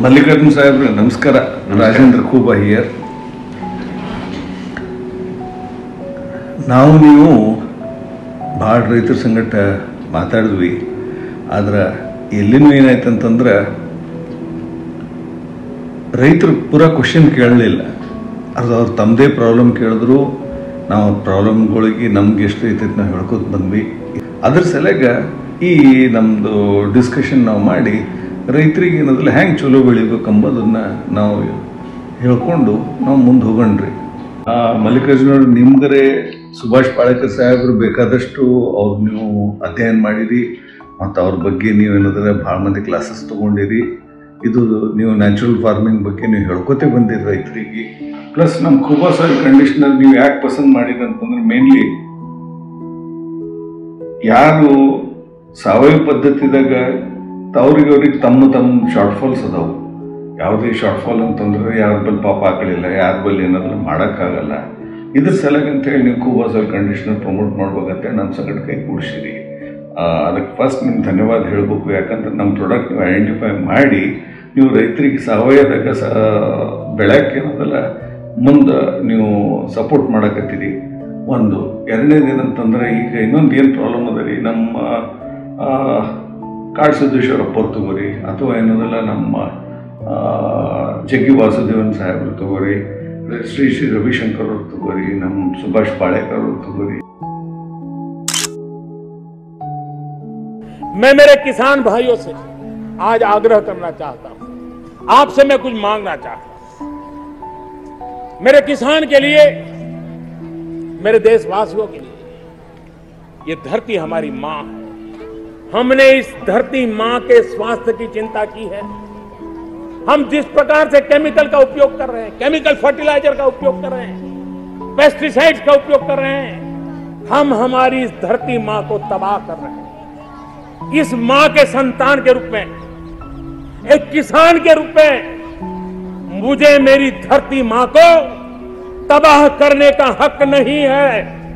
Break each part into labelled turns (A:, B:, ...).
A: ಮಲ್ಲಿಕಾರ್ಜುನ್ ಸಾಹೇಬ್ರೆ ನಮಸ್ಕಾರ ರಾಜೇಂದ್ರ ಕೂಬಾ ಹಿಯರ್ ನಾವು ನೀವು ಭಾಳ ರೈತರ ಸಂಗಟ ಮಾತಾಡಿದ್ವಿ ಆದ್ರೆ ಎಲ್ಲಿನೂ ಏನಾಯ್ತಂತಂದ್ರೆ ರೈತರು ಪೂರಾ ಕ್ವಶನ್ ಕೇಳಲಿಲ್ಲ ಅದು ಅವ್ರು ತಮ್ಮದೇ ಪ್ರಾಬ್ಲಮ್ ಕೇಳಿದ್ರು ನಾವು ಪ್ರಾಬ್ಲಮ್ಗಳಿಗೆ ನಮ್ಗೆ ಎಷ್ಟು ಐತೈತೆ ನಾವು ಹೇಳ್ಕೊತ ಬಂದ್ವಿ ಅದ್ರ ಸಲಗ ಈ ನಮ್ಮದು ಡಿಸ್ಕಷನ್ ನಾವು ಮಾಡಿ ರೈತರಿಗೆ ಏನದಲ್ಲ ಹೆಂಗೆ ಚಲೋ ಬೆಳಿಬೇಕು ಅಂಬೋದನ್ನ ನಾವು ಹೇಳ್ಕೊಂಡು ನಾವು ಮುಂದೆ ಹೋಗೋಣ್ರಿ ಆ, ಮಲ್ಲಿಕಾರ್ಜುನ ನಿಮ್ಗರೆ ಸುಭಾಷ್ ಪಾಳೇಕರ್ ಸಾಹೇಬರು ಬೇಕಾದಷ್ಟು ಅವ್ರು ನೀವು ಅಧ್ಯಯನ ಮಾಡಿರಿ ಮತ್ತು ಅವ್ರ ಬಗ್ಗೆ ನೀವು ಏನಂದ್ರೆ ಭಾಳ ಮಂದಿ ಕ್ಲಾಸಸ್ ತೊಗೊಂಡಿರಿ ಇದು ನೀವು ನ್ಯಾಚುರಲ್ ಫಾರ್ಮಿಂಗ್ ಬಗ್ಗೆ ನೀವು ಹೇಳ್ಕೊತೇ ಬಂದಿರಿ ರೈತರಿಗೆ ಪ್ಲಸ್ ನಮ್ಮ ಕುಬಾ ಸಾಯಿಲ್ ಕಂಡೀಷನರ್ ನೀವು ಯಾಕೆ ಪಸಂದ್ ಮಾಡಿರಿ ಅಂತಂದ್ರೆ ಮೇನ್ಲಿ ಯಾರು ಸಾವಯವ ಪದ್ಧತಿದಾಗ ಅವ್ರಿಗೆ ಅವ್ರಿಗೆ ತಮ್ಮ ತಮ್ಮ ಶಾರ್ಟ್ ಫಾಲ್ಸ್ ಅದಾವು ಯಾವುದೇ ಶಾರ್ಟ್ ಫಾಲ್ ಅಂತಂದ್ರೆ ಯಾರ ಬಲ್ಲಿ ಪಾಪ ಹಾಕಲಿಲ್ಲ ಯಾರ ಬಲ್ಲಿ ಏನಾದ್ರೂ ಮಾಡೋಕ್ಕಾಗಲ್ಲ ಇದ್ರ ಸಲಗ ಅಂತೇಳಿ ನೀವು ಕೂಬಾ ಸಾಯಿಲ್ ಕಂಡೀಷನರ್ ಪ್ರಮೋಟ್ ಮಾಡ್ಬೇಕಂತ ನಮ್ಮ ಸಂಗಡ ಕೈ ಕೂಡಿಸಿರಿ ಅದಕ್ಕೆ ಫಸ್ಟ್ ನಿಮ್ಗೆ ಧನ್ಯವಾದ ಹೇಳಬೇಕು ಯಾಕಂದ್ರೆ ನಮ್ಮ ಪ್ರಾಡಕ್ಟ್ ನೀವು ಐಡೆಂಟಿಫೈ ಮಾಡಿ ನೀವು ರೈತರಿಗೆ ಸಾವಯವದಾಗ ಸ ಬೆಳೆಯಕ್ಕೆ ಏನದಲ್ಲ ಮುಂದೆ ನೀವು ಸಪೋರ್ಟ್ ಮಾಡಕತ್ತೀರಿ ಒಂದು ಎರಡನೇದು ಏನಂತಂದ್ರೆ ಈಗ ಇನ್ನೊಂದು ಏನು ಪ್ರಾಬ್ಲಮ್ ಅದ ರೀ ನಮ್ಮ ಆ, ಕಾಡ್ ಸಿದ್ದೇಶ್ವರ ಅಪ್ಪವ್ರು ತಗೋರಿ ಅಥವಾ ಏನದಲ್ಲ ನಮ್ಮ ಆ, ಜಗ್ಗಿ ವಾಸುದೇವನ್ ಸಾಹೇಬ್ರು ತಗೋರಿ ಶ್ರೀ ಶ್ರೀ ರವಿಶಂಕರ್ ಅವ್ರು ತಗೋರಿ ನಮ್ಮ ಸುಭಾಷ್ ಪಾಳೇಕರ್ ಅವ್ರು ತಗೋರಿ
B: मैं मेरे किसान भाइयों से आज आग्रह करना चाहता हूं आपसे मैं कुछ मांगना चाहता हूं मेरे किसान के लिए मेरे देशवासियों के लिए ये धरती हमारी मां है हमने इस धरती मां के स्वास्थ्य की चिंता की है हम जिस प्रकार से केमिकल का उपयोग कर रहे हैं केमिकल फर्टिलाइजर का उपयोग कर रहे हैं पेस्टिसाइड्स का उपयोग कर रहे हैं हम हमारी इस धरती मां को तबाह कर रहे हैं इस मां के संतान के रूप में एक किसान के रूप में मुझे मेरी धरती मां को तबाह करने का हक नहीं है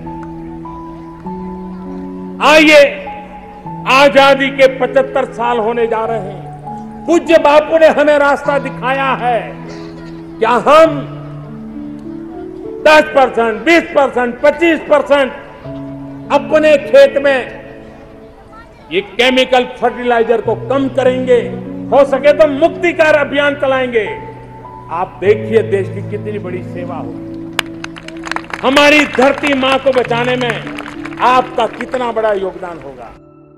B: आइए आजादी के 75 साल होने जा रहे हैं पूज्य बापू ने हमें रास्ता दिखाया है क्या हम 10 परसेंट बीस परसेंट पच्चीस परसेंट अपने खेत में ये केमिकल फर्टिलाइजर को कम करेंगे हो सके तो मुक्तिकार अभियान चलाएंगे आप देखिए देश की कितनी बड़ी सेवा होगी हमारी धरती मां को बचाने में आपका कितना बड़ा योगदान होगा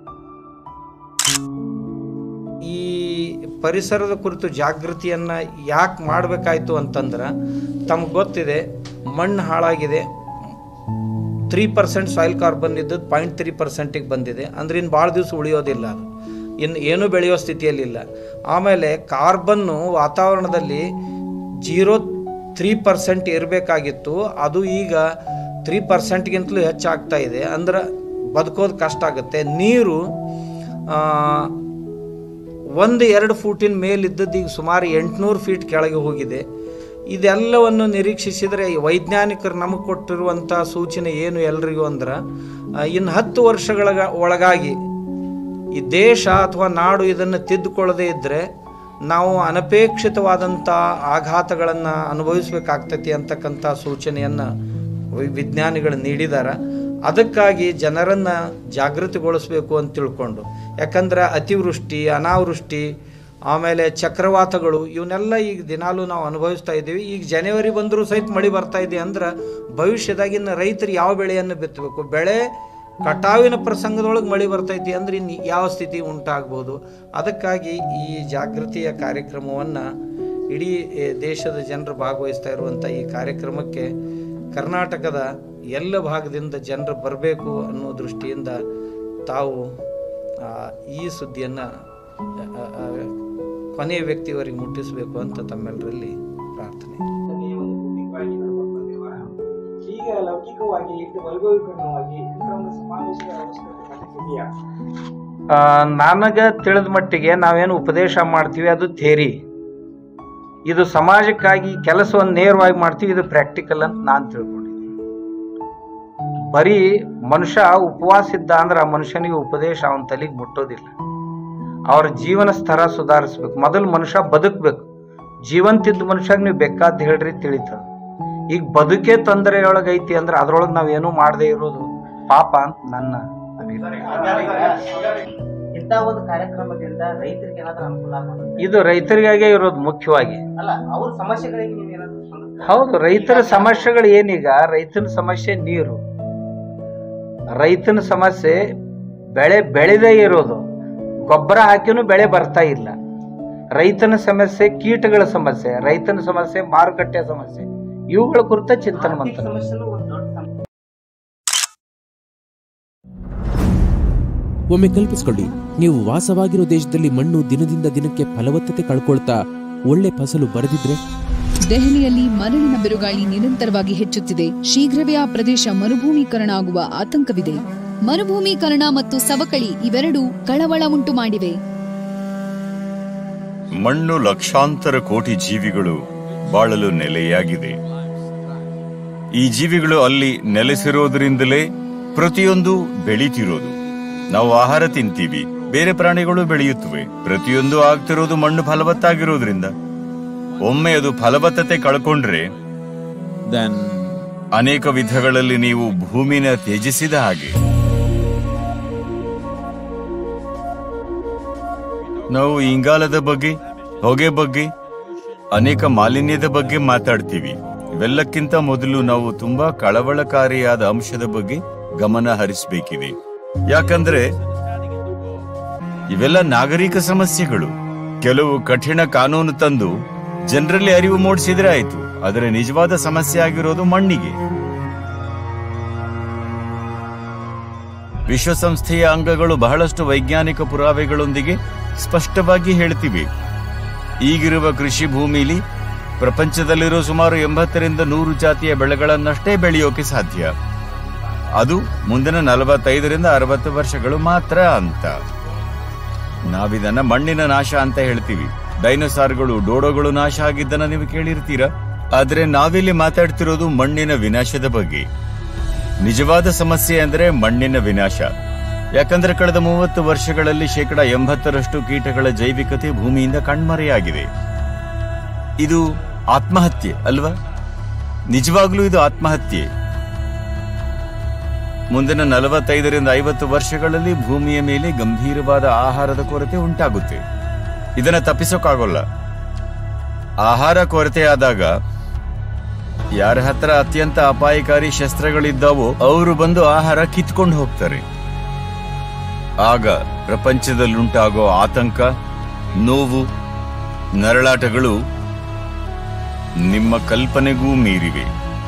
C: ಈ ಪರಿಸರದ ಕುರಿತು ಜಾಗೃತಿಯನ್ನು ಯಾಕೆ ಮಾಡಬೇಕಾಯ್ತು ಅಂತಂದ್ರೆ ತಮ್ಗೆ ಗೊತ್ತಿದೆ ಮಣ್ಣು ಹಾಳಾಗಿದೆ ತ್ರೀ ಪರ್ಸೆಂಟ್ ಸಾಯಿಲ್ ಕಾರ್ಬನ್ ಇದ್ದದ್ದು ಪಾಯಿಂಟ್ ತ್ರೀ ಪರ್ಸೆಂಟಿಗೆ ಬಂದಿದೆ ಅಂದ್ರೆ ಇನ್ನು ಭಾಳ ದಿವಸ ಉಳಿಯೋದಿಲ್ಲ ಅದು ಇನ್ನು ಏನೂ ಬೆಳೆಯೋ ಸ್ಥಿತಿಯಲ್ಲಿಲ್ಲ ಆಮೇಲೆ ಕಾರ್ಬನ್ನು ವಾತಾವರಣದಲ್ಲಿ ಜೀರೋ ತ್ರೀ ಪರ್ಸೆಂಟ್ ಇರಬೇಕಾಗಿತ್ತು ಅದು ಈಗ ತ್ರೀ ಪರ್ಸೆಂಟ್ಗಿಂತಲೂ ಹೆಚ್ಚಾಗ್ತಾ ಇದೆ ಅಂದ್ರೆ ಬದುಕೋದು ಕಷ್ಟ ಆಗುತ್ತೆ ನೀರು ಆ, ಒಂದು ಎರಡು ಫೂಟಿನ ಮೇಲಿದ್ದದ್ದು ಈಗ ಸುಮಾರು ಎಂಟುನೂರು ಫೀಟ್ ಕೆಳಗೆ ಹೋಗಿದೆ ಇದೆಲ್ಲವನ್ನು ನಿರೀಕ್ಷಿಸಿದರೆ ಈ ವೈಜ್ಞಾನಿಕರು ನಮಗೆ ಕೊಟ್ಟಿರುವಂಥ ಸೂಚನೆ ಏನು ಎಲ್ರಿಗೂ ಅಂದ್ರೆ ಇನ್ನು ಹತ್ತು ವರ್ಷಗಳ ಒಳಗಾಗಿ ಈ ದೇಶ ಅಥವಾ ನಾಡು ಇದನ್ನು ತಿದ್ದುಕೊಳ್ಳದೇ ಇದ್ದರೆ ನಾವು ಅನಪೇಕ್ಷಿತವಾದಂಥ ಆಘಾತಗಳನ್ನು ಅನುಭವಿಸ್ಬೇಕಾಗ್ತೈತಿ ಅಂತಕ್ಕಂಥ ಸೂಚನೆಯನ್ನು ವಿ- ವಿಜ್ಞಾನಿಗಳು ನೀಡಿದ್ದಾರೆ ಅದಕ್ಕಾಗಿ ಜನರನ್ನು ಜಾಗೃತಿಗೊಳಿಸಬೇಕು ಅಂತ ತಿಳ್ಕೊಂಡು ಯಾಕಂದ್ರೆ ಅತಿವೃಷ್ಟಿ ಅನಾವೃಷ್ಟಿ ಆಮೇಲೆ ಚಕ್ರವಾತಗಳು ಇವನ್ನೆಲ್ಲ ಈಗ ದಿನಾಲೂ ನಾವು ಅನುಭವಿಸ್ತಾ ಇದ್ದೀವಿ ಈಗ ಜನವರಿ ಬಂದರೂ ಸಹಿತ ಮಳೆ ಬರ್ತಾ ಇದೆ ಅಂದ್ರೆ ಭವಿಷ್ಯದಾಗಿನ ರೈತರು ಯಾವ ಬೆಳೆಯನ್ನು ಬಿತ್ತಬೇಕು ಬೆಳೆ ಕಟಾವಿನ ಪ್ರಸಂಗದೊಳಗೆ ಮಳೆ ಬರ್ತೈತಿ ಅಂದ್ರೆ ಇನ್ನು ಯಾವ ಸ್ಥಿತಿ ಉಂಟಾಗ್ಬೋದು ಅದಕ್ಕಾಗಿ ಈ ಜಾಗೃತಿಯ ಕಾರ್ಯಕ್ರಮವನ್ನು ಇಡೀ ಏ, ದೇಶದ ಜನರು ಭಾಗವಹಿಸ್ತಾ ಇರುವಂಥ ಈ ಕಾರ್ಯಕ್ರಮಕ್ಕೆ ಕರ್ನಾಟಕದ ಎಲ್ಲ ಭಾಗದಿಂದ ಜನರು ಬರಬೇಕು ಅನ್ನೋ ದೃಷ್ಟಿಯಿಂದ ತಾವು ಆ, ಈ ಸುದ್ದಿಯನ್ನು ಕೊನೆಯ ವ್ಯಕ್ತಿಯವರಿಗೆ ಮುಟ್ಟಿಸಬೇಕು ಅಂತ ತಮ್ಮೆಲ್ಲರಲ್ಲಿ ಪ್ರಾರ್ಥನೆ
D: ಒಂದು ಬುದ್ಧಿಗಾಗಿ ನಡ್ಕೊಂಡು ಬಂದಿರುವ ಈಗ ಲೌಕಿಕವಾಗಿ ಇಟ್ಟು ವೈಭವೀಕರಣವಾಗಿ ಇಂಥ ಒಂದು ಸಮಾವೇಶದ ಅವಶ್ಯಕತೆ ನಮಗಿದೆಯಾ
C: ನನಗೆ ತಿಳಿದ ಮಟ್ಟಿಗೆ ನಾವೇನು ಉಪದೇಶ ಮಾಡ್ತೀವಿ ಅದು ಥೇರಿ ಇದು ಸಮಾಜಕ್ಕಾಗಿ ಕೆಲಸವನ್ನು ನೇರವಾಗಿ ಮಾಡ್ತೀವಿ ಇದು ಪ್ರಾಕ್ಟಿಕಲ್ ಅಂತ ನಾನು ತಿಳ್ಕೊಂಡಿದ್ದೀನಿ ಬರೀ ಮನುಷ್ಯ ಉಪವಾಸ ಇದ್ದ ಅಂದ್ರೆ ಆ ಮನುಷ್ಯನಿಗೆ ಉಪದೇಶ ಅವನ ತಲೆಗೆ ಮುಟ್ಟೋದಿಲ್ಲ ಅವ್ರ ಜೀವನ ಸ್ತರ ಸುಧಾರಿಸ್ಬೇಕು ಮೊದಲು ಮನುಷ್ಯ ಬದುಕ್ಬೇಕು ಜೀವಂತಿದ್ದ ಮನುಷ್ಯಾಗ ನೀವು ಬೇಕಾದ್ ಹೇಳ್ರಿ ತಿಳಿತದ ಈಗ ಬದುಕೇ ತೊಂದರೆಯೊಳಗೈತಿ ಅಂದ್ರೆ ಅದ್ರೊಳಗೆ ನಾವೇನು ಮಾಡದೇ ಇರೋದು ಪಾಪ ಅಂತ ನನ್ನ ಅಭಿಪ್ರಾಯ
E: ಇಂಥ ಒಂದು ಕಾರ್ಯಕ್ರಮದಿಂದ ರೈತರಿಗೆ ಏನಾದ್ರೂ ಅನುಕೂಲ ಆಗೋದು
C: ಇದು ರೈತರಿಗಾಗೆ ಇರೋದು ಮುಖ್ಯವಾಗಿ
E: ಅಲ್ಲ ಅವ್ರ ಸಮಸ್ಯೆಗಳಿಗೆ ನೀವು ಏನಾದ್ರೂ ಸ್ಪಂದಿಸ್ತೀರಾ?
C: ಹೌದು ರೈತರ ಸಮಸ್ಯೆಗಳು ಏನೀಗ ರೈತನ ಸಮಸ್ಯೆ ನೀರು ರೈತನ ಸಮಸ್ಯೆ ಬೆಳೆ ಬೆಳೆದೇ ಇರೋದು ಗೊಬ್ಬರ ಹಾಕಿನೂ ಬೆಳೆ ಬರ್ತಾ ಇಲ್ಲ ರೈತನ ಸಮಸ್ಯೆ ಕೀಟಗಳ ಸಮಸ್ಯೆ ರೈತನ ಸಮಸ್ಯೆ ಮಾರುಕಟ್ಟೆ ಸಮಸ್ಯೆ ಇವುಗಳ ಕುರಿತ ಚಿಂತನೆ
E: ಆರ್ಥಿಕ
C: ಮಂಥನ
E: ಸಮಸ್ಯೆನೂ ಒಂದು ದೊಡ್ಡ ಸಮಸ್ಯೆ
F: ಒಮ್ಮೆ ಕಲ್ಪಿಸಿಕೊಳ್ಳಿ ನೀವು ವಾಸವಾಗಿರೋ ದೇಶದಲ್ಲಿ ಮಣ್ಣು ದಿನದಿಂದ ದಿನಕ್ಕೆ ಫಲವತ್ತತೆ ಕಳ್ಕೊಳ್ತಾ ಒಳ್ಳೆ ಫಸಲು ಬರೆದಿದ್ರೆ
G: ದೆಹಲಿಯಲ್ಲಿ ಮರಳಿನ ಬಿರುಗಾಳಿ ನಿರಂತರವಾಗಿ ಹೆಚ್ಚುತ್ತಿದೆ ಶೀಘ್ರವೇ ಆ ಪ್ರದೇಶ ಮರುಭೂಮೀಕರಣ ಆಗುವ ಆತಂಕವಿದೆ ಮರುಭೂಮೀಕರಣ ಮತ್ತು ಸವಕಳಿ ಇವೆರಡೂ ಕಳವಳ ಉಂಟು ಮಾಡಿವೆ
H: ಮಣ್ಣು ಲಕ್ಷಾಂತರ ಕೋಟಿ ಜೀವಿಗಳು ಬಾಳಲು ನೆಲೆಯಾಗಿದೆ ಈ ಜೀವಿಗಳು ಅಲ್ಲಿ ನೆಲೆಸಿರೋದ್ರಿಂದಲೇ ಪ್ರತಿಯೊಂದು ಬೆಳೀತಿರೋದು ನಾವು ಆಹಾರ ತಿಂತೀವಿ ಬೇರೆ ಪ್ರಾಣಿಗಳು ಬೆಳೆಯುತ್ತವೆ ಪ್ರತಿಯೊಂದು ಆಗ್ತಿರೋದು ಮಣ್ಣು ಫಲವತ್ತಾಗಿರೋದ್ರಿಂದ ಒಮ್ಮೆ ಅದು ಫಲವತ್ತತೆ ಕಳ್ಕೊಂಡ್ರೆ ಅನೇಕ ವಿಧಗಳಲ್ಲಿ ನೀವು ಭೂಮಿನ ತ್ಯಜಿಸಿದ ಹಾಗೆ ನಾವು ಇಂಗಾಲದ ಬಗ್ಗೆ ಹೊಗೆ ಬಗ್ಗೆ ಅನೇಕ ಮಾಲಿನ್ಯದ ಬಗ್ಗೆ ಮಾತಾಡ್ತೀವಿ ಇವೆಲ್ಲಕ್ಕಿಂತ ಮೊದಲು ನಾವು ತುಂಬಾ ಕಳವಳಕಾರಿಯಾದ ಅಂಶದ ಬಗ್ಗೆ ಗಮನ ಹರಿಸಬೇಕಿದೆ ಯಾಕಂದ್ರೆ ಇವೆಲ್ಲ ನಾಗರಿಕ ಸಮಸ್ಯೆಗಳು ಕೆಲವು ಕಠಿಣ ಕಾನೂನು ತಂದು ಜನರಲ್ಲಿ ಅರಿವು ಮೂಡಿಸಿದ್ರೆ ಆಯ್ತು ಆದರೆ ನಿಜವಾದ ಸಮಸ್ಯೆ ಆಗಿರೋದು ಮಣ್ಣಿಗೆ ವಿಶ್ವಸಂಸ್ಥೆಯ ಅಂಗಗಳು ಬಹಳಷ್ಟು ವೈಜ್ಞಾನಿಕ ಪುರಾವೆಗಳೊಂದಿಗೆ ಸ್ಪಷ್ಟವಾಗಿ ಹೇಳ್ತಿವೆ ಈಗಿರುವ ಕೃಷಿ ಭೂಮಿಲಿ ಪ್ರಪಂಚದಲ್ಲಿರೋ ಸುಮಾರು ಎಂಬತ್ತರಿಂದ ನೂರು ಜಾತಿಯ ಬೆಳೆಗಳನ್ನಷ್ಟೇ ಬೆಳೆಯೋಕೆ ಸಾಧ್ಯ ಅದು ಮುಂದಿನ ನಲವತ್ತೈದರಿಂದ ಅರವತ್ತು ವರ್ಷಗಳು ಮಾತ್ರ ಅಂತ ನಾವಿದನ್ನ ಮಣ್ಣಿನ ನಾಶ ಅಂತ ಹೇಳ್ತೀವಿ ಡೈನೋಸಾರ್ಗಳು ಡೋಡೋಗಳು ನಾಶ ಆಗಿದ್ದನ್ನ ನೀವು ಕೇಳಿರ್ತೀರಾ ಆದ್ರೆ ನಾವಿಲ್ಲಿ ಮಾತಾಡ್ತಿರೋದು ಮಣ್ಣಿನ ವಿನಾಶದ ಬಗ್ಗೆ ನಿಜವಾದ ಸಮಸ್ಯೆ ಅಂದ್ರೆ ಮಣ್ಣಿನ ವಿನಾಶ ಯಾಕಂದ್ರೆ ಕಳೆದ ಮೂವತ್ತು ವರ್ಷಗಳಲ್ಲಿ ಶೇಕಡ ಎಂಬತ್ತರಷ್ಟು ಕೀಟಗಳ ಜೈವಿಕತೆ ಭೂಮಿಯಿಂದ ಕಣ್ಮರೆಯಾಗಿದೆ ಇದು ಆತ್ಮಹತ್ಯೆ ಅಲ್ವಾ ನಿಜವಾಗ್ಲೂ ಇದು ಆತ್ಮಹತ್ಯೆ ಮುಂದಿನ ನಲವತ್ತೈದರಿಂದ ಐವತ್ತು ವರ್ಷಗಳಲ್ಲಿ ಭೂಮಿಯ ಮೇಲೆ ಗಂಭೀರವಾದ ಆಹಾರದ ಕೊರತೆ ಉಂಟಾಗುತ್ತೆ ಇದನ್ನ ತಪ್ಪಿಸೋಕ್ಕಾಗೋಲ್ಲ ಆಹಾರ ಕೊರತೆ ಆದಾಗ ಯಾರ ಹತ್ರ ಅತ್ಯಂತ ಅಪಾಯಕಾರಿ ಶಸ್ತ್ರಗಳಿದ್ದಾವೋ ಅವರು ಬಂದು ಆಹಾರ ಕಿತ್ಕೊಂಡು ಹೋಗ್ತಾರೆ ಆಗ ಪ್ರಪಂಚದಲ್ಲುಂಟಾಗೋ ಆತಂಕ ನೋವು ನರಳಾಟಗಳು ನಿಮ್ಮ ಕಲ್ಪನೆಗೂ ಮೀರಿವೆ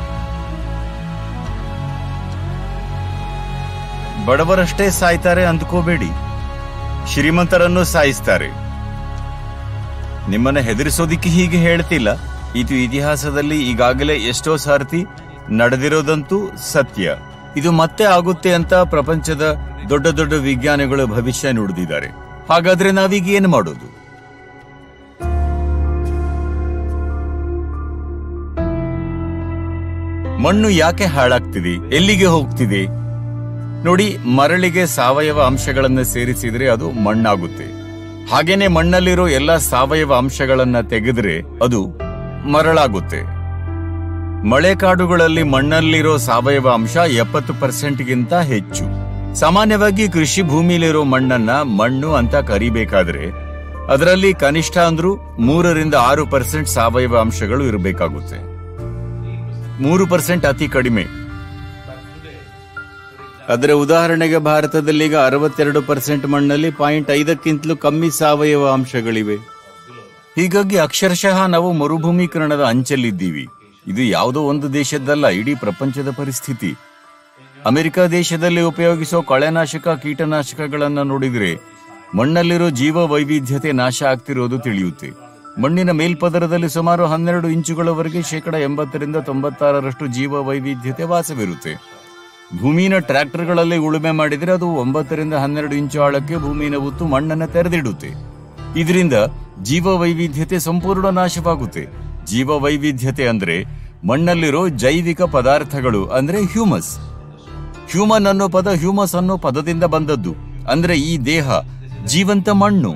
H: ಬಡವರಷ್ಟೇ ಸಾಯ್ತಾರೆ ಅಂದ್ಕೋಬೇಡಿ ಶ್ರೀಮಂತರನ್ನು ಸಾಯಿಸ್ತಾರೆ ನಿಮ್ಮನ್ನ ಹೆದರಿಸೋದಿಕ್ಕೆ ಹೀಗೆ ಹೇಳ್ತಿಲ್ಲ ಇದು ಇತಿಹಾಸದಲ್ಲಿ ಈಗಾಗಲೇ ಎಷ್ಟೋ ಸಾರ್ತಿ ನಡೆದಿರೋದಂತೂ ಸತ್ಯ ಇದು ಮತ್ತೆ ಆಗುತ್ತೆ ಅಂತ ಪ್ರಪಂಚದ ದೊಡ್ಡ ದೊಡ್ಡ ವಿಜ್ಞಾನಿಗಳು ಭವಿಷ್ಯ ನುಡಿದಿದ್ದಾರೆ ಹಾಗಾದ್ರೆ ನಾವೀಗ ಏನು ಮಾಡೋದು ಮಣ್ಣು ಯಾಕೆ ಹಾಳಾಗ್ತಿದೆ ಎಲ್ಲಿಗೆ ಹೋಗ್ತಿದೆ ನೋಡಿ ಮರಳಿಗೆ ಸಾವಯವ ಅಂಶಗಳನ್ನು ಸೇರಿಸಿದ್ರೆ ಅದು ಮಣ್ಣಾಗುತ್ತೆ ಹಾಗೇನೆ ಮಣ್ಣಲ್ಲಿರೋ ಎಲ್ಲ ಸಾವಯವ ಅಂಶಗಳನ್ನ ತೆಗೆದ್ರೆ ಅದು ಮರಳಾಗುತ್ತೆ ಮಳೆಕಾಡುಗಳಲ್ಲಿ ಮಣ್ಣಲ್ಲಿರೋ ಸಾವಯವ ಅಂಶ ಎಪ್ಪತ್ತು ಪರ್ಸೆಂಟ್ಗಿಂತ ಹೆಚ್ಚು ಸಾಮಾನ್ಯವಾಗಿ ಕೃಷಿ ಭೂಮಿಲಿರೋ ಮಣ್ಣನ್ನ ಮಣ್ಣು ಅಂತ ಕರಿಬೇಕಾದ್ರೆ ಅದರಲ್ಲಿ ಕನಿಷ್ಠ ಅಂದ್ರೂ ಮೂರರಿಂದ ಆರು ಪರ್ಸೆಂಟ್ ಸಾವಯವ ಅಂಶಗಳು ಇರಬೇಕಾಗುತ್ತೆ ಮೂರು ಪರ್ಸೆಂಟ್ ಅತಿ ಕಡಿಮೆ ಅದರ ಉದಾಹರಣೆಗೆ ಭಾರತದಲ್ಲಿ ಈಗ ಅರವತ್ತೆರಡು ಪರ್ಸೆಂಟ್ ಮಣ್ಣಲ್ಲಿ ಪಾಯಿಂಟ್ ಐದಕ್ಕಿಂತಲೂ ಕಮ್ಮಿ ಸಾವಯವ ಅಂಶಗಳಿವೆ ಹೀಗಾಗಿ ಅಕ್ಷರಶಃ ನಾವು ಮರುಭೂಮೀಕರಣದ ಅಂಚಲ್ಲಿದ್ದೀವಿ ಇದು ಯಾವುದೋ ಒಂದು ದೇಶದ್ದಲ್ಲ ಇಡೀ ಪ್ರಪಂಚದ ಪರಿಸ್ಥಿತಿ ಅಮೆರಿಕ ದೇಶದಲ್ಲಿ ಉಪಯೋಗಿಸೋ ಕಳೆನಾಶಕ ಕೀಟನಾಶಕಗಳನ್ನ ನೋಡಿದ್ರೆ ಮಣ್ಣಲ್ಲಿರೋ ಜೀವ ವೈವಿಧ್ಯತೆ ನಾಶ ಆಗ್ತಿರೋದು ತಿಳಿಯುತ್ತೆ ಮಣ್ಣಿನ ಮೇಲ್ಪದರದಲ್ಲಿ ಸುಮಾರು ಹನ್ನೆರಡು ಇಂಚುಗಳವರೆಗೆ ಶೇಕಡ ಎಂಬತ್ತರಿಂದ ತೊಂಬತ್ತಾರರಷ್ಟು ಜೀವ ವೈವಿಧ್ಯತೆ ವಾಸವಿರುತ್ತೆ ಭೂಮಿನ ಟ್ರ್ಯಾಕ್ಟರ್ಗಳಲ್ಲಿ ಉಳುಮೆ ಮಾಡಿದ್ರೆ ಅದು ಒಂಬತ್ತರಿಂದ ಹನ್ನೆರಡು ಇಂಚು ಆಳಕ್ಕೆ ಭೂಮಿನ ಉತ್ತು ಮಣ್ಣನ್ನು ತೆರೆದಿಡುತ್ತೆ ಇದರಿಂದ ಜೀವ ವೈವಿಧ್ಯತೆ ಸಂಪೂರ್ಣ ನಾಶವಾಗುತ್ತೆ ಜೀವ ವೈವಿಧ್ಯತೆ ಅಂದ್ರೆ ಮಣ್ಣಲ್ಲಿರೋ ಜೈವಿಕ ಪದಾರ್ಥಗಳು ಅಂದ್ರೆ ಹ್ಯೂಮಸ್ ಹ್ಯೂಮನ್ ಅನ್ನೋ ಪದ ಹ್ಯೂಮಸ್ ಅನ್ನೋ ಪದದಿಂದ ಬಂದದ್ದು ಅಂದ್ರೆ ಈ ದೇಹ ಜೀವಂತ ಮಣ್ಣು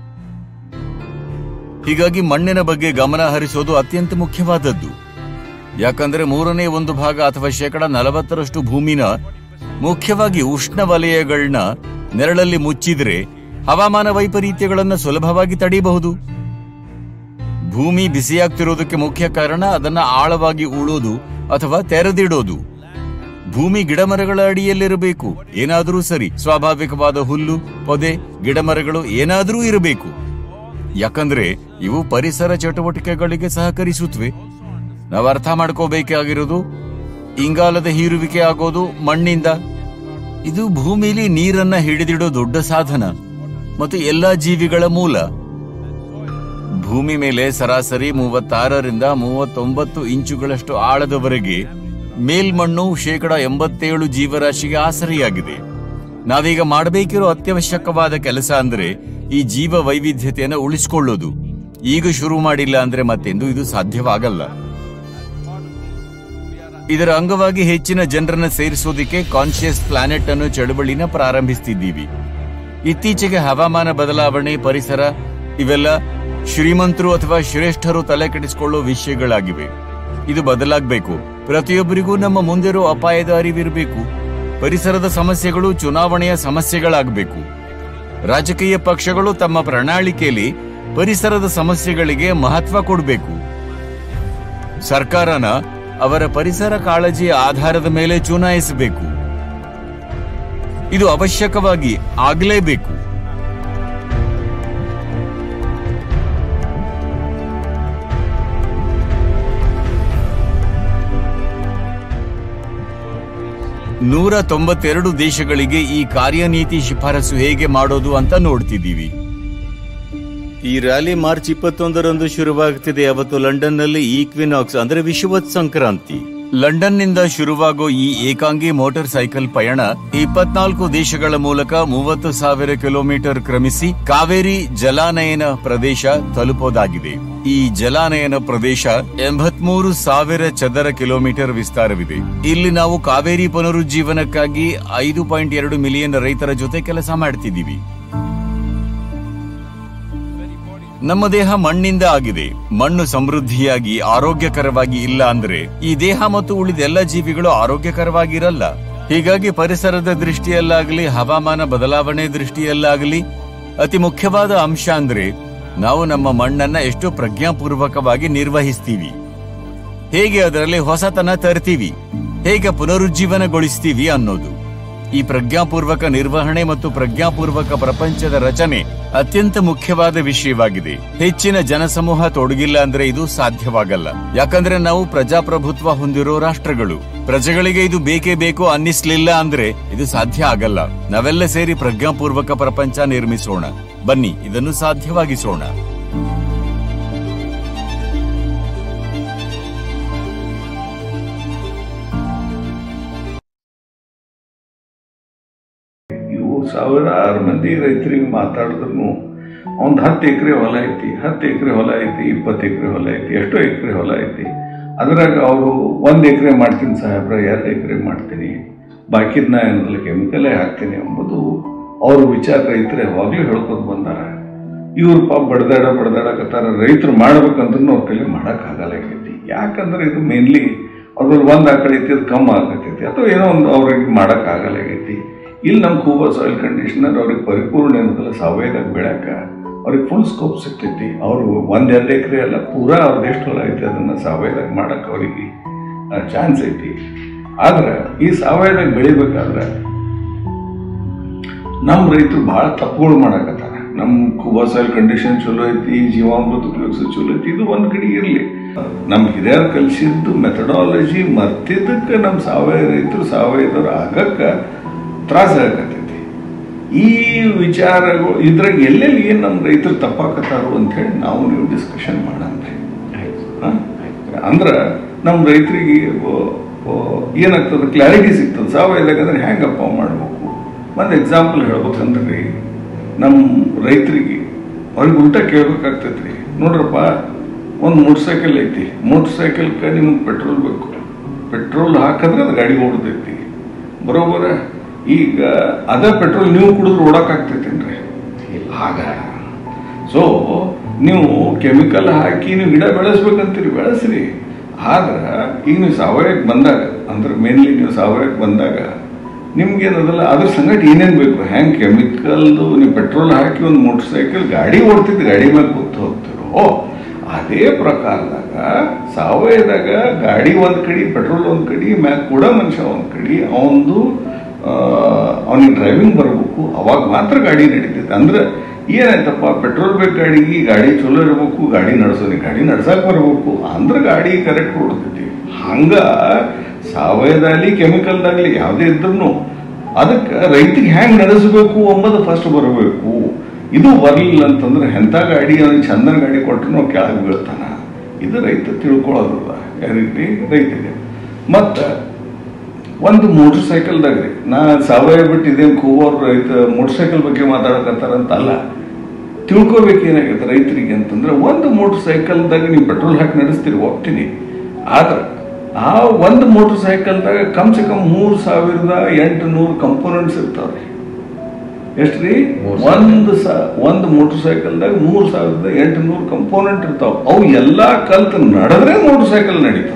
H: ಹೀಗಾಗಿ ಮಣ್ಣಿನ ಬಗ್ಗೆ ಗಮನ ಹರಿಸೋದು ಅತ್ಯಂತ ಮುಖ್ಯವಾದದ್ದು ಯಾಕಂದ್ರೆ ಮೂರನೇ ಒಂದು ಭಾಗ ಅಥವಾ ಶೇಕಡ ನಲವತ್ತರಷ್ಟು ಭೂಮಿನ ಮುಖ್ಯವಾಗಿ ಉಷ್ಣ ವಲಯಗಳನ್ನ ನೆರಳಲ್ಲಿ ಮುಚ್ಚಿದ್ರೆ ಹವಾಮಾನ ವೈಪರೀತ್ಯಗಳನ್ನ ಸುಲಭವಾಗಿ ತಡೆಯಬಹುದು ಭೂಮಿ ಬಿಸಿಯಾಗ್ತಿರೋದಕ್ಕೆ ಮುಖ್ಯ ಕಾರಣ ಅದನ್ನ ಆಳವಾಗಿ ಉಳೋದು ಅಥವಾ ತೆರೆದಿಡೋದು ಭೂಮಿ ಗಿಡಮರಗಳ ಅಡಿಯಲ್ಲಿರಬೇಕು ಏನಾದರೂ ಸರಿ ಸ್ವಾಭಾವಿಕವಾದ ಹುಲ್ಲು ಪೊದೆ ಗಿಡಮರಗಳು ಏನಾದರೂ ಇರಬೇಕು ಯಾಕಂದ್ರೆ ಇವು ಪರಿಸರ ಚಟುವಟಿಕೆಗಳಿಗೆ ಸಹಕರಿಸುತ್ತವೆ ನಾವು ಅರ್ಥ ಮಾಡ್ಕೋಬೇಕಾಗಿರೋದು ಇಂಗಾಲದ ಹೀರುವಿಕೆ ಆಗೋದು ಮಣ್ಣಿಂದ ಇದು ಭೂಮಿಲಿ ನೀರನ್ನ ಹಿಡಿದಿಡೋ ದೊಡ್ಡ ಸಾಧನ ಮತ್ತು ಎಲ್ಲಾ ಜೀವಿಗಳ ಮೂಲ ಭೂಮಿ ಮೇಲೆ ಸರಾಸರಿ ಮೂವತ್ತಾರರಿಂದ ಮೂವತ್ತೊಂಬತ್ತು ಇಂಚುಗಳಷ್ಟು ಆಳದವರೆಗೆ ಮೇಲ್ಮಣ್ಣು ಶೇಕಡ ಎಂಬತ್ತೇಳು ಜೀವರಾಶಿಗೆ ಆಸರೆಯಾಗಿದೆ ನಾವೀಗ ಮಾಡಬೇಕಿರೋ ಅತ್ಯವಶ್ಯಕವಾದ ಕೆಲಸ ಅಂದ್ರೆ ಈ ಜೀವ ವೈವಿಧ್ಯತೆಯನ್ನು ಉಳಿಸಿಕೊಳ್ಳೋದು ಈಗ ಶುರು ಮಾಡಿಲ್ಲ ಅಂದ್ರೆ ಮತ್ತೆಂದು ಇದು ಸಾಧ್ಯವಾಗಲ್ಲ ಇದರ ಅಂಗವಾಗಿ ಹೆಚ್ಚಿನ ಜನರನ್ನ ಸೇರಿಸೋದಿಕ್ಕೆ ಕಾನ್ಶಿಯಸ್ ಪ್ಲಾನೆಟ್ ಅನ್ನು ಚಳವಳಿನ ಪ್ರಾರಂಭಿಸ್ತಿದ್ದೀವಿ ಇತ್ತೀಚೆಗೆ ಹವಾಮಾನ ಬದಲಾವಣೆ ಪರಿಸರ ಇವೆಲ್ಲ ಶ್ರೀಮಂತರು ಅಥವಾ ಶ್ರೇಷ್ಠರು ತಲೆ ಕೆಡಿಸಿಕೊಳ್ಳೋ ವಿಷಯಗಳಾಗಿವೆ ಇದು ಬದಲಾಗಬೇಕು ಪ್ರತಿಯೊಬ್ಬರಿಗೂ ನಮ್ಮ ಮುಂದಿರೋ ಅಪಾಯದ ಅರಿವಿರಬೇಕು ಪರಿಸರದ ಸಮಸ್ಯೆಗಳು ಚುನಾವಣೆಯ ಸಮಸ್ಯೆಗಳಾಗಬೇಕು ರಾಜಕೀಯ ಪಕ್ಷಗಳು ತಮ್ಮ ಪ್ರಣಾಳಿಕೆಯಲ್ಲಿ ಪರಿಸರದ ಸಮಸ್ಯೆಗಳಿಗೆ ಮಹತ್ವ ಕೊಡಬೇಕು ಸರ್ಕಾರನ ಅವರ ಪರಿಸರ ಕಾಳಜಿಯ ಆಧಾರದ ಮೇಲೆ ಚುನಾಯಿಸಬೇಕು ಇದು ಅವಶ್ಯಕವಾಗಿ ಆಗಲೇಬೇಕು ನೂರ ತೊಂಬತ್ತೆರಡು ದೇಶಗಳಿಗೆ ಈ ಕಾರ್ಯನೀತಿ ಶಿಫಾರಸು ಹೇಗೆ ಮಾಡೋದು ಅಂತ ನೋಡ್ತಿದ್ದೀವಿ ಈ ರ್ಯಾಲಿ ಮಾರ್ಚ್ ಇಪ್ಪತ್ತೊಂದರಂದು ಶುರುವಾಗ್ತಿದೆ ಅವತ್ತು ಲಂಡನ್ನಲ್ಲಿ ಈಕ್ವಿನಾಕ್ಸ್ ಅಂದ್ರೆ ವಿಶ್ವವತ್ ಸಂಕ್ರಾಂತಿ ಲಂಡನ್ನಿಂದ ಶುರುವಾಗೋ ಈ ಏಕಾಂಗಿ ಮೋಟಾರ್ ಸೈಕಲ್ ಪಯಣ ಇಪ್ಪತ್ನಾಲ್ಕು ದೇಶಗಳ ಮೂಲಕ ಮೂವತ್ತು ಸಾವಿರ ಕಿಲೋಮೀಟರ್ ಕ್ರಮಿಸಿ ಕಾವೇರಿ ಜಲಾನಯನ ಪ್ರದೇಶ ತಲುಪೋದಾಗಿದೆ ಈ ಜಲಾನಯನ ಪ್ರದೇಶ ಎಂಬತ್ಮೂರು ಸಾವಿರ ಚದರ ಕಿಲೋಮೀಟರ್ ವಿಸ್ತಾರವಿದೆ ಇಲ್ಲಿ ನಾವು ಕಾವೇರಿ ಪುನರುಜ್ಜೀವನಕ್ಕಾಗಿ ಐದು ಪಾಯಿಂಟ್ ಎರಡು ಮಿಲಿಯನ್ ರೈತರ ಜೊತೆ ಕೆಲಸ ಮಾಡ್ತಿದ್ದೀವಿ ನಮ್ಮ ದೇಹ ಮಣ್ಣಿಂದ ಆಗಿದೆ ಮಣ್ಣು ಸಮೃದ್ಧಿಯಾಗಿ ಆರೋಗ್ಯಕರವಾಗಿ ಇಲ್ಲ ಅಂದ್ರೆ ಈ ದೇಹ ಮತ್ತು ಉಳಿದ ಎಲ್ಲ ಜೀವಿಗಳು ಆರೋಗ್ಯಕರವಾಗಿರಲ್ಲ ಹೀಗಾಗಿ ಪರಿಸರದ ದೃಷ್ಟಿಯಲ್ಲಾಗಲಿ ಹವಾಮಾನ ಬದಲಾವಣೆ ದೃಷ್ಟಿಯಲ್ಲಾಗಲಿ ಅತಿ ಮುಖ್ಯವಾದ ಅಂಶ ಅಂದ್ರೆ ನಾವು ನಮ್ಮ ಮಣ್ಣನ್ನ ಎಷ್ಟು ಪ್ರಜ್ಞಾಪೂರ್ವಕವಾಗಿ ನಿರ್ವಹಿಸ್ತೀವಿ ಹೇಗೆ ಅದರಲ್ಲಿ ಹೊಸತನ ತರ್ತೀವಿ ಹೇಗೆ ಪುನರುಜ್ಜೀವನಗೊಳಿಸ್ತೀವಿ ಅನ್ನೋದು ಈ ಪ್ರಜ್ಞಾಪೂರ್ವಕ ನಿರ್ವಹಣೆ ಮತ್ತು ಪ್ರಜ್ಞಾಪೂರ್ವಕ ಪ್ರಪಂಚದ ರಚನೆ ಅತ್ಯಂತ ಮುಖ್ಯವಾದ ವಿಷಯವಾಗಿದೆ ಹೆಚ್ಚಿನ ಜನಸಮೂಹ ತೊಡಗಿಲ್ಲ ಅಂದ್ರೆ ಇದು ಸಾಧ್ಯವಾಗಲ್ಲ ಯಾಕಂದ್ರೆ ನಾವು ಪ್ರಜಾಪ್ರಭುತ್ವ ಹೊಂದಿರೋ ರಾಷ್ಟ್ರಗಳು ಪ್ರಜೆಗಳಿಗೆ ಇದು ಬೇಕೇ ಬೇಕು ಅನ್ನಿಸ್ಲಿಲ್ಲ ಅಂದ್ರೆ ಇದು ಸಾಧ್ಯ ಆಗಲ್ಲ ನಾವೆಲ್ಲ ಸೇರಿ ಪ್ರಜ್ಞಾಪೂರ್ವಕ ಪ್ರಪಂಚ ನಿರ್ಮಿಸೋಣ ಬನ್ನಿ ಇದನ್ನು ಸಾಧ್ಯವಾಗಿಸೋಣ
A: ಇವು ಸಾವಿರಾರು ಮಂದಿ ರೈತರಿಗೆ ಮಾತಾಡಿದ್ರು ಒಂದು ಹತ್ತು ಎಕರೆ ಹೊಲ ಐತಿ ಹತ್ತು ಎಕರೆ ಹೊಲ ಐತಿ ಇಪ್ಪತ್ತು ಎಕರೆ ಹೊಲ ಐತಿ ಎಷ್ಟೋ ಎಕರೆ ಹೊಲ ಐತಿ ಅದ್ರಾಗ ಅವರು ಒಂದು ಎಕರೆ ಮಾಡ್ತೀನಿ ಸಾಹೇಬ್ರ ಎರಡು ಎಕರೆ ಮಾಡ್ತೀನಿ ಬಾಕಿದ್ನ ಏನಿಲ್ಲ ಕೆಮಿಕಲೇ ಹಾಕ್ತೀನಿ ಎಂಬುದು ಅವ್ರ ವಿಚಾರ ರೈತರು ಯಾವಾಗಲೂ ಹೇಳ್ಕೊಂಡು ಬಂದಾರ ಇವ್ರು ಪಾಪ ಬಡ್ದಾಡ ಬಡ್ದಾಡಕತ್ತಾರ ರೈತರು ಮಾಡ್ಬೇಕಂದ್ರೂ ಅವ್ರ ಕೈಲಿ ಮಾಡೋಕ್ಕಾಗಲ್ಲ ಆಗೈತಿ ಯಾಕಂದ್ರೆ ಇದು ಮೇನ್ಲಿ ಅದ್ರಲ್ಲಿ ಒಂದು ಆ ಕಡೆ ಐತಿ ಅದು ಕಮ್ಮಿ ಆಗತೈತಿ ಅಥವಾ ಏನೋ ಒಂದು ಅವ್ರಿಗೆ ಮಾಡೋಕ್ಕಾಗಲ್ಲ ಆಗೈತಿ ಇಲ್ಲಿ ನಮ್ಮ ಕೂಬಾ ಸಾಯಿಲ್ ಕಂಡೀಷನರ್ ಅವ್ರಿಗೆ ಪರಿಪೂರ್ಣ ಏನದಲ್ಲ ಸಾವಯವ ಬೆಳಕ ಅವ್ರಿಗೆ ಫುಲ್ ಸ್ಕೋಪ್ ಸಿಗ್ತೈತಿ ಅವರು ಒಂದು ಎರಡು ಎಕರೆ ಅಲ್ಲ ಪೂರಾ ಅವ್ರದ್ದು ಎಷ್ಟು ಹೊಲ ಐತಿ ಅದನ್ನು ಸಾವಯವ ಮಾಡಕ್ಕೆ ಅವರಿಗೆ ಚಾನ್ಸ್ ಐತಿ ಆದ್ರೆ ಈ ಸಾವಯವ ಬೆಳಿಬೇಕಾದ್ರೆ ನಮ್ಮ ರೈತರು ಭಾಳ ತಪ್ಪುಗಳು ಮಾಡಕತ್ತಾರ ನಮ್ಮ ಕೂಬಾ ಸಾಯಿಲ್ ಕಂಡೀಷನ್ ಚಲೋ ಐತಿ ಜೀವಾಮೃತ ಉಪಯೋಗಿಸೋ ಚಲೋ ಐತಿ ಇದು ಒಂದು ಕಡೆ ಇರಲಿ ನಮ್ಮ ಹಿರಿಯರು ಕಲಿಸಿದ್ದು ಮೆಥಡಾಲಜಿ ಮತ್ತಿದ್ದಕ್ಕೆ ನಮ್ಮ ಸಾವಯವ ರೈತರು ಸಾವಯವದವ್ರು ಆಗಕ್ಕೆ ತ್ರಾಸ ಆಗತೈತಿ ಈ ವಿಚಾರಗಳು ಇದ್ರಾಗ ಎಲ್ಲೆಲ್ಲಿ ಏನು ನಮ್ಮ ರೈತರು ತಪ್ಪಾಕತ್ತಾರು ಹೇಳಿ ನಾವು ನೀವು ಡಿಸ್ಕಷನ್ ಮಾಡಂದ್ರಿ ಅಂದ್ರೆ ನಮ್ಮ ರೈತರಿಗೆ ಏನಾಗ್ತದೆ ಕ್ಲಾರಿಟಿ ಸಿಗ್ತದೆ ಸಾವಯವದಾಗ ಅಂದ್ರೆ ಹೆಂಗಪ್ಪ ಮಾಡಬೇಕು ಒಂದು ಎಕ್ಸಾಂಪಲ್ ಹೇಳ್ಬೇಕಂದ್ರೆ ನಮ್ಮ ರೈತರಿಗೆ ಅವ್ರಿಗೆ ಉಲ್ಟಾ ಕೇಳ್ಬೇಕಾಗ್ತೈತ್ರಿ ನೋಡ್ರಪ್ಪ ಒಂದು ಮೋಟ್ರ್ ಸೈಕಲ್ ಐತಿ ಮೋಟ್ರ್ ಸೈಕಲ್ಗೆ ನಿಮ್ಗೆ ಪೆಟ್ರೋಲ್ ಬೇಕು ಪೆಟ್ರೋಲ್ ಹಾಕಿದ್ರೆ ಅದು ಗಾಡಿ ಓಡ್ತೈತಿ ಬರೋಬರ ಈಗ ಅದೇ ಪೆಟ್ರೋಲ್ ನೀವು ಕುಡಿದ್ರೆ ಓಡಕ್ಕಾಗ್ತೈತೇನ್ರಿ ಆಗಲ್ಲ ಸೊ ನೀವು ಕೆಮಿಕಲ್ ಹಾಕಿ ನೀವು ಗಿಡ ಬೆಳೆಸ್ಬೇಕಂತೀರಿ ಬೆಳೆಸ್ರಿ ಆದ್ರೆ ಈಗ ನೀವು ಸಾವಯವಕ್ಕೆ ಬಂದಾಗ ಅಂದ್ರೆ ಮೇನ್ಲಿ ನೀವು ಸಾವಯವಕ್ಕೆ ಬಂದಾಗ ನಿಮ್ಗೆ ಏನದಲ್ಲ ಅದ್ರ ಸಂಗಟ ಏನೇನು ಬೇಕು ಹೆಂಗೆ ಕೆಮಿಕಲ್ದು ನೀವು ಪೆಟ್ರೋಲ್ ಹಾಕಿ ಒಂದು ಮೋಟರ್ ಸೈಕಲ್ ಗಾಡಿ ಓಡ್ತಿದ್ದು ಗಾಡಿ ಮೇಲೆ ಕೂತು ಹೋಗ್ತಿರೋ ಅದೇ ಪ್ರಕಾರದಾಗ ಸಾವಯವದಾಗ ಗಾಡಿ ಒಂದು ಕಡೆ ಪೆಟ್ರೋಲ್ ಒಂದು ಕಡೆ ಮ್ಯಾಗ ಕೂಡ ಮನುಷ್ಯ ಒಂದು ಕಡೆ ಅವನದು ಅವನಿಗೆ ಡ್ರೈವಿಂಗ್ ಬರಬೇಕು ಅವಾಗ ಮಾತ್ರ ಗಾಡಿ ನಡೀತೈತೆ ಅಂದ್ರೆ ಏನಾಯ್ತಪ್ಪ ಪೆಟ್ರೋಲ್ ಬೇಕು ಗಾಡಿಗೆ ಗಾಡಿ ಚಲೋ ಇರಬೇಕು ಗಾಡಿ ನಡೆಸೋದು ಗಾಡಿ ನಡ್ಸಕ್ ಬರಬೇಕು ಅಂದ್ರೆ ಗಾಡಿ ಕರೆಕ್ಟ್ ಓಡ್ತೈತಿ ಹಂಗ ಸಾವಯವದಲ್ಲಿ ಕೆಮಿಕಲ್ದಾಗ್ಲಿ ಯಾವುದೇ ಇದ್ರೂ ಅದಕ್ಕೆ ರೈತಿಗೆ ಹೆಂಗ್ ನಡೆಸಬೇಕು ಎಂಬುದು ಫಸ್ಟ್ ಬರಬೇಕು ಇದು ಬರಲಿಲ್ಲ ಅಂತಂದ್ರೆ ಎಂಥ ಗಾಡಿ ಅವನಿಗೆ ಚಂದನ ಗಾಡಿ ಕೊಟ್ಟರು ನಾವು ಕೆಳಗೆ ಬೀಳ್ತಾನ ಇದು ರೈತ ತಿಳ್ಕೊಳ್ಳೋದಿಲ್ಲ ಯಾರಿಗೆ ರೈತಿಗೆ ಮತ್ತು ಒಂದು ಮೋಟರ್ ಸೈಕಲ್ದಾಗ ರೀ ನಾ ಸಾವಯವ ಬಿಟ್ಟು ಇದೇನು ಕೂವರ್ ರೈತ ಮೋಟರ್ ಸೈಕಲ್ ಬಗ್ಗೆ ಮಾತಾಡಕತ್ತಾರಂತ ಅಲ್ಲ ತಿಳ್ಕೊಬೇಕು ಏನಾಗುತ್ತೆ ರೈತರಿಗೆ ಅಂತಂದ್ರೆ ಒಂದು ಮೋಟರ್ ಸೈಕಲ್ದಾಗ ನೀವು ಪೆಟ್ರೋಲ್ ಹಾಕಿ ನಡೆಸ್ತೀರಿ ಒಪ್ತೀನಿ ಆದ್ರೆ ಆ ಒಂದು ಮೋಟರ್ ಸೈಕಲ್ದಾಗ ಕಮ್ ಸೆ ಕಮ್ ಮೂರು ಸಾವಿರದ ಎಂಟು ನೂರು ಕಂಪೋನೆಂಟ್ಸ್ ಇರ್ತಾವ್ರಿ ಎಷ್ಟು ರೀ ಒಂದು ಸ ಒಂದು ಮೋಟರ್ ಸೈಕಲ್ದಾಗ ಮೂರು ಸಾವಿರದ ಎಂಟು ನೂರು ಕಂಪೋನೆಂಟ್ ಇರ್ತಾವ ಅವು ಎಲ್ಲಾ ಕಲ್ತು ನಡೆದ್ರೆ ಮೋಟರ್ ಸೈಕಲ್ ನಡೀತದ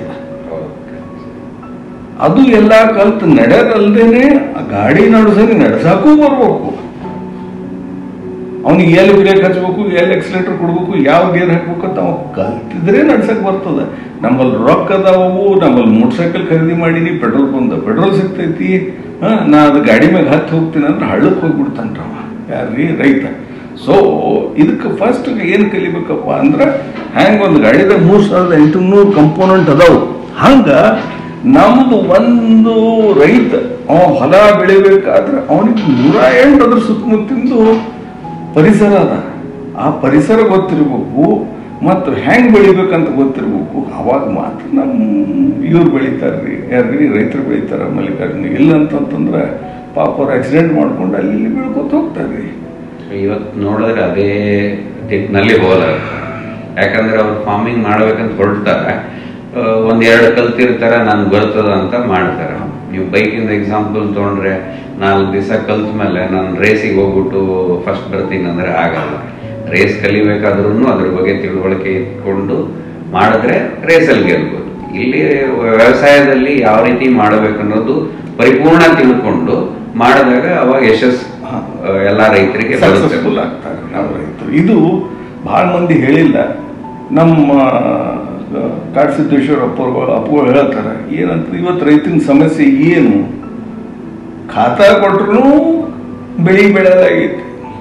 A: ಅದು ಎಲ್ಲಾ ಕಲ್ತು ನಡೆದಲ್ದೇನೆ ಆ ಗಾಡಿ ನಡೆಸೋದು ನಡೆಸಾಕೂ ಬರ್ಬೇಕು ಅವ್ನಿಗೆ ಎಲ್ಲಿ ಬ್ರೇಕ್ ಹಚ್ಬೇಕು ಎಲ್ಲಿ ಎಕ್ಸಲೇಟರ್ ಕೊಡ್ಬೇಕು ಯಾವ ಗೇರ್ ಹಾಕ್ಬೇಕು ಅಂತ ಅವ ಕಲ್ತಿದ್ರೆ ನಡ್ಸಕ್ ಬರ್ತದ ನಮ್ಮಲ್ಲಿ ರೊಕ್ಕ ಅದಾವು ನಮ್ಮಲ್ಲಿ ಮೋಟರ್ ಸೈಕಲ್ ಖರೀದಿ ಮಾಡೀನಿ ಪೆಟ್ರೋಲ್ ಬಂದ ಪೆಟ್ರೋಲ್ ಸಿಗ್ತೈತಿ ಹಾ ನಾ ಅದು ಗಾಡಿ ಮ್ಯಾಗ ಹತ್ತಿ ಹೋಗ್ತೀನಿ ಅಂದ್ರೆ ಹಳ್ಳಕ್ಕೆ ಹೋಗ್ಬಿಡ್ತಾನ್ರವ ಯಾರ್ರೀ ರೈತ ಸೊ ಇದಕ್ಕೆ ಫಸ್ಟ್ ಏನು ಕಲಿಬೇಕಪ್ಪ ಅಂದ್ರೆ ಹ್ಯಾಂಗ ಒಂದು ಗಾಡಿದಾಗ ಮೂರು ಸಾವಿರದ ಎಂಟುನೂರು ಕಂಪೋನೆಂಟ್ ಅದಾವು ಹಂಗ ನಮ್ದು ಒಂದು ರೈತ ಅವ ಹೊಲ ಬೆಳಿಬೇಕಾದ್ರೆ ಅವನಿಗೆ ನೂರ ಎಂಟು ಅದ್ರ ಸುತ್ತಮುತ್ತಿಂದು ಪರಿಸರ ಅದ ಆ ಪರಿಸರ ಗೊತ್ತಿರ್ಬೇಕು ಮತ್ತು ಹೆಂಗ್ ಬೆಳಿಬೇಕಂತ ಗೊತ್ತಿರ್ಬೇಕು ಅವಾಗ ಮಾತ್ರ ನಮ್ಮ ಇವ್ರು ಬೆಳಿತಾರ್ರಿ ಯಾರ್ರಿ ರೈತರು ಬೆಳಿತಾರ ಮಲ್ಲಿಕಾರ್ಜುನ ಇಲ್ಲ ಅಂತಂತಂದ್ರೆ ಪಾಪ ಅವ್ರು ಆಕ್ಸಿಡೆಂಟ್ ಮಾಡ್ಕೊಂಡು ಅಲ್ಲಿ ಇಲ್ಲಿ ಬೆಳ್ಕೊತ ಹೋಗ್ತಾರ್ರಿ
I: ಇವತ್ತು ನೋಡಿದ್ರೆ ಅದೇ ದಿಕ್ಕಿನಲ್ಲಿ ಹೋದಾಗ ಯಾಕಂದ್ರೆ ಅವ್ರು ಫಾರ್ಮಿಂಗ್ ಮಾಡ್ಬೇಕಂತ ಹೊರಡ್ತಾರೆ ಒಂದ್ ಎರಡು ಕಲ್ತಿರ್ತಾರೆ ನನ್ಗೆ ಬರ್ತದ ಅಂತ ಮಾಡ್ತಾರೆ ನೀವು ಬೈಕಿಂದ ಎಕ್ಸಾಂಪಲ್ ತೊಗೊಂಡ್ರೆ ನಾಲ್ಕು ದಿವಸ ಕಲ್ತ ಮೇಲೆ ನಾನು ರೇಸಿಗೆ ಹೋಗ್ಬಿಟ್ಟು ಫಸ್ಟ್ ಬರ್ತೀನಿ ಅಂದ್ರೆ ಆಗಲ್ಲ ರೇಸ್ ಕಲಿಬೇಕಾದ್ರೂ ಅದ್ರ ಬಗ್ಗೆ ತಿಳುವಳಿಕೆ ಇಟ್ಕೊಂಡು ಮಾಡಿದ್ರೆ ರೇಸಲ್ಲಿ ಗೆಲ್ಬೋದು ಇಲ್ಲಿ ವ್ಯವಸಾಯದಲ್ಲಿ ಯಾವ ರೀತಿ ಮಾಡಬೇಕು ಅನ್ನೋದು ಪರಿಪೂರ್ಣ ತಿಳ್ಕೊಂಡು ಮಾಡಿದಾಗ ಅವಾಗ ಯಶಸ್ಸು ಆ, ಎಲ್ಲಾ ರೈತರಿಗೆ ಬರುತ್ತೆ
A: ಸಕ್ಸಸ್ಫುಲ್ ಆಗ್ತಾರೆ ನಾವು ರೈತರು ಇದು ಬಹಳ ಮಂದಿ ಹೇಳಿಲ್ಲ ನಮ್ಮ ಕಾಡಸಿದ್ದೇಶ್ವರ ಅಪ್ಪರು ಅಪ್ಪಗಳು ಹೇಳ್ತಾರೆ ಏನಂತ ಇವತ್ತು ರೈತನ ಸಮಸ್ಯೆ ಏನು ಖಾತಾ ಕೊಟ್ರು ಬೆಳಿ ಬೆಳೆದಾಗೈತಿ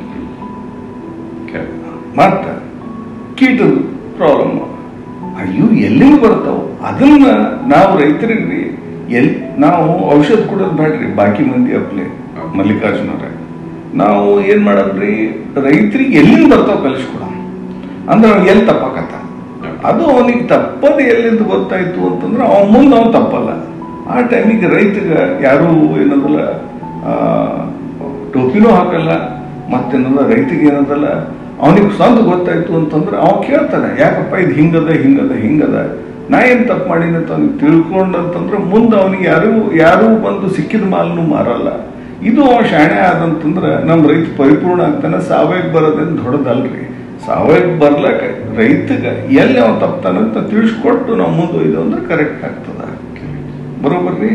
A: ಮತ್ತ ಕೀಟದ ಪ್ರಾಬ್ಲಮ್ ಅಯ್ಯೋ ಎಲ್ಲಿಂದ ಬರ್ತಾವ ಅದನ್ನ ನಾವು ರೈತರಿಗೆ ಎಲ್ ನಾವು ಔಷಧ ಕೊಡೋದು ಬೇಡ್ರಿ ಬಾಕಿ ಮಂದಿ ಅಪ್ಲೆ ಮಲ್ಲಿಕಾರ್ಜುನವ್ರೆ ನಾವು ಏನ್ ಮಾಡದ್ರಿ ರೈತರಿಗೆ ಎಲ್ಲಿಂದ ಬರ್ತಾವ ಕಲಿಸ್ಕೊಡ ಅಂದ್ರೆ ಅವ್ನು ಎಲ್ಲಿ ತಪ್ಪಕತ್ತ ಅದು ಅವನಿಗೆ ತಪ್ಪದ ಎಲ್ಲಿಂದ ಗೊತ್ತಾಯ್ತು ಅಂತಂದ್ರೆ ಅವನ ಮುಂದೆ ಅವನು ತಪ್ಪಲ್ಲ ಆ ಟೈಮಿಗೆ ರೈತಗೆ ಯಾರು ಏನದಲ್ಲ ಆ, ಟೋಪಿನೂ ಹಾಕಲ್ಲ ಮತ್ತೇನದ ರೈತಿಗೆ ಏನದಲ್ಲ ಅವನಿಗೆ ಸ್ವಂತ ಗೊತ್ತಾಯ್ತು ಅಂತಂದ್ರೆ ಅವ ಕೇಳ್ತಾನೆ ಯಾಕಪ್ಪ ಇದು ಹಿಂಗದ ಹಿಂಗದ ಹಿಂಗದ ನಾ ಏನ್ ತಪ್ಪು ಮಾಡೀನಿ ಅಂತ ಅವ್ನಿಗೆ ತಿಳ್ಕೊಂಡಂತಂದ್ರೆ ಮುಂದೆ ಅವನಿಗೆ ಯಾರು ಯಾರು ಬಂದು ಸಿಕ್ಕಿದ ಮಾಲನ್ನು ಮಾರಲ್ಲ ಇದು ಅವ ಶಾಣೆ ಆದಂತಂದ್ರೆ ನಮ್ಮ ರೈತ ಪರಿಪೂರ್ಣ ಆಗ್ತಾನೆ ಸಾವಯವ ಬರೋದೇನು ದೊಡ್ಡದಲ್ರಿ ಸಾವಯವ ಬರ್ಲಕ್ಕ ರೈತಗ ಎಲ್ಲಿ ಅವ ತಪ್ತಾನಂತ ತಿಳಿಸ್ಕೊಟ್ಟು ನಾವು ಮುಂದೊಯ್ದು ಅಂದ್ರೆ ಕರೆಕ್ಟ್ ಆಗ್ತದ ಬರೋಬರ್ರಿ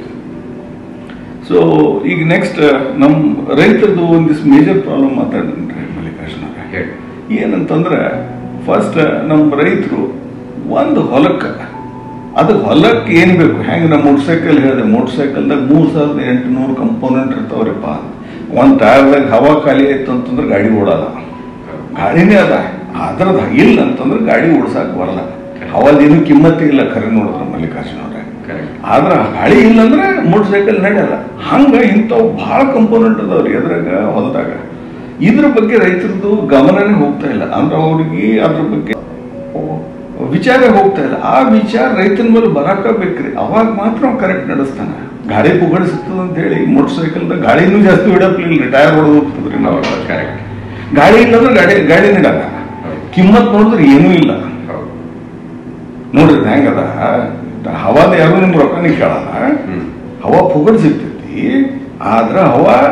A: ಸೊ ಈಗ ನೆಕ್ಸ್ಟ್ ನಮ್ಮ ರೈತರದು ಒಂದಿಷ್ಟು ಮೇಜರ್ ಪ್ರಾಬ್ಲಮ್ ಮಾತಾಡಿದ್ರಿ ಮಲ್ಲಿಕಾರ್ಜುನ
I: ಹೇಳಿ
A: ಏನಂತಂದ್ರೆ ಫಸ್ಟ್ ನಮ್ಮ ರೈತರು ಒಂದು ಹೊಲಕ್ಕೆ ಅದು ಹೊಲಕ್ಕೆ ಏನ್ ಬೇಕು ಹೆಂಗೆ ನಮ್ಮ ಮೋಟರ್ ಸೈಕಲ್ ಹೇಳಿದೆ ಮೋಟರ್ ಸೈಕಲ್ದಾಗ ಮೂರ್ ಸಾವಿರದ ಎಂಟುನೂರು ಕಂಪೋನೆಂಟ್ ಇರ್ತಾವ್ರಿಪ್ಪ ಒಂದ್ ಟೈರ್ದಾಗ ಹವಾ ಖಾಲಿ ಆಯ್ತು ಅಂತಂದ್ರೆ ಗಾಡಿ ಓಡಲ್ಲ ಗಾಡಿನೇ ಅದ ಅದ್ರದ ಇಲ್ಲ ಅಂತಂದ್ರೆ ಗಾಡಿ ಓಡ್ಸಕ್ ಬರಲ್ಲ ಹವಾದೇನು ಕಿಮ್ಮತ್ತೇ ಇಲ್ಲ ಖರೆ ನೋಡಿದ್ರೆ ಮಲ್ಲಿಕಾರ್ಜುನ ಅವ್ರೆ
I: ಕರೆಕ್ಟ್
A: ಆದ್ರೆ ಆ ಗಾಳಿ ಇಲ್ಲಂದ್ರೆ ಮೋಟರ್ ಸೈಕಲ್ ನಡೆಯಲ್ಲ ಹಂಗ ಇಂಥವು ಬಹಳ ಕಂಪೋನೆಂಟ್ ಅದಾವ್ರಿ ಅದ್ರಾಗ ಹೊಲದಾಗ ಇದ್ರ ಬಗ್ಗೆ ರೈತರದ್ದು ಗಮನನೇ ಹೋಗ್ತಾ ಇಲ್ಲ ಅಂದ್ರೆ ಅವ್ರಿಗೆ ಅದ್ರ ಬಗ್ಗೆ ವಿಚಾರ ಹೋಗ್ತಾ ಇಲ್ಲ ಆ ವಿಚಾರ ರೈತನ ಮೇಲೆ ಬರಾಕ ಬೇಕ್ರಿ ಅವಾಗ ಮಾತ್ರ ಅವ್ನು ಕರೆಕ್ಟ್ ನಡೆಸ್ತಾನ ಗಾಡಿ ಪುಗಡ್ ಸಿಗ್ತದ ಅಂತ ಹೇಳಿ ಮೋಟರ್ ಸೈಕಲ್ದಾಗ ಗಾಳಿನೂ ಜಾಸ್ತಿ ಬಿಡಪ್ಲಿಲ್ಲ ಟೈರ್ ಹೊಡೆದು ಹೋಗ್ತದ್ರಿ ನಾವು
I: ಕರೆಕ್ಟ್
A: ಗಾಡಿ ಇಲ್ಲಂದ್ರೆ ಗಾಡಿ ಗಾಡಿ ನೀಡಲ್ಲ ಕಿಮ್ಮತ್ ನೋಡಿದ್ರೆ ಏನೂ ಇಲ್ಲ
I: ಹೌದು
A: ನೋಡ್ರಿ ಇದು ಹೆಂಗದ ಹವಾದ ಯಾರು ನಿಮ್ ರೊಕ್ಕನೇ ಕೇಳಲ್ಲ
I: ಹ್ಮ್
A: ಹವಾ ಪುಗಡ್ ಸಿಗ್ತೈತಿ ಆದ್ರ ಹವಾ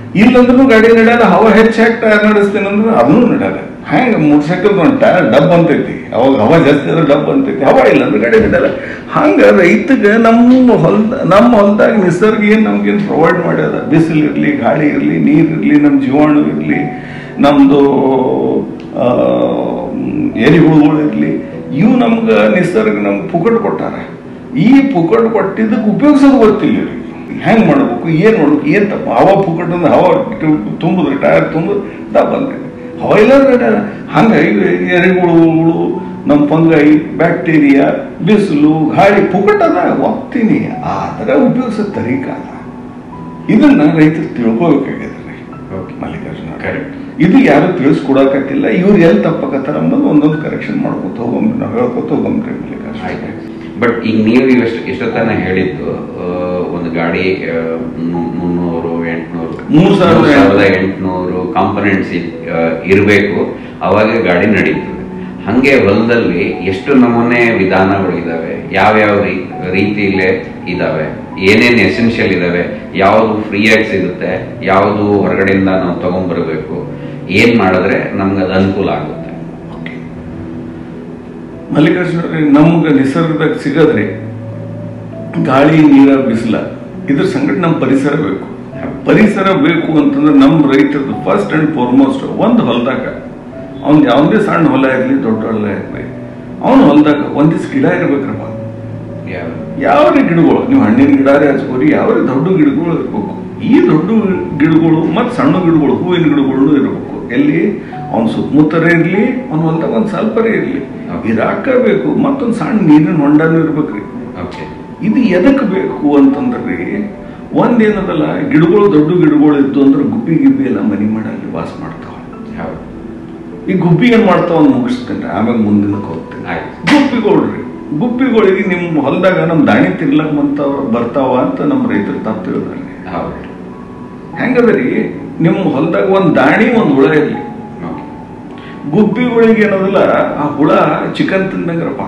A: ಇಲ್ಲಂದ್ರೂ ಗಾಡಿ ನಡೆಯಲ್ಲ ಹವಾ ಹೆಚ್ಚಾಗಿ ಟೈರ್ ನಡೆಸ್ತೀನಿ ಅಂದ್ರೆ ಅದನ್ನು ನಡೆಯಲ್ಲ ಹ್ಯಾಂಗ ಮೂರ್ ಸೈಕಲ್ ಒಂದು ಟೈರ್ ಡಬ್ ಅಂತೈತಿ ಅವಾಗ ಹವಾ ಜಾಸ್ತಿ ಆದ್ರೆ ಡಬ್ ಅಂತೈತಿ ಹವಾ ಇಲ್ಲ ಅಂದ್ರೆ ಗಾಡಿ ನಡೆಯಲ್ಲ ಹಂಗ ರೈತಗೆ ನಮ್ಮ ಹೊಲ್ದ ನಮ್ಮ ಹೊಲ್ದಾಗ ನಿಸರ್ಗ ಏನ್ ನಮ್ಗೇನು ಪ್ರೊವೈಡ್ ಮಾಡ್ಯದ ಬಿಸಿಲು ಇರ್ಲಿ ಗಾಳಿ ಇರ್ಲಿ ನೀರ್ ಇರ್ಲಿ ನಮ್ಮ ಜೀವಾಣು ಇರ್ಲಿ ನಮ್ದು ಆ, ಎರಿಹುಳುಗಳು ಇರ್ಲಿ ಇವು ನಮ್ಗೆ ನಿಸರ್ಗ ನಮ್ಗೆ ಪುಕಟ್ ಕೊಟ್ಟಾರ ಈ ಪುಕಟ್ ಕೊಟ್ಟಿದ್ದಕ್ಕೆ ಉಪಯೋಗಿಸೋದು ಗೊತ್ತಿಲ್ಲ ಇವ್ರಿಗೆ ಹೆಂಗ್ ಮಾಡ್ಬೇಕು ಏನ್ ಮಾಡ್ಬೇಕು ಏನ್ ತಪ್ಪ ಹವಾ ಪುಕಟ್ ಅಂದ್ರೆ ಹವಾ ತುಂಬಿದ್ರೆ ಟೈರ್ ತುಂಬ ಡಬ್ ಅಂದ್ರೆ ಹವಾ ಇಲ್ಲ ನಡೆಯಲ್ಲ ಹಂಗಾಗಿ ಎರೆಹುಳುಗಳು ನಮ್ಮ ಫಂಗೈ ಬ್ಯಾಕ್ಟೀರಿಯಾ ಬಿಸಿಲು ಗಾಳಿ ಪುಕಟ್ ಅದ ಒಪ್ತೀನಿ ಆದ್ರೆ ಉಪಯೋಗಿಸೋ ತರೀಕ ಅದ ಇದನ್ನ ರೈತರು ತಿಳ್ಕೊಬೇಕಾಗ್ಯದ ಮಲ್ಲಿಕಾರ್ಜುನ
I: Correct.
A: ಇದು ಯಾರು ತಿಳಿಸ್ಕೊಡಕತ್ತಿಲ್ಲ ಇವ್ರು ಎಲ್ಲಿ ತಪ್ಪಕತ್ತಾರ ಅನ್ನೋದು ಒಂದೊಂದು ಕರೆಕ್ಷನ್ ಮಾಡ್ಕೊತ ಹೋಗಂಬ್ರಿ ನಾವು ಹೇಳ್ಕೊತ ಹೋಗಂಬ್ರಿ ಮಲ್ಲಿಕಾರ್ಜುನ
I: ಬಟ್ ಈಗ ನೀವು ಎಷ್ಟು ಎಷ್ಟೊತ್ತನ ಹೇಳಿದ್ದು ಆ, ಒಂದು ಗಾಡಿ ಆ, ಮು- ಮುನ್ನೂರು ಎಂಟ್ನೂರು
A: ಮೂರ್ ಸಾವಿರದ
I: ಸಾವಿರದ ಎಂಟ್ನೂರು ಕಾಂಪೊನೆಂಟ್ಸ್ ಇರಬೇಕು ಅವಾಗ ಗಾಡಿ ನಡೀತದೆ ಹಂಗೆ ಹೊಲದಲ್ಲಿ ಎಷ್ಟು ನಮೂನೆ ವಿಧಾನಗಳು ಇದಾವೆ ಯಾವ್ಯಾವ ರೀ- ರೀತಿಲೇ ಇದಾವೆ ಏನೇನು ಎಸೆನ್ಷಿಯಲ್ ಇದಾವೆ ಯಾವುದು ಫ್ರೀಯಾಗಿ ಸಿಗುತ್ತೆ ಯಾವುದು ಹೊರಗಡೆಯಿಂದ ನಾವು ತಗೊಂಡ್ಬರ್ಬೇಕು ಏನ್ ಮಾಡಿದ್ರೆ ನಮ್ಗೆ ಅದು ಅನುಕೂಲ ಆಗುತ್ತೆ
A: ಮಲ್ಲಿಕಾರ್ಜುನ ನಮ್ಗೆ ನಿಸರ್ಗದಾಗ ಸಿಗದ್ರಿ ಗಾಳಿ ನೀರ ಬಿಸಿಲ ಇದ್ರ ಸಂಗಡ ನಮ್ಮ ಪರಿಸರ ಬೇಕು ಪರಿಸರ ಬೇಕು ಅಂತಂದ್ರೆ ನಮ್ಮ ರೈತರದ್ದು ಫಸ್ಟ್ ಅಂಡ್ ಫಾರ್ಮೋಸ್ಟ್ ಒಂದು ಹೊಲದಾಗ ಅವ್ನ್ ಯಾವುದೇ ಸಣ್ಣ ಹೊಲ ಇರಲಿ ದೊಡ್ಡ ಹೊಲ ಇರಲಿ ಅವನ ಹೊಲದಾಗ ಒಂದಿಷ್ಟು ಗಿಡ ಇರ್ಬೇಕ್ರಪ್ಪ
I: ಯಾವ
A: ಯಾವ ಗಿಡಗಳು ನೀವು ಹಣ್ಣಿನ ಗಿಡಾರೇ ಹಚ್ಕೋರಿ ಯಾವ ದೊಡ್ಡ ಗಿಡಗಳು ಇರ್ಬೇಕು ಈ ದೊಡ್ಡ ಗಿಡಗಳು ಮತ್ತು ಸಣ್ಣ ಗಿಡಗಳು ಹೂವಿನ ಗಿಡಗಳು ಇರಬೇಕು ಎಲ್ಲಿ ಅವ್ನ ಸುತ್ತಮುತ್ತರೇ ಇರ್ಲಿ ಅವ್ನ ಹೊಲ್ದಾಗ ಒಂದು ಸ್ವಲ್ಪರೇ ಇರ್ಲಿ ಇರಾಕ ಬೇಕು ಮತ್ತೊಂದು ಸಣ್ಣ ನೀರಿನ ಹೊಂಡನೂ ಇರ್ಬೇಕ್ರಿ
I: ಓಕೆ
A: ಇದು ಎದಕ್ ಬೇಕು ಅಂತಂದ್ರಿ ಒಂದೇನದಲ್ಲ ಗಿಡಗಳು ದೊಡ್ಡ ಗಿಡಗಳು ಇದ್ದು ಅಂದ್ರೆ ಗುಬ್ಬಿ ಗಿಬ್ಬಿ ಎಲ್ಲ ಮನಿ ಮಾಡಲ್ಲಿ ವಾಸ ಮಾಡ್ತಾವ
I: ಹೌದು
A: ಈ ಗುಬ್ಬಿ ಏನ್ ಮಾಡ್ತಾವ ಅಂತ ಮುಗಿಸ್ತೇನೆ ಆಮೇಲೆ ಮುಂದಿನಕ್ಕೆ ಹೋಗ್ತೇನೆ
I: ಆಯ್ತು
A: ಗುಬ್ಬಿಗಳ್ರಿ ಗುಬ್ಬಿಗಳಿಗೆ ನಿಮ್ಮ ಹೊಲದಾಗ ನಮ್ ದಾಣಿ ತಿನ್ಲಕ್ ಬಂತಾವ ಬರ್ತಾವ ಅಂತ ನಮ್ಮ ರೈತರು ತಪ್ಪು ತಿಳಿದ್ರಿ
I: ಹೌದು
A: ಹೆಂಗದ್ರಿ ನಿಮ್ಮ ಹೊಲದಾಗ ಒಂದ್ ದಾಣಿ ಒಂದ್ ಹುಳ ಇರ್ಲಿ
I: ಓಕೆ
A: ಗುಬ್ಬಿಗಳಿಗೆ ಏನದಲ್ಲ ಆ ಹುಳ ಚಿಕನ್ ತಿಂದಂಗ್ರಪ್ಪ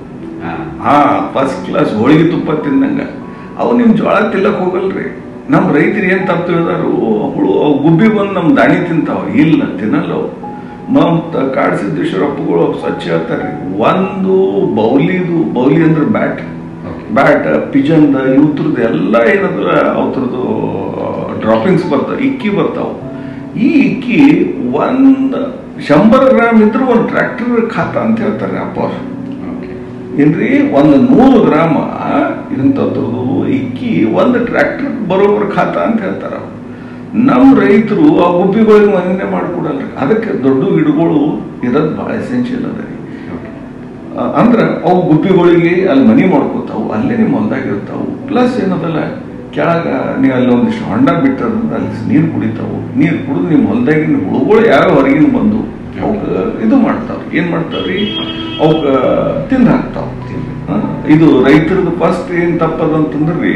I: ಹಾ
A: ಹಾ ಫಸ್ಟ್ ಕ್ಲಾಸ್ ಹೋಳಿಗೆ ತುಪ್ಪ ತಿಂದಂಗ ಅವು ನಿಮ್ ಜೋಳ ತಿಲ್ಲಕ್ ಹೋಗಲ್ರಿ ನಮ್ ರೈತರು ಏನ್ ತಪ್ಪು ತಿಳಿದಾರು ಹುಳು ಅವು ಗುಬ್ಬಿ ಬಂದು ನಮ್ ದಾಣಿ ತಿಂತಾವ ಇಲ್ಲ ತಿನ್ನಲ್ಲ ಅವು ಮತ್ತ ಕಾಡಸಿದ್ದೇಶ್ವರ ಅಪ್ಪಗಳು ಸ್ವಚ್ಛ ಹೇಳ್ತಾರ್ರಿ ಒಂದು ಬೌಲಿದು ಬೌಲಿ ಅಂದ್ರೆ ಬ್ಯಾಟ್ ಬ್ಯಾಟ್ ಪಿಜನ್ದ ಇವ್ರದ್ದು ಎಲ್ಲ ಏನಂದ್ರ ಅವ್ರದ್ದು ಡ್ರಾಪಿಂಗ್ಸ್ ಬರ್ತಾವ ಇಕ್ಕಿ ಬರ್ತಾವ ಈ ಇಕ್ಕಿ ಒಂದ್ ಶಂಬರ್ ಗ್ರಾಮ್ ಇದ್ರೆ ಒಂದು ಟ್ರ್ಯಾಕ್ಟರ್ ಖಾತ ಅಂತ ಹೇಳ್ತಾರೆ ಅಪ್ಪ ಅವ್ರು.
I: ಓಕೆ
A: ಏನ್ರಿ ಒಂದು ನೂರು ಗ್ರಾಮ ಇಂಥದ್ರದ್ದು ಇಕ್ಕಿ ಒಂದು ಟ್ರ್ಯಾಕ್ಟರ್ ಬರೋಬ್ಬರ ಖಾತ ಅಂತ ಹೇಳ್ತಾರ ಅವ್ರು. ನಮ್ಮ ರೈತರು ಆ ಗುಬ್ಬಿಗಳಿಗೆ ಮನೆ ಮಾಡ್ಕೊಡಲ್ರಿ ಅದಕ್ಕೆ ದೊಡ್ಡ ಗಿಡಗಳು ಇರೋದು ಭಾಳ ಎಸೆನ್ಷಿಯಲ್ ಅದ ರೀ
I: ಓಕೆ
A: ಆ, ಅಂದ್ರ ಅವು ಗುಬ್ಬಿಗಳಿಗೆ ಅಲ್ಲಿ ಮನಿ ಮಾಡ್ಕೋತಾವು ಅಲ್ಲೇ ನಿಮ್ಮ ಹೊಲ್ದಾಗ ಇರ್ತಾವು ಪ್ಲಸ್ ಏನದಲ್ಲ ಕೆಳಗ ನೀವು ಅಲ್ಲಿ ಒಂದಿಷ್ಟು ಹೊಂಡ ಬಿಟ್ಟದಂದ್ರೆ ಅಲ್ಲಿ ನೀರು ಕುಡಿತಾವು ನೀರು ಕುಡಿದು ನಿಮ್ಮ ಹೊಲ್ದಾಗಿನ ಹುಳುಗಳು ಯಾವ ಹೊರಗಿನ ಬಂದು ಅವಕ್ಕ ಇದು ಮಾಡ್ತಾವ್ರಿ ಏನ್ ಮಾಡ್ತಾವ್ರಿ ಅವಕ್ಕ ತಿಂದು ಹಾಕ್ತಾವ ಇದು ರೈತರದ್ದು ಫಸ್ಟ್ ಏನ್ ತಪ್ಪದಂತಂದ್ರಿ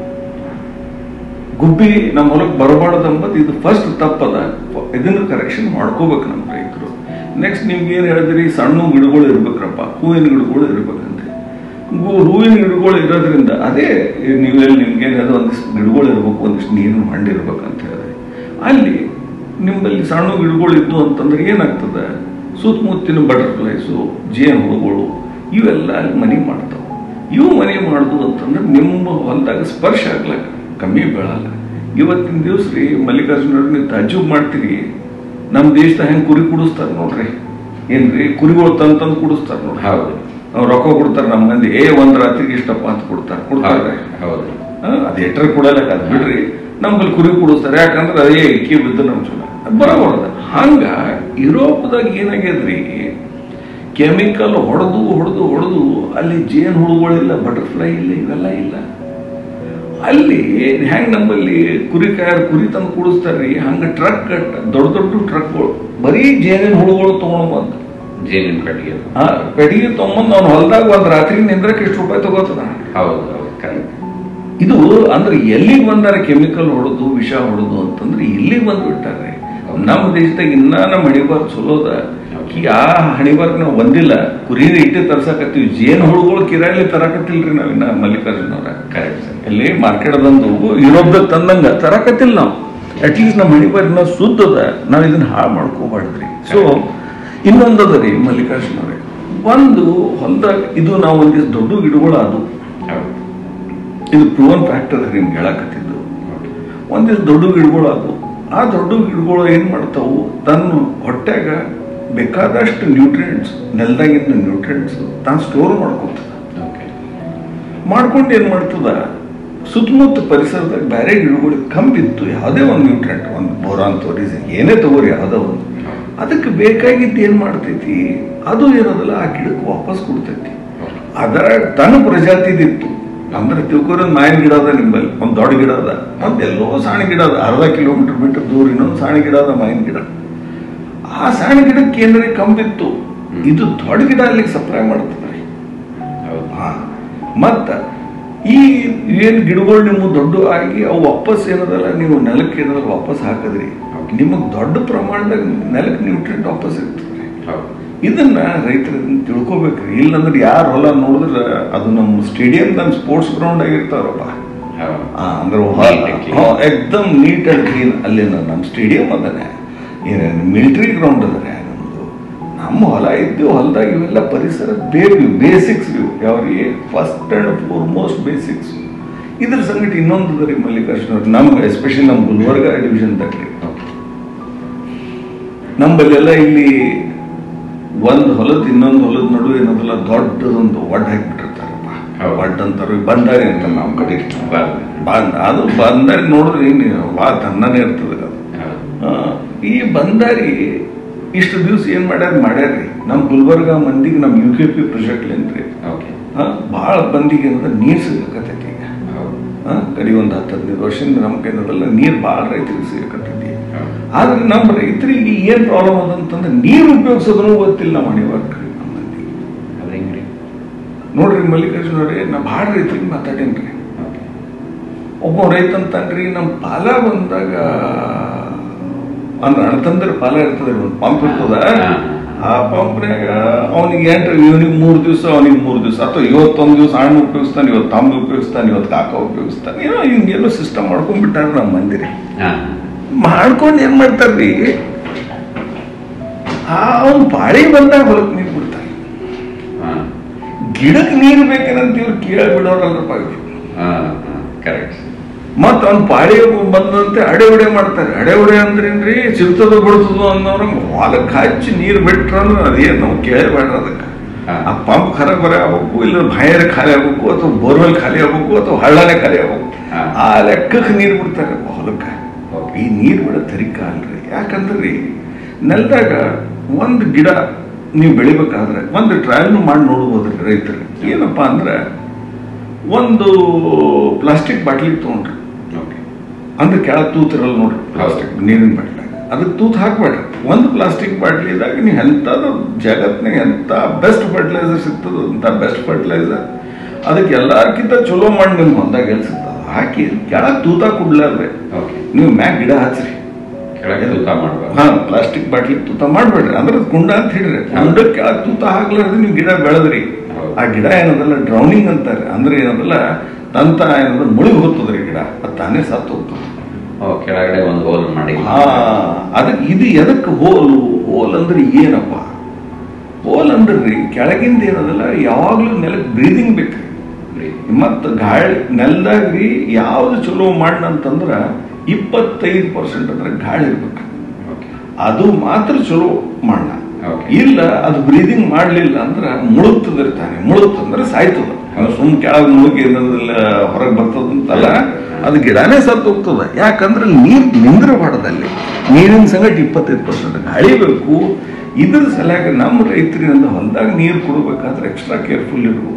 A: ಗುಬ್ಬಿ ನಮ್ಮ ಹೊಲಕ್ಕೆ ಬರಬಾರ್ದು ಅಂಬದು ಇದು ಫಸ್ಟ್ ತಪ್ಪದ ಇದನ್ನ ಕರೆಕ್ಷನ್ ಮಾಡ್ಕೋಬೇಕು ನಮ್ಮ ರೈತರು ನೆಕ್ಸ್ಟ್ ನಿಮ್ಗೆ ಏನ್ ಹೇಳಿದ್ರಿ ಸಣ್ಣ ಗಿಡಗಳು ಇರ್ಬೇಕ್ರಪ್ಪ ಹೂವಿನ ಗಿಡಗಳು ಇರ್ಬೇಕಂತೆ ಗು- ಹೂವಿನ ಗಿಡಗಳು ಇರೋದ್ರಿಂದ ಅದೇ ನೀವೆಲ್ಲಿ ನಿಮ್ಗೆ ಏನಾದ್ರು ಒಂದಿಷ್ಟು ಗಿಡಗಳು ಇರ್ಬೇಕು ಒಂದಿಷ್ಟು ನೀರಿನ ಹಣ್ಣು ಇರ್ಬೇಕಂತ ಹೇಳಿದ್ರೆ ಅಲ್ಲಿ ನಿಮ್ಮಲ್ಲಿ ಸಣ್ಣ ಗಿಡಗಳು ಇದ್ದು ಅಂತಂದ್ರೆ ಏನಾಗ್ತದೆ ಸುತ್ತಮುತ್ತಿನ ಬಟರ್ಫ್ಲೈಸು ಜೇನು ಹುಳುಗಳು ಇವೆಲ್ಲ ಅಲ್ಲಿ ಮನೆ ಮಾಡ್ತಾವೆ ಇವು ಮನೆ ಮಾಡುದು ಅಂತಂದ್ರೆ ನಿಮ್ಮ ಹೊಲದಾಗ ಸ್ಪರ್ಶ ಆಗ್ಲಕ್ಕ ಕಮ್ಮಿ ಬೀಳಲ್ಲ ಇವತ್ತಿನ ದಿವಸ ರೀ ಮಲ್ಲಿಕಾರ್ಜುನವ್ರು ನೀವು ತಾಜೂಬ್ ಮಾಡ್ತೀರಿ ನಮ್ಮ ದೇಶದಾಗ ಹೆಂಗ್ ಕುರಿ ಕುಡಿಸ್ತಾರ ನೋಡ್ರಿ ಏನ್ರಿ ಕುರಿಗಳು ತಂದ್ ತಂದು ಕುಡಿಸ್ತಾರ ನೋಡ್ರಿ
I: ಹೌದು
A: ಅವ್ರು ರೊಕ್ಕ ಕೊಡ್ತಾರ ನಮ್ಮ ಮಂದಿ ಏ ಒಂದ್ ರಾತ್ರಿಗೆ ಇಷ್ಟಪ್ಪ ಅಂತ ಕೊಡ್ತಾರ ಕೊಡ್ತಾರೆ
I: ಹೌದು
A: ಅದು ಎಟ್ರ ಕೊಡಲ್ಲ ಅದ್ ಬಿಡ್ರಿ ನಮ್ಮಲ್ಲಿ ಕುರಿ ಕುಡಿಸ್ತಾರೆ ಯಾಕಂದ್ರೆ ಅದೇ ಇಕ್ಕಿ ಬಿದ್ದು ನಮ್ ಚಲೋ ಬರಬಾರ್ದ ಹಂಗ ಯುರೋಪ್ದಾಗ ಏನಾಗ್ಯದ್ರಿ ಕೆಮಿಕಲ್ ಹೊಡೆದು ಹೊಡೆದು ಹೊಡೆದು ಅಲ್ಲಿ ಜೇನ್ ಹುಳುಗಳಿಲ್ಲ ಬಟರ್ಫ್ಲೈ ಇಲ್ಲ ಇವೆಲ್ಲ ಇಲ್ಲ ಅಲ್ಲಿ ಹೆಂಗ್ ನಮ್ಮಲ್ಲಿ ಕುರಿ ಕಾಯರ್ ಕುರಿ ತಂದು ಕೂಡಿಸ್ತಾರ್ರಿ ಹಂಗ ಟ್ರಕ್ ದೊಡ್ಡ ದೊಡ್ಡ ಟ್ರಕ್ಗಳು ಬರೀ ಜೇನಿನ ಹುಳುಗಳು ತಗೊಂಡ್ ಬಂದು
I: ಜೇನಿನ ಕಟ್ಟಿಗೆ
A: ಹಾ ಕಡಿಗೆ ತಗೊಂಬಂದು ಅವ್ನ ಹೊಲದಾಗ ಒಂದ್ ರಾತ್ರಿ ನಿಂದ್ರಕ್ಕೆ ಎಷ್ಟು ರೂಪಾಯಿ ತಗೋತದ
I: ಹೌದು ಹೌದು ಕರೆಕ್ಟ್
A: ಇದು ಅಂದ್ರೆ ಎಲ್ಲಿಗೆ ಬಂದಾರ ಕೆಮಿಕಲ್ ಹೊಡೆದು ವಿಷ ಹೊಡೆದು ಅಂತಂದ್ರೆ ಇಲ್ಲಿಗೆ ಬಂದ್ಬಿಟ್ಟಾರೆ ನಮ್ಮ ದೇಶದಾಗ ಇನ್ನ ನಮ್ಮ ಹಣಿಬಾರ್ ಚಲೋದ ಈ ಆ ಹಣಿಬಾರ್ಕ್ ನಾವು ಬಂದಿಲ್ಲ ಕುರಿನ ಇಟ್ಟೆ ತರ್ಸಕತ್ತೀವಿ ಜೇನು ಹುಳುಗಳು ಕಿರಾಯಿಲಿ ತರಕತ್ತಿಲ್ರಿ ನಾವಿನ್ನ ಮಲ್ಲಿಕಾರ್ಜುನ ಅವ್ರ
I: ಕರೆಕ್ಟ್ ಸರ್
A: ಇಲ್ಲಿ ಮಾರ್ಕೆಟ್ ಬಂದು ಯುರೋಪ್ದಾಗ ತಂದಂಗ ತರಕತ್ತಿಲ್ಲ ನಾವು ಅಟ್ಲೀಸ್ಟ್ ನಮ್ಮ ಮನೆ ಬಾರಿ ನಾವು ಶುದ್ಧದ ನಾವು ಇದನ್ನ ಹಾಳು ಮಾಡ್ಕೋಬಾರ್ದ್ರಿ ಸೊ ಇನ್ನೊಂದದ ರೀ ಮಲ್ಲಿಕಾರ್ಜುನ ಅವರೇ ಒಂದು ಹೊಲದಾಗ ಇದು ನಾವು ಒಂದಿಷ್ಟು ದೊಡ್ಡ ಗಿಡಗಳು ಅದು ಇದು ಪ್ರೂವನ್ ಫ್ಯಾಕ್ಟ್ ಅದ ನಿಮ್ಗೆ ಹೇಳಕತ್ತಿದ್ದು ಒಂದಿಷ್ಟು ದೊಡ್ಡ ಗಿಡಗಳು ಅದು ಆ ದೊಡ್ಡ ಗಿಡಗಳು ಏನ್ ಮಾಡ್ತಾವು ತನ್ನ ಹೊಟ್ಯಾಗ ಬೇಕಾದಷ್ಟು ನ್ಯೂಟ್ರಿಯೆಂಟ್ಸ್ ನೆಲದಾಗಿನ ನ್ಯೂಟ್ರಿಯೆಂಟ್ಸ್ ತಾನು ಸ್ಟೋರ್ ಮಾಡ್ಕೊತದ ಮಾಡ್ಕೊಂಡು ಏನ್ ಮಾಡ್ತದ ಸುತ್ತಮುತ್ತ ಪರಿಸರದಾಗ ಬೇರೆ ಗಿಡಗಳಿಗೆ ಕಂಬಿತ್ತು ಯಾವುದೇ ಒಂದು ನ್ಯೂಟ್ರಿಯೆಂಟ್ ಒಂದು ಬೋರಾನ್ ತೋರಿ ಏನೇ ತಗೋರಿ ಯಾವುದೋ ಒಂದು ಅದಕ್ಕೆ ಬೇಕಾಗಿದ್ದು ಏನ್ ಮಾಡ್ತೈತಿ ಅದು ಏನದಲ್ಲ ಆ ಗಿಡಕ್ಕೆ ವಾಪಸ್ ಕೊಡ್ತೈತಿ ಅದರ ತನ್ನ ಪ್ರಜಾತಿದಿತ್ತು ಅಂದ್ರೆ ತಿಳ್ಕೊರ ಮಾವಿನ ಗಿಡ ಅದ ನಿಂಬಲ್ಲಿ ಒಂದ್ ದೊಡ್ಡ ಗಿಡ ಅದ ಒಂದ್ ಎಲ್ಲೋ ಸಣ್ಣ ಗಿಡ ಅದ ಅರ್ಧ ಕಿಲೋಮೀಟರ್ ಮೀಟರ್ ದೂರ ಇನ್ನೊಂದು ಸಣ್ಣ ಗಿಡ ಅದ ಮಾವಿನ ಗಿಡ ಆ ಸಣ್ಣ ಗಿಡಕ್ಕೆ ಏನಾರ ಕಂಬಿತ್ತು ಇದು ದೊಡ್ಡ ಗಿಡ ಅಲ್ಲಿಗೆ ಸಪ್ಲೈ ಮಾಡ್ತದ್ರಿ ಹಾ ಮತ್ತ ಈ ಏನ್ ಗಿಡಗಳು ನಿಮ್ಮ ದೊಡ್ಡ ಆಗಿ ಅವು ವಾಪಸ್ ಏನದಲ್ಲ ನೀವು ನೆಲಕ್ಕೆ ಏನಾದ್ರು ವಾಪಸ್ ಹಾಕಿದ್ರಿ ನಿಮಗ್ ದೊಡ್ಡ ಪ್ರಮಾಣದಾಗ ನೆಲಕ್ಕೆ ನ್ಯೂಟ್ರಿಯೆಂಟ್ ವಾಪಸ್ ಇರ್ತದ್ರಿ ಇದನ್ನ ರೈತರು ಇದನ್ನ ತಿಳ್ಕೊಬೇಕ್ರಿ ಇಲ್ಲಂದ್ರೆ ಯಾರು ಹೊಲ ನೋಡಿದ್ರ ಅದು ನಮ್ಮ ಸ್ಟೇಡಿಯಂ ನಮ್ಮ ಸ್ಪೋರ್ಟ್ಸ್ ಗ್ರೌಂಡ್ ಆಗಿರ್ತಾರಪ್ಪ ಆ, ಅಂದ್ರೆ ಎಕ್ದಮ್ ನೀಟ್ ಅಂಡ್ ಕ್ಲೀನ್ ಅಲ್ಲಿ ನಮ್ಮ ಸ್ಟೇಡಿಯಂ ಅದನ್ನೇ ಮಿಲಿಟರಿ ಗ್ರೌಂಡ್ ಅದನ್ನೇ ನಮ್ದು ನಮ್ಮ ಹೊಲ ಇದ್ದು ಹೊಲದಾಗ ಇವೆಲ್ಲ ಪರಿಸರ ಬೇಕು ಬೇಸಿಕ್ಸ್ ಇವು ಯಾವ್ರಿಗೆ ಫಸ್ಟ್ ಅಂಡ್ ಫೋರ್ಮೋಸ್ಟ್ ಬೇಸಿಕ್ಸ್ ಇದ್ರ ಸಂಗತಿ ಇನ್ನೊಂದು ಅದ ರೀ ಮಲ್ಲಿಕಾರ್ಜುನ ಅವ್ರೆ ನಮ್ಗೆ ಎಸ್ಪೆಷಲಿ ನಮ್ಮ ಗುಲ್ಬರ್ಗ ಡಿವಿಷನ್ದಾಗ ರೀ ನಮ್ಮಲ್ಲೆಲ್ಲ ಇಲ್ಲಿ ಒಂದು ಹೊಲದ ಇನ್ನೊಂದು ಹೊಲದ ನಡುವೆ ಏನದಲ್ಲ ದೊಡ್ಡದೊಂದು ಒಡ್ ಹಾಕ್ಬಿಟ್ಟಿರ್ತಾರಪ್ಪ ಒಡ್ ಅಂತಾರ ಬಂದಾರಿ ಅಂತ ನಮ್ಮ ಕಡೆ ಬಂದ ಅದು ಬಂದಾರಿ ನೋಡಿದ್ರೆ ಏನು ವಾ ತನ್ನನೇ ಇರ್ತದೆ ಅದು ಆ, ಈ ಬಂದಾರಿ ಇಷ್ಟು ದಿವಸ ಏನ್ ಮಾಡ್ಯಾರ ಮಾಡ್ಯಾರ್ರಿ ನಮ್ಮ ಗುಲ್ಬರ್ಗ ಮಂದಿಗೆ ನಮ್ಮ ಯು ಕೆ ಪಿ ಪ್ರಾಜೆಕ್ಟ್ ಏನ್ರಿ ಭಾಳ ಮಂದಿಗೆ ಏನದ ನೀರು ಸಿಗಕತ್ತೈತಿ ಈಗ ಆ, ಕಡಿ ಒಂದು ಹತ್ತು ಹದಿನೈದು ವರ್ಷದಿಂದ ನಮ್ಗೆ ಏನದಲ್ಲ ನೀರು ಭಾಳ ರೈತರಿಗೆ ಸಿಗಕತ್ತೈತಿ ಆದ್ರೆ ನಮ್ಮ ರೈತರಿಗೆ ಏನ್ ಪ್ರಾಬ್ಲಮ್ ಅದಂತಂದ್ರೆ ನೀರು ಉಪಯೋಗಿಸೋದನ್ನು ಗೊತ್ತಿಲ್ಲ ನಮ್ಮ ಮನೆಯವ್ರಿಗೆ ನೋಡ್ರಿ ಮಲ್ಲಿಕಾರ್ಜುನ ಅವ್ರೆ ನಾ ಭಾಳ ರೈತರಿಗೆ ಮಾತಾಡೇನ್ರಿ ಒಬ್ಬ ರೈತ ಅಂತನ್ರಿ ನಮ್ಮ ಪಾಲ ಬಂದಾಗ ಅಂದ್ರೆ ಅಣ್ತಂದ್ರ ಪಾಲ ಇರ್ತದೆ ಒಂದು ಪಂಪ್ ಇರ್ತದ ಆ ಪಂಪ್ನಾಗ ಅವನಿಗೆ ಎಂಟ್ರಿ ಇವನಿಗೆ ಮೂರು ದಿವಸ ಅವನಿಗೆ ಮೂರು ದಿವಸ ಅಥವಾ ಇವತ್ತೊಂದು ದಿವಸ ಹಣ್ಣು ಉಪಯೋಗಿಸ್ತಾನೆ ಇವತ್ತು ತಮ್ಮ ಉಪಯೋಗಿಸ್ತಾನೆ ಇವತ್ತು ಕಾಕ ಉಪಯೋಗಿಸ್ತಾನೆ ಏನೋ ಹಿಂಗೆಲ್ಲೋ ಸಿಸ್ಟಮ್ ಮಾಡ್ಕೊಂಡ್ಬಿಟ್ಟಾರ ನಮ್ಮ ಮಂದಿರಿ ಮಾಡ್ಕೊಂಡು ಏನ್ ಮಾಡ್ತಾರ್ರಿ ಆ ಅವ್ನ ಪಾಳಿ ಬಂದಾಗ ಹೊಲಕ್ ನೀರು ಬಿಡ್ತಾರೆ ಗಿಡಕ್ಕೆ ನೀರು ಬೇಕೇನಂತ ಇವ್ರು ಕೀಳ ಬಿಡೋರಲ್ಲಪ್ಪ ಇವ್ರು
I: ಕರೆಕ್ಟ್
A: ಮತ್ತ ಅವ್ನ ಪಾಳಿ ಬಂದಂತೆ ಅಡೆ ಉಡೆ ಮಾಡ್ತಾರೆ ಅಡೆ ಉಡೆ ಅಂದ್ರೇನ್ರಿ ಸಿಗ್ತದೋ ಬಿಡ್ತದೋ ಅನ್ನೋರಂಗ ಹೊಲಕ್ಕೆ ಹಚ್ಚಿ ನೀರು ಬಿಟ್ರ ಅಂದ್ರೆ ಅದೇನು ನಾವು ಕೇಳಬೇಡ್ರ ಅದಕ್ಕೆ ಆ ಪಂಪ್ ಖರಾಬ್ ಬರ ಆಗ್ಬೇಕು ಇಲ್ಲ ಬಾಯರ ಖಾಲಿ ಆಗ್ಬೇಕು ಅಥವಾ ಬೋರ್ವೆಲ್ ಖಾಲಿ ಆಗ್ಬೇಕು ಅಥವಾ ಹಳ್ಳನೇ ಖಾಲಿ ಆಗ್ಬೇಕು ಆ ಲೆಕ್ಕಕ್ಕೆ ನೀರು ಬಿಡ್ತಾರೆ ಹೊಲಕ್ಕೆ ಈ ನೀರು ಬಿಡೋ ತರಿಕ ಅಲ್ರಿ ಯಾಕಂದ್ರಿ ನೆಲದಾಗ ಒಂದು ಗಿಡ ನೀವು ಬೆಳಿಬೇಕಾದ್ರೆ ಒಂದು ಟ್ರಯಲ್ನು ಮಾಡಿ ನೋಡ್ಬೋದ್ರಿ ರೈತರು ಏನಪ್ಪಾ ಅಂದ್ರೆ ಒಂದು ಪ್ಲಾಸ್ಟಿಕ್ ಬಾಟ್ಲಿ ತೊಗೊಂಡ್ರಿ ಅಂದ್ರೆ ಕೆಳಗೆ ತೂತಿರಲ್ಲ ನೋಡ್ರಿ ಪ್ಲಾಸ್ಟಿಕ್ ನೀರಿನ ಬಾಟ್ಲಿ ಅದಕ್ಕೆ ತೂತ್ ಹಾಕ್ಬೇಡ್ರಿ ಒಂದು ಪ್ಲಾಸ್ಟಿಕ್ ಬಾಟ್ಲಿದಾಗ ನೀವು ಎಂಥದ್ದು ಜಗತ್ನಾಗ ಎಂಥ ಬೆಸ್ಟ್ ಫರ್ಟಿಲೈಸರ್ ಸಿಗ್ತದ ಅಂತ ಬೆಸ್ಟ್ ಫರ್ಟಿಲೈಸರ್ ಅದಕ್ಕೆ ಎಲ್ಲಾರ್ಕಿಂತ ಚಲೋ ಮಾಡಿ ನಿಮ್ಮ ಹೊಂದಾಗ ಎಲ್ಲಿ ಸಿಗ್ತದ ಹಾಕಿ ಕೆಳಗೆ ತೂತ ಕುಡ್ಲಾರ್ದೆ ನೀವು ಮ್ಯಾಗ ಗಿಡ ಹಚ್ಚ್ರಿ
I: ಕೆಳಗೆ ತೂತ ಮಾಡ್ಬೇಕು
A: ಹಾ ಪ್ಲಾಸ್ಟಿಕ್ ಬಾಟ್ಲಿ ತೂತ ಮಾಡ್ಬೇಡ್ರಿ ಅಂದ್ರೆ ಅದ್ ಕುಂಡ ಅಂತ ಹಿಡ್ರಿ ಕುಂಡಕ್ಕೆ ಕೆಳಗೆ ತೂತ ಹಾಕ್ಲಾರ್ದೆ ನೀವು ಗಿಡ ಬೆಳೆದ್ರಿ ಆ ಗಿಡ ಏನದಲ್ಲ ಡ್ರೌನಿಂಗ್ ಅಂತಾರೆ ಅಂದ್ರೆ ಏನದಲ್ಲ ತಂತ ಏನದ ಮುಳುಗಿ ಹೋಗ್ತದ್ರಿ ಗಿಡ ಅದು ತಾನೇ ಸತ್ತು ಹೋಗ್ತದೆ
I: ಓ, ಕೆಳಗಡೆ ಒಂದು ಹೋಲ್ ಮಾಡಿ
A: ಹಾ ಅದಕ್ಕೆ ಇದು ಎದಕ್ಕೆ ಹೋಲು ಹೋಲ್ ಅಂದ್ರೆ ಏನಪ್ಪ ಹೋಲ್ ಅಂದ್ರಿ ಕೆಳಗಿಂದ ಏನದಲ್ಲ ಯಾವಾಗ್ಲೂ ನೆಲಕ್ಕೆ ಬ್ರೀದಿಂಗ್ ಬೇಕ್ರಿ ಮತ್ತ ಗಾಳಿ ನೆಲದಾಗ್ರಿ ಯಾವ್ದು ಚಲೋ ಮಣ್ಣು ಅಂತಂದ್ರ ಇಪ್ಪತ್ತೈದು ಪರ್ಸೆಂಟ್ ಅಂದ್ರೆ ಗಾಳಿ ಇರ್ಬೇಕು ಅದು ಮಾತ್ರ ಚಲೋ ಮಣ್ಣ ಇಲ್ಲ ಅದು ಬ್ರೀದಿಂಗ್ ಮಾಡ್ಲಿಲ್ಲ ಅಂದ್ರ ಮುಳುಗ್ತದಿರ್ತಾನೆ ಮುಳುಗ್ತಂದ್ರೆ ಸಾಯ್ತದ ಸುಮ್ ಕೆಳಗ್ ಮುಳುಗಿ ಏನದಲ್ಲ ಹೊರಗೆ ಬರ್ತದಂತಲ್ಲ ಅದು ಗಿಡನೇ ಸತ್ತು ಹೋಗ್ತದ ಯಾಕಂದ್ರೆ ನೀರ್ ನಿಂದ್ರಬಾರ್ದಲ್ಲಿ ನೀರಿನ ಸಂಗಟ ಇಪ್ಪತ್ತೈದು ಪರ್ಸೆಂಟ್ ಗಾಳಿ ಬೇಕು ಇದ್ರ ಸಲುವಾಗಿ ನಮ್ಮ ರೈತರಿಂದ ಹೊಲದಾಗ ನೀರು ಕೊಡ್ಬೇಕಾದ್ರೆ ಎಕ್ಸ್ಟ್ರಾ ಕೇರ್ಫುಲ್ ಇರಬೇಕು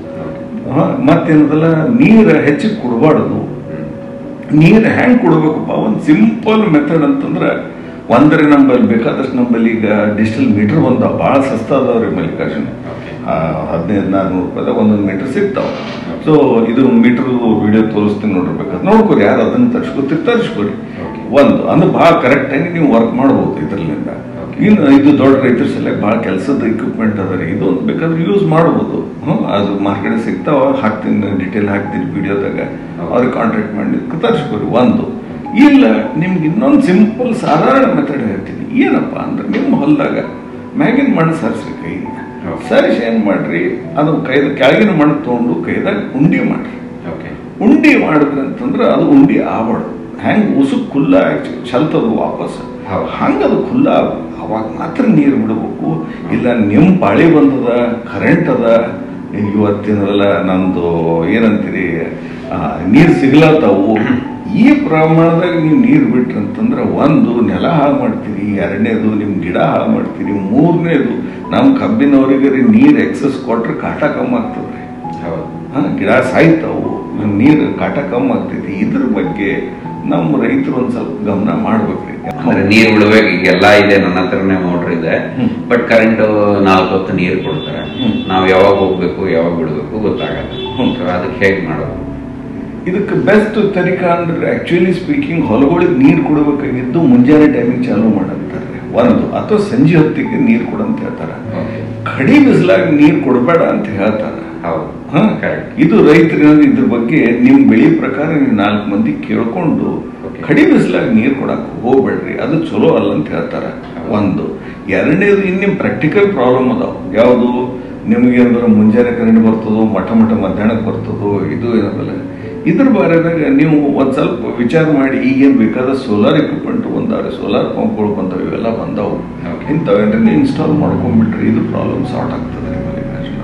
A: ಮತ್ತೇನದಲ್ಲ ನೀರು ಹೆಚ್ಚಿಗೆ ಕೊಡಬಾರ್ದು ನೀರು ಹೆಂಗ್ ಕೊಡ್ಬೇಕಪ್ಪ ಒಂದು ಸಿಂಪಲ್ ಮೆಥಡ್ ಅಂತಂದ್ರೆ ಒಂದರೆ ನಂಬಲ್ಲಿ ಬೇಕಾದಷ್ಟು ನಂಬಲ್ಲಿ ಈಗ ಡಿಜಿಟಲ್ ಮೀಟರ್ ಬಂದಾವ ಭಾಳ ಸಸ್ತ ಅದಾವ್ರಿ ಮಲ್ಲಿಕಾರ್ಜುನ ಹದಿನೈದು ನಾಲ್ನೂರು ರೂಪಾಯಿದಾಗ ಒಂದೊಂದು ಮೀಟರ್ ಸಿಗ್ತಾವ ಸೊ ಇದು ಮೀಟರ್ ವಿಡಿಯೋ ತೋರಿಸ್ತೀನಿ ನೋಡಿರ್ಬೇಕಾದ್ರೆ ನೋಡ್ಕೊರಿ ಯಾರು ಅದನ್ನ ತರಿಸ್ಕೊತೀರಿ ತರಿಸ್ಕೊರಿ ಒಂದು ಅಂದ್ರೆ ಭಾಳ ಕರೆಕ್ಟಾಗಿ ನೀವು ವರ್ಕ್ ಮಾಡ್ಬೋದು ಇದರಲ್ಲಿಂದ ಇನ್ನು ಇದು ದೊಡ್ಡ ರೈತರ ಸಲುವಾಗಿ ಭಾಳ ಕೆಲಸದ ಇಕ್ವಿಪ್ಮೆಂಟ್ ಅದ ರೀ ಇದೊಂದು ಬೇಕಾದ್ರೆ ಯೂಸ್ ಮಾಡ್ಬೋದು ಹ್ಮ್ ಅದು ಮಾರ್ಕೆಟ್ ಸಿಗ್ತಾವ ಹಾಕ್ತೀನಿ ಡೀಟೇಲ್ ಹಾಕ್ತೀನಿ ವಿಡಿಯೋದಾಗ ಅವ್ರಿಗೆ ಕಾಂಟ್ಯಾಕ್ಟ್ ಮಾಡಿ ತರಿಸ್ಕೊರಿ ಒಂದು ಇಲ್ಲ ನಿಮ್ಗೆ ಇನ್ನೊಂದು ಸಿಂಪಲ್ ಸಾಧಾರಣ ಮೆಥಡ್ ಹೇಳ್ತೀನಿ ಏನಪ್ಪ ಅಂದ್ರೆ ನಿಮ್ಮ ಹೊಲದಾಗ ಮ್ಯಾಗಿನ ಮಣ್ಣು ಸರಿಸ್ರಿ ಕೈಗೆ ಸರಿಸಿ ಏನು ಮಾಡ್ರಿ ಅದು ಕೈದ ಕೆಳಗಿನ ಮಣ್ಣು ತೊಗೊಂಡು ಕೈದಾಗ ಉಂಡಿ ಮಾಡ್ರಿ
I: ಓಕೆ
A: ಉಂಡಿ ಮಾಡಿದ್ರಿ ಅಂತಂದ್ರೆ ಅದು ಉಂಡಿ ಆಬಾರ್ದು ಹೆಂಗೆ ಉಸುಕ್ ಖುಲ್ಲ ಚಲ್ತದು ವಾಪಸ್ ಹಂಗೆ ಅದು ಖುಲ್ಲ ಅವಾಗ ಮಾತ್ರ ನೀರು ಬಿಡಬೇಕು ಇಲ್ಲ ನಿಮ್ಮ ಪಾಳಿ ಬಂದದ ಕರೆಂಟ್ ಅದ ಇವತ್ತಿನದೆಲ್ಲ ನಂದು ಏನಂತೀರಿ ನೀರು ಸಿಗ್ಲತ್ತಾವು ಈ ಪ್ರಮಾಣದಾಗ ನೀವು ನೀರು ಬಿಟ್ರಿ ಅಂತಂದ್ರೆ ಒಂದು ನೆಲ ಹಾಳು ಮಾಡ್ತೀರಿ ಎರಡನೇದು ನಿಮ್ಮ ಗಿಡ ಹಾಳು ಮಾಡ್ತೀರಿ ಮೂರನೇದು ನಮ್ಮ ಕಬ್ಬಿನವರಿಗೆ ನೀರು ಎಕ್ಸಸ್ ಕೊಟ್ರೆ ಕಾಟ ಕಮ್ಮಿ ಆಗ್ತದೆ
I: ಹೌದು
A: ಹಾ, ಗಿಡ ಸಾಯ್ತಾವು ನೀರು ಕಾಟ ಕಮ್ಮಿ ಆಗ್ತೈತಿ ಇದ್ರ ಬಗ್ಗೆ ನಮ್ಮ ರೈತರು ಒಂದ್ ಸ್ವಲ್ಪ ಗಮನ ಮಾಡ್ಬೇಕ್ರಿ
I: ಅಂದ್ರೆ ನೀರ್ ಬಿಡ್ಬೇಕು ಈಗ ಎಲ್ಲಾ ಇದೆ ನನ್ನ ಹತ್ರನೇ ಮೋಟರ್ ಇದೆ ಬಟ್ ಕರೆಂಟ್ ನಾಲ್ಕು ಹೊತ್ತು ನೀರು ಕೊಡ್ತಾರೆ ನಾವ್ ಯಾವಾಗ ಹೋಗ್ಬೇಕು ಯಾವಾಗ ಬಿಡ್ಬೇಕು ಗೊತ್ತಾಗಲ್ಲ So ಅದಕ್ಕೆ ಹೇಗ್ ಮಾಡೋದು
A: ಇದಕ್ಕೆ ಬೆಸ್ಟ್ ತರಿಕಾ ಅಂದ್ರೆ ಆಕ್ಚುಲಿ ಸ್ಪೀಕಿಂಗ್ ಹೊಲಗಳಿಗೆ ನೀರು ಕೊಡಬೇಕಾಗಿದ್ದು ಮುಂಜಾನೆ ಟೈಮಿಗೆ ಚಾಲೂ ಮಾಡಂತಾರೆ ಒಂದು ಅಥವಾ ಸಂಜೆ ಹೊತ್ತಿಗೆ ನೀರು ಕೊಡಂತ ಹೇಳ್ತಾರೆ ಕಡಿ ಬಿಸಿಲಾಗ ನೀರು ಕೊಡಬೇಡ ಅಂತ ಹೇಳ್ತಾರೆ
I: ಹೌದು
A: ಹಾ? ಇದು ರೈತರು ಇದ್ರ ಬಗ್ಗೆ ನಿಮ್ ಬೆಳಿ ಪ್ರಕಾರ ನೀವು ನಾಲ್ಕು ಮಂದಿ ಕೇಳ್ಕೊಂಡು ಕಡಿ ಬಿಸಿಲಾಗ ನೀರು ಕೊಡಕ್ ಹೋಗ್ಬೇಡ್ರಿ ಅದು ಚಲೋ ಅಲ್ಲ ಅಂತ ಹೇಳ್ತಾರ ಒಂದು ಎರಡನೇದು ಇನ್ ನಿಮ್ ಪ್ರಾಕ್ಟಿಕಲ್ ಪ್ರಾಬ್ಲಮ್ ಅದಾವ ಯಾವುದು ನಿಮ್ಗೆ ಏನಾದ್ರು ಮುಂಜಾನೆ ಕರೆಂಟ್ ಬರ್ತದೋ ಮಠ ಮಠ ಮಧ್ಯಾಹ್ನಕ್ಕೆ ಬರ್ತದೋ ಇದು ಏನದಲ್ಲ ಇದ್ರ ಬಾರಿದಾಗ ನೀವು ಒಂದ್ ಸ್ವಲ್ಪ ವಿಚಾರ ಮಾಡಿ ಈಗೇನ್ ಬೇಕಾದ ಸೋಲಾರ್ ಎಕ್ವಿಪ್ಮೆಂಟ್ ಬಂದಾವೆ ಸೋಲಾರ್ ಪಂಪ್ಗಳು ಬಂದಾವೆ ಇವೆಲ್ಲ ಬಂದಾವು ಇಂಥವೇನ್ರಿ ಇನ್ಸ್ಟಾಲ್ ಮಾಡ್ಕೊಂಡ್ಬಿಟ್ರಿ ಇದು ಪ್ರಾಬ್ಲಮ್ ಸಾರ್ಟ್ ಆಗ್ತದೆ ರೀ ಮಲ್ಲಿಕಾರ್ಜುನ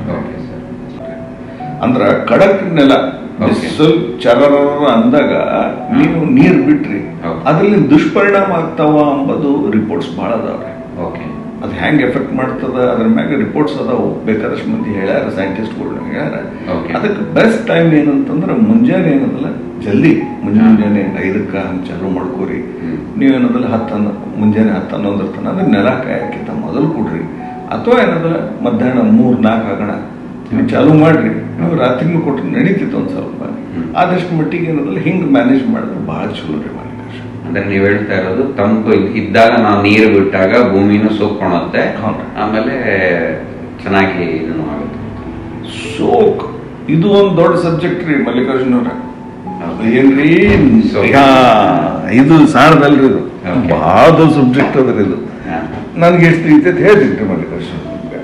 A: ಅಂದ್ರ ಕಡಕ್ ನೆಲ ಬಿಸಿಲು ಚರರ ಅಂದಾಗ ನೀವು ನೀರ್ ಬಿಟ್ರಿ ಅದ್ರಲ್ಲಿ ದುಷ್ಪರಿಣಾಮ ಆಗ್ತಾವ ಅಂಬುದು ರಿಪೋರ್ಟ್ಸ್ ಬಹಳ ಅದಾವ್ರಿ
I: ಓಕೆ
A: ಅದು ಹೆಂಗ್ ಎಫೆಕ್ಟ್ ಮಾಡ್ತದ ಅದ್ರ ಮ್ಯಾಗ ರಿಪೋರ್ಟ್ಸ್ ಅದಾವು ಬೇಕಾದಷ್ಟು ಮಂದಿ ಹೇಳ್ಯಾರ ಸೈಂಟಿಸ್ಟ್ಗಳು ಹೇಳ್ಯಾರ ಅದಕ್ಕೆ ಬೆಸ್ಟ್ ಟೈಮ್ ಏನಂತಂದ್ರೆ ಮುಂಜಾನೆ ಏನದಲ್ಲ ಜಲ್ದಿ ಮುಂಜಾನೆ ಮುಂಜಾನೆ ಐದಕ್ಕ ಹಂಗೆ ಚಾಲು ಮಾಡ್ಕೋರಿ ನೀವೇನದಲ್ಲ ಹತ್ತು ಹನ್ನ ಮುಂಜಾನೆ ಹತ್ತು ಹನ್ನೊಂದರ ತನ ಅಂದ್ರೆ ನೆಲ ಕಾಯಕ್ಕಿಂತ ಮೊದಲು ಕೊಡ್ರಿ ಅಥವಾ ಏನದಲ್ಲ ಮಧ್ಯಾಹ್ನ ಮೂರ್ ನಾಲ್ಕು ಆಗೋಣ ನೀವು ಚಾಲು ಮಾಡ್ರಿ ನೀವು ರಾತ್ರಿನೂ ಕೊಟ್ರೆ ನಡೀತಿತ್ತು ಒಂದ್ ಸ್ವಲ್ಪ ಆದಷ್ಟು ಮಟ್ಟಿಗೆ ಏನದಲ್ಲ ಹಿಂಗ್ ಮ್ಯಾನೇಜ್ ಮಾಡಿದ್ರೆ ಬಹಳ ಚಲೋ ರೀ ಮಲ್ಲಿಕಾರ್ಜುನ
I: ಅಂದ್ರೆ ನೀವ್ ಹೇಳ್ತಾ ಇರೋದು ತಂಪು ಇದ್- ಇದ್ದಾಗ ನಾವು ನೀರು ಬಿಟ್ಟಾಗ ಭೂಮಿನೂ ಸೋಕ್ಕೊಳುತ್ತೆ ಆಮೇಲೆ ಚೆನ್ನಾಗಿ ಇದನ್ನು ಆಗುತ್ತೆ
A: ಸೋಕ್ ಇದು ಒಂದು ದೊಡ್ಡ ಸಬ್ಜೆಕ್ಟ್ ರೀ ಮಲ್ಲಿಕಾರ್ಜುನ ಅವ್ರ ಏನ್ರಿ ಹಾ, ಇದು ಸಾಣದಲ್ರಿ ಇದು ಬಹಳ ದೊಡ್ಡ ಸಬ್ಜೆಕ್ಟ್ ಅದ್ರಿ ಇದು ನನ್ಗೆ ಎಷ್ಟು ರೀತಿ ಅಂತ ಹೇಳ್ತೀನಿ ಮಲ್ಲಿಕಾರ್ಜುನ ಅವ್ರಿಗೆ.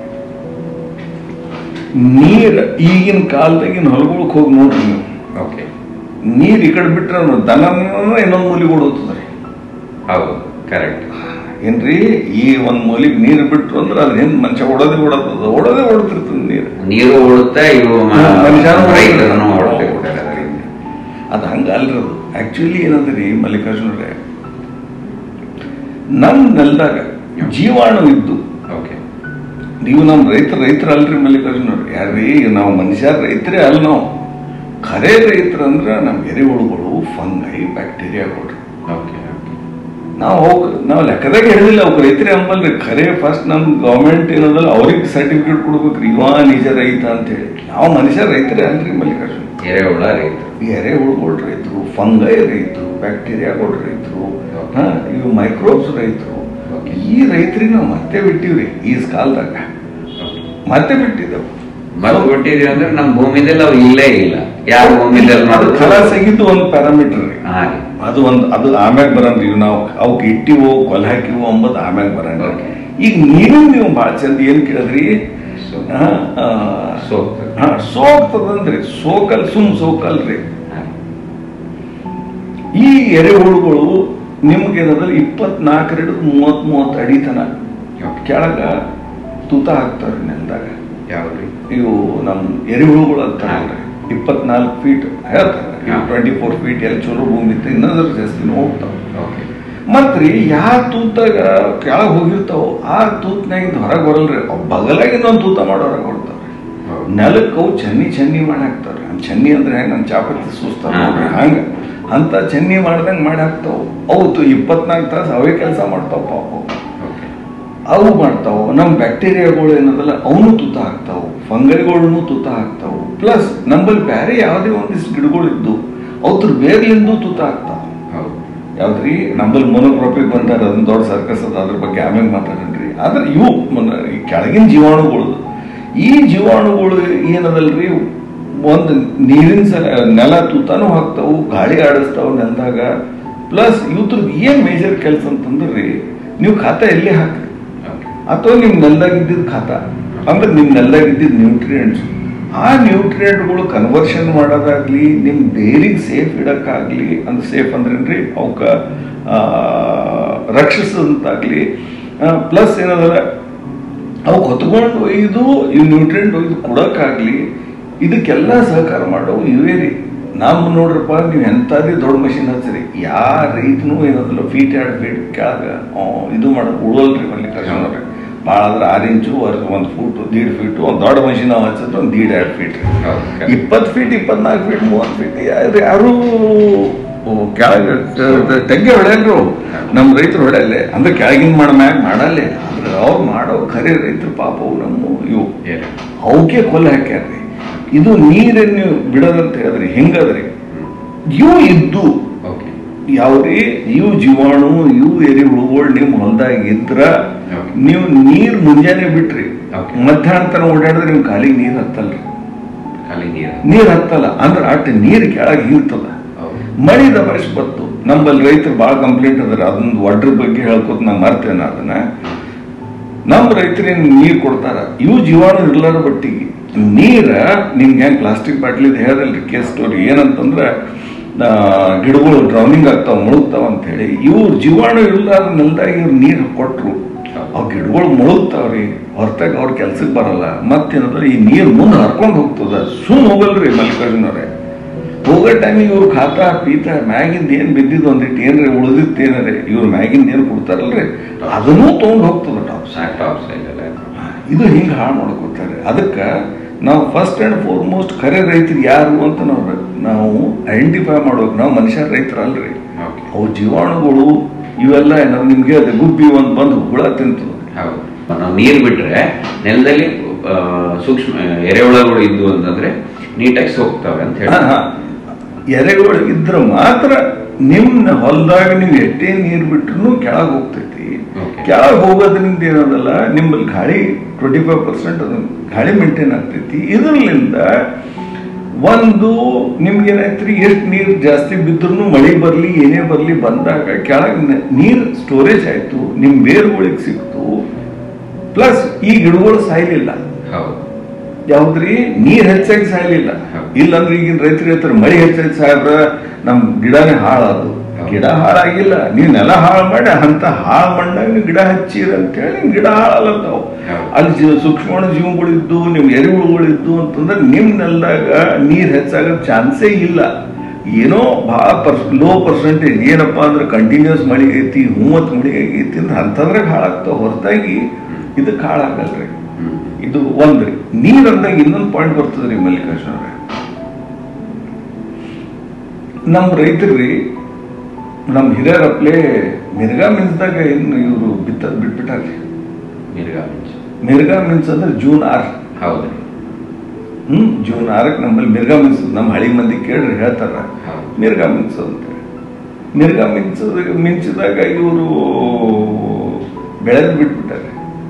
A: ನೀರ್ ಈಗಿನ ಕಾಲದಾಗಿನ ಹೊಲಗಳಿಗೆ ಹೋಗಿ ನೋಡ್ರಿ ನೀವು
I: ಓಕೆ
A: ನೀರ್ ಈ ಕಡೆ ಬಿಟ್ರೆ ದನ ಇನ್ನೊಂದು ಮೂಲಿಗೆ ಓಡೋತದ್ರಿ
I: ಹೌದು ಕರೆಕ್ಟ್
A: ಏನ್ರಿ ಈ ಒಂದ್ ಮೂಲಿಗೆ ನೀರ್ ಬಿಟ್ರು ಅಂದ್ರೆ ಅದ್ ಹಿಂದ್ ಮನುಷ್ಯ ಓಡೋದೇ ಓಡೋತದ ಓಡೋದೇ ಓಡ್ತಿರ್ತದ ನೀರು
I: ನೀರು ಓಡುತ್ತೆ ಇವು ಮ-
A: ಮನುಷ್ಯನೂ
I: ರೈತರನ್ನು
A: ಓಡ್ತಿರ್ತಾರೆ.
I: ಓಡುತ್ತಿರ್ತಾರೆ
A: ಅದು ಹಂಗಲ್ರಿ ಅದು ಆಕ್ಚುಲಿ ಏನಂದ್ರಿ ಮಲ್ಲಿಕಾರ್ಜುನರೇ ನಮ್ ನೆಲದಾಗ ಜೀವಾಣು ಇದ್ದು
I: ಓಕೆ
A: ನೀವು ನಮ್ ರೈತರ ರೈತರ ಅಲ್ರಿ ಮಲ್ಲಿಕಾರ್ಜುನವ್ರು ಯಾರ್ರೀ ನಾವು ಮನುಷ್ಯ ರೈತರೇ ಅಲ್ಲ ನಾವು ಖರೆ ರೈತರು ಅಂದ್ರೆ ನಮ್ ಎರೆಹುಳುಗಳು ಫಂಗೈ ಬ್ಯಾಕ್ಟೀರಿಯಾಗಳು
I: ಓಕೆ
A: ನಾವು ಹೋಗ್ ನಾವು ಲೆಕ್ಕದಾಗ ಹೇಳಿಲ್ಲ ಅವ್ಕ ರೈತರೇ ಅಂಬಲ್ರಿ ಖರೆ ಫಸ್ಟ್ ನಮ್ ಗವರ್ಮೆಂಟ್ ಏನದಲ್ಲ ಅವ್ರಿಗೆ ಸರ್ಟಿಫಿಕೇಟ್ ಕೊಡ್ಬೇಕ್ರಿ ಇವ ನಿಜ ರೈತ ಅಂತ ಹೇಳಿ ನಾವು ಮನುಷ್ಯ ರೈತರೇ ಅಲ್ರಿ ಮಲ್ಲಿಕಾರ್ಜುನ
I: ಎರೆಹುಳ ರೈತರು
A: ಎರೆಹುಳುಗಳು ರೈತರು ಫಂಗೈ ರೈತರು ಬ್ಯಾಕ್ಟೀರಿಯಾಗಳು ರೈತರು ಹಾ, ಇವು ಮೈಕ್ರೋಬ್ಸ್ ರೈತರು ಈ ರೈತರಿಗೆ ನಾವು ಮತ್ತೆ ಬಿಟ್ಟಿವ್ರಿ ಈ ಕಾಲದಾಗ ಮತ್ತೆ ಬಿಟ್ಟಿದ್ದೆವು
I: ಮರು ಕೊಟ್ಟಿದೀವಿ ಅಂದ್ರೆ ನಮ್ಮ ಭೂಮಿದಲ್ಲಿ ಅವು ಇಲ್ಲೇ ಇಲ್ಲ ಯಾವ ಭೂಮಿದಲ್ಲಿ
A: ಅದು
I: ಮಾಡಿದ್ರು
A: ಖಲಾಸ್ ಆಗಿದ್ದು ಒಂದು ಪ್ಯಾರಾಮೀಟರ್ ರೀ
I: ಹಾಗೆ
A: ಅದು ಒಂದು ಅದು ಆಮ್ಯಾಗ ಬರಂದ್ರಿ ಇವ್ ನಾವು ಅವಕ್ಕೆ ಇಟ್ಟಿವೋ ಕೊಲೆ ಹಾಕಿವೋ ಅಂಬದು ಆಮ್ಯಾಗ ಬರಂಗ ಈಗ ನೀರು ನೀವು ಭಾಳ ಚಂದ ಏನ್ ಕೇಳಿದ್ರಿ ಹಾ, ಆ, ಹಾ, ಸೋಕ್ತದಂದ್ರಿ ಸೋಕಲ್ ಸುಮ್ ಸೋಕಲ್ರಿ ಈ ಎರೆಹುಳುಗಳು ನಿಮ್ಗೆ ಏನಂದ್ರೆ ಇಪ್ಪತ್ನಾಲ್ಕರಿಂದ ಮೂವತ್ ಮೂವತ್ತು ಅಡಿ ತನ ಕೆಳಗ ತೂತ ಹಾಕ್ತಾವ್ರಿ ನೆಲದಾಗ
I: ಯಾವ್ರಿ
A: ಇವು ನಮ್ ಎರೆಹುಳುಗಳು ಅಂತ ಇಪ್ಪತ್ನಾಲ್ಕು ಫೀಟ್ ಹೇಳ್ತಾರೆ ಟ್ವೆಂಟಿ ಫೋರ್ ಫೀಟ್ ಎಲ್ಲಿ ಚಲೋ ಭೂಮಿ ಇತ್ತು ಇನ್ನೊಂದ್ರ ಜಾಸ್ತಿನೂ ಹೋಗ್ತಾವ ಮತ್ರಿ ಯಾವ ತೂತಾಗ ಕೆಳಗ್ ಹೋಗಿರ್ತಾವ ಆ ತೂತ್ನಾಗಿಂದ ಹೊರಗೆ ಬರಲ್ರಿ ಅವ್ ಬಗಲಾಗಿಂದ ಒಂದು ತೂತ ಮಾಡೋ ಹೊರಗೆ ಹೊಡ್ತಾವ್ರಿ ನೆಲಕ್ಕೆ ಅವು ಚನ್ನಿ ಚನ್ನಿ ಮಾಡಿ ಹಾಕ್ತಾವ್ರಿ ಹಂಗ್ ಚನ್ನಿ ಅಂದ್ರೆ ಹೆಂಗ್ ನಮ್ ಚಾಪತ್ತಿ ಸೂಸ್ತಾರ ನೋಡ್ರಿ ಹಂಗ ಅಂತ ಚನ್ನಿ ಮಾಡ್ದಂಗ್ ಮಾಡಿ ಹಾಕ್ತಾವ ಅವು ತು- ಇಪ್ಪತ್ನಾಲ್ಕು ತಾಸು ಅವೇ ಕೆಲಸ ಮಾಡ್ತಾವ ಪಾಪ ಅವು. ಅವು ಮಾಡ್ತಾವ ನಮ್ ಬ್ಯಾಕ್ಟೀರಿಯಾಗಳು ಏನದಲ್ಲ ಅವನು ತೂತ ಹಾಕ್ತಾವು ಫಂಗೈಗಳನ್ನು ತೂತ ಹಾಕ್ತಾವು ಪ್ಲಸ್ ನಮ್ಮಲ್ಲಿ ಬೇರೆ ಯಾವುದೇ ಒಂದಿಷ್ಟು ಗಿಡಗಳು ಇದ್ದು ಅವ್ರ ಬೇರ್ಲಿಂದು ತೂತ ಹಾಕ್ತಾವ ಯಾವ್ದ್ರಿ ನಮ್ಮಲ್ಲಿ ಮೊನೋಕ್ರಾಪಿಕ್ ಬಂದಾರ ಅದನ್ನ ದೊಡ್ಡ ಸರ್ಕಸ್ ಅದ ಅದ್ರ ಬಗ್ಗೆ ಆಮೇಲೆ ಮಾತಾಡನ್ರಿ ಆದ್ರೆ ಇವು ಮೊನ್ನ- ಈ ಕೆಳಗಿನ ಜೀವಾಣುಗಳು ಈ ಜೀವಾಣುಗಳು ಏನದಲ್ರಿ ಒಂದು ನೀರಿನ ಸ ನೆಲ ತೂತಾನು ಹಾಕ್ತಾವು ಗಾಳಿ ಆಡಿಸ್ತಾವ ನೆಲದಾಗ ಪ್ಲಸ್ ಇವ್ರದ್ದು ಏನ್ ಮೇಜರ್ ಕೆಲಸ ಅಂತಂದ್ರೆ ನೀವು ಖಾತಾ ಎಲ್ಲಿ ಹಾಕ್ರಿ ಅಥವಾ ನಿಮ್ ನೆಲ್ದಾಗಿದ್ದಿದ್ ಖಾತಾ ಅಂದ್ರೆ ನಿಮ್ ನೆಲ್ದಾಗಿದ್ದಿದ್ ನ್ಯೂಟ್ರಿಯೆಂಟ್ಸ್ ಆ ನ್ಯೂಟ್ರಿಯೆಂಟ್ಗಳು ಕನ್ವರ್ಷನ್ ಮಾಡೋದಾಗ್ಲಿ ನಿಮ್ ಡೈರಿಗೆ ಸೇಫ್ ಇಡಕ್ಕಾಗ್ಲಿ ಅಂದ್ರೆ ಸೇಫ್ ಅಂದ್ರೇನ್ರಿ ಅವಕ್ಕ ಆ, ರಕ್ಷಿಸೋದಂತಾಗ್ಲಿ ಪ್ಲಸ್ ಏನದಲ್ಲ ಅವು ಹೊತ್ಕೊಂಡು ಒಯ್ದು ಈ ನ್ಯೂಟ್ರಿಯೆಂಟ್ ಒಯ್ದು ಕೊಡೋಕ್ಕಾಗ್ಲಿ ಇದಕ್ಕೆಲ್ಲ ಸಹಕಾರ ಮಾಡೋವು ಇವೇ ರೀ ನಮ್ಮ ನೋಡ್ರಪ್ಪ ನೀವು ಎಂಥದೇ ದೊಡ್ಡ ಮಷಿನ್ ಹಚ್ಚಿರಿ ಯಾ ರೈತನೂ ಏನದಲ್ಲ ಫೀಟ್ ಎರಡು ಫೀಟ್ ಕೆಳಗ ಅವ್ ಇದು ಮಾಡೋದು ಉಳೋಲ್ರಿ ಮಲ್ಲಿಕಾರ್ಜುನ ಅವ್ರೆ ಭಾಳ ಅಂದ್ರೆ ಆರು ಇಂಚು ವರ್ಗ ಒಂದು ಫೂಟ್ ದೀಡ್ ಫೀಟ್ ಒಂದು ದೊಡ್ಡ ಮಷಿನ್ ನಾವು ಹಚ್ಚಿದ್ರೆ ಒಂದು ದೀಡ್ ಎರಡು ಫೀಟ್ ಇಪ್ಪತ್ತು ಫೀಟ್ ಇಪ್ಪತ್ನಾಲ್ಕು ಫೀಟ್ ಮೂವತ್ತು ಫೀಟ್ ಯಾರು ಯಾರು ಕೆಳಗೆ ತೆಗ್ಗೆ ಹೊಡೆಯಲ್ರು ನಮ್ಮ ರೈತರು ಹೊಡೆಯಲ್ಲೇ ಅಂದ್ರೆ ಕೆಳಗಿನ ಮಾಡ ಮ್ಯಾಗ ಮಾಡಲ್ಲೇ ಅಂದ್ರೆ ಅವ್ರು ಮಾಡೋ ಖರೆ ರೈತರು ಪಾಪ ಅವು ನಮ್ಮ ಇವು ಅವಕ್ಕೆ ಕೊಲೆ ಹಾಕ್ಯಾರ್ರಿ ಇದು ನೀರನ್ನು ನೀವು ಬಿಡೋದಂತ ಹೇಳಿದ್ರಿ ಹೆಂಗದ್ರಿ ಇವು ಇದ್ದು ಯಾವ್ದೇ ಇವು ಜೀವಾಣು ಇವು ಎರೆಹುಳುಗಳು ನಿಮ್ಮ ಹೊಲದಾಗ ಇದ್ರ ನೀವು ನೀರ್ ಮುಂಜಾನೆ ಬಿಟ್ರಿ ಮಧ್ಯಾಹ್ನ ತನ ಓಡಾಡಿದ್ರೆ ನಿಮ್ ಕಾಲಿಗೆ ನೀರ್ ಹತ್ತಲ್ರಿ
I: ಖಾಲಿ ನೀರು
A: ನೀರ್ ಹತ್ತಲ್ಲ ಅಂದ್ರೆ ಅಟ್ ನೀರ್ ಕೆಳಗೆ ಹಿಂಗ್ತದ ಮಳಿದ ವರ್ಷ ಬತ್ತು ನಮ್ಮಲ್ಲಿ ರೈತರು ಭಾಳ ಕಂಪ್ಲೇಂಟ್ ಅದಾರ ಅದೊಂದು ಒಡ್ರ ಬಗ್ಗೆ ಹೇಳ್ಕೊತ ನಾ ಮರ್ತೇನೆ ಅದನ್ನ ನಮ್ಮ ರೈತರೇನು ನೀರ್ ಕೊಡ್ತಾರ ಇವು ಜೀವಾಣು ಇರ್ಲಾರ ಬಟ್ಟಿಗೆ ನೀರ ನಿಮ್ಗೆ ಹೆಂಗ್ ಪ್ಲಾಸ್ಟಿಕ್ ಬಾಟ್ಲಿದ್ ಹೇಳ್ದಲ್ರಿ ಕೇಸ್ ಸ್ಟೋರಿ ಏನಂತಂದ್ರ ಆ, ಗಿಡಗಳು ಡ್ರೌನಿಂಗ್ ಆಗ್ತಾವ ಮುಳುಗ್ತಾವ ಅಂತ ಹೇಳಿ ಇವ್ರು ಜೀವಾಣು ಇರ್ಲಾರ ನೆಲದಾಗ ಇವ್ರು ನೀರು ಕೊಟ್ರು ಅವ್ ಗಿಡಗಳು ಮುಳುಗ್ತಾವ್ರಿ ಹೊರತಾಗ ಅವ್ರ ಕೆಲ್ಸಕ್ಕೆ ಬರಲ್ಲ ಮತ್ತೇನಂದ್ರೆ ಈ ನೀರು ಮುಂದೆ ಹರ್ಕೊಂಡು ಹೋಗ್ತದ ಸುಮ್ ಹೋಗಲ್ರಿ ಮಲ್ಲಿಕಾರ್ಜುನವ್ರೆ ಹೋಗೋ ಟೈಮಿಗೆ ಇವ್ರು ಖಾತಾ ಪೀತ ಮ್ಯಾಗಿಂದ ಏನ್ ಬಿದ್ದಿದ್ದು ಒಂದಿಟ್ಟು ಏನ್ರಿ ಉಳಿದಿತ್ತು ಏನಾರೆ ಇವ್ರು ಮ್ಯಾಗಿಂದ ಏನ್ ಕೊಡ್ತಾರಲ್ರಿ ಅದನ್ನೂ ತಗೊಂಡ್ ಹೋಗ್ತದ ಟಾಪ್
I: ಟಾಪ್ ಸೈಡ್ ಎಲ್ಲ
A: ಇದು ಹಿಂಗೆ ಹಾಳು ಮಾಡ್ಕೋತಾರೆ ಅದಕ್ಕೆ ನಾವು ಫಸ್ಟ್ ಆ್ಯಂಡ್ ಫಾರ್ಮೋಸ್ಟ್ ಖರೆ ರೈತರು ಯಾರು ಅಂತ ನಾವು ನಾವು ಐಡೆಂಟಿಫೈ ಮಾಡ್ಬೇಕು ನಾವು ಮನುಷ್ಯ ರೈತರಲ್ರಿ ಅವು ಜೀವಾಣುಗಳು ಇವೆಲ್ಲ ಏನಾದ್ರು ನಿಮ್ಗೆ ಅದೇ ಗುಬ್ಬಿ ಒಂದು ಬಂದು ಹುಳ ತಿಂತದ
I: ಹೌದು ನಾವು ನೀರು ಬಿಟ್ರೆ ನೆಲದಲ್ಲಿ ಆ, ಸೂಕ್ಷ್ಮ ಎರೆಹುಳಗಳು ಇದ್ದು ಅಂತಂದ್ರೆ ನೀಟಾಗಿ ಸೋಗ್ತವೆ ಅಂತ ಹೇಳಿ
A: ಹಾ, ಹಾ. ಎರೆಗಳು ಇದ್ರೆ ಮಾತ್ರ ನಿಮ್ಮ ಹೊಲದಾಗ ನೀವು ಎಷ್ಟೇ ನೀರು ಬಿಟ್ರು ಕೆಳಗೆ ಹೋಗ್ತೈತಿ ಕೆಳಗೆ ಹೋಗೋದ್ರಿಂದ ಏನದಲ್ಲ ನಿಮ್ಮಲ್ಲಿ ಗಾಳಿ ಟ್ವೆಂಟಿ ಫೈವ್ ಪರ್ಸೆಂಟ್ ಗಾಳಿ ಮೇಂಟೈನ್ ಆಗ್ತೈತಿ ಇದರಿಂದ ಒಂದು ನಿಮ್ಗೆ ಏನಾಯ್ತ್ರಿ ಎಷ್ಟು ನೀರು ಜಾಸ್ತಿ ಬಿದ್ರೂ ಮಳೆ ಬರಲಿ ಏನೇ ಬರಲಿ ಬಂದಾಗ ಕೆಳಗೆ ನೀರು ಸ್ಟೋರೇಜ್ ಆಯ್ತು ನಿಮ್ ಬೇರುಗಳಿಗೆ ಸಿಕ್ತು ಪ್ಲಸ್ ಈ ಗಿಡಗಳು ಸಾಯ್ಲಿಲ್ಲ ಯಾವ್ದ್ರಿ ನೀರ್ ಹೆಚ್ಚಾಗಿ ಸಾಯ್ಲಿಲ್ಲ ಇಲ್ಲಂದ್ರೆ ಈಗಿನ ರೈತರು ಹೇಳ್ತಾರೆ ಮಳೆ ಹೆಚ್ಚಾಗಿ ಸಾಯ್ರ ನಮ್ ಗಿಡನೇ ಹಾಳಾದು ಗಿಡ ಹಾಳಾಗಿಲ್ಲ ನೀವು ನೆಲ ಹಾಳು ಮಾಡಿ ಅಂತ ಹಾಳು ಮಣ್ಣಾಗ ನೀವು ಗಿಡ ಹಚ್ಚಿರ ಅಂತ ಹೇಳಿ ನಿಮ್ ಗಿಡ ಹಾಳಲ್ಲತ್ತಾವ ಅಲ್ಲಿ ಜೀವ ಸೂಕ್ಷ್ಮಾಣು ಜೀವಗಳಿದ್ದು ನಿಮ್ ಎರೆಹುಳುಗಳಿದ್ದು ಅಂತಂದ್ರೆ ನಿಮ್ ನೆಲದಾಗ ನೀರ್ ಹೆಚ್ಚಾಗೋ ಚಾನ್ಸೇ ಇಲ್ಲ ಏನೋ ಬಹಳ ಪರ್ಸ್ ಲೋ ಪರ್ಸೆಂಟೇಜ್ ಏನಪ್ಪಾ ಅಂದ್ರೆ ಕಂಟಿನ್ಯೂಸ್ ಮಳೆ ಐತಿ ಮೂವತ್ತು ಮಳೆ ಆಗೈತಿ ಅಂದ್ರೆ ಅಂತಂದ್ರಾಗ ಹಾಳಾಗ್ತಾವ ಹೊರತಾಗಿ ಇದಕ್ಕೆ ಹಾಳಾಗಲ್ರಿ ಇದು ಒಂದ್ರಿ ನೀರ್ ಅಂದಾಗ ಇನ್ನೊಂದು ಪಾಯಿಂಟ್ ಬರ್ತದ್ರಿ ಮಲ್ಲಿಕಾರ್ಜುನ ಅವ್ರೆ ನಮ್ಮ ರೈತರ್ರಿ ನಮ್ಮ ಹಿರಿಯರಪ್ಲೆ ಮಿರ್ಗಾ ಮಿನ್ಸ್ದಾಗ ಏನು ಇವರು ಬಿತ್ತದ್ ಬಿಟ್ಬಿಟ್ಟಾರ್ರಿ
I: ಮಿರ್ಗಾ
A: ಮಿರ್ಗಾ ಮಿನ್ಸ್ ಅಂದ್ರೆ ಜೂನ್ ಆರ್
I: ಹೌದ್ರಿ
A: ಹ್ಮ್ ಜೂನ್ ಆರಕ್ಕೆ ನಮ್ಮಲ್ಲಿ ಮಿರ್ಗಾ ಮಿನ್ಸ್ ನಮ್ಮ ಹಳಿ ಮಂದಿ ಕೇಳ್ರಿ ಹೇಳ್ತಾರ ಮಿರ್ಗಾ ಮಿನ್ಸ್ ಅಂತ ಮಿರ್ಗಾ ಮಿನ್ಸ್ ಮಿಂಚಿದಾಗ ಇವರು ಬೆಳೆದ್ ಬಿಟ್ಬಿಟ್ಟಾರೆ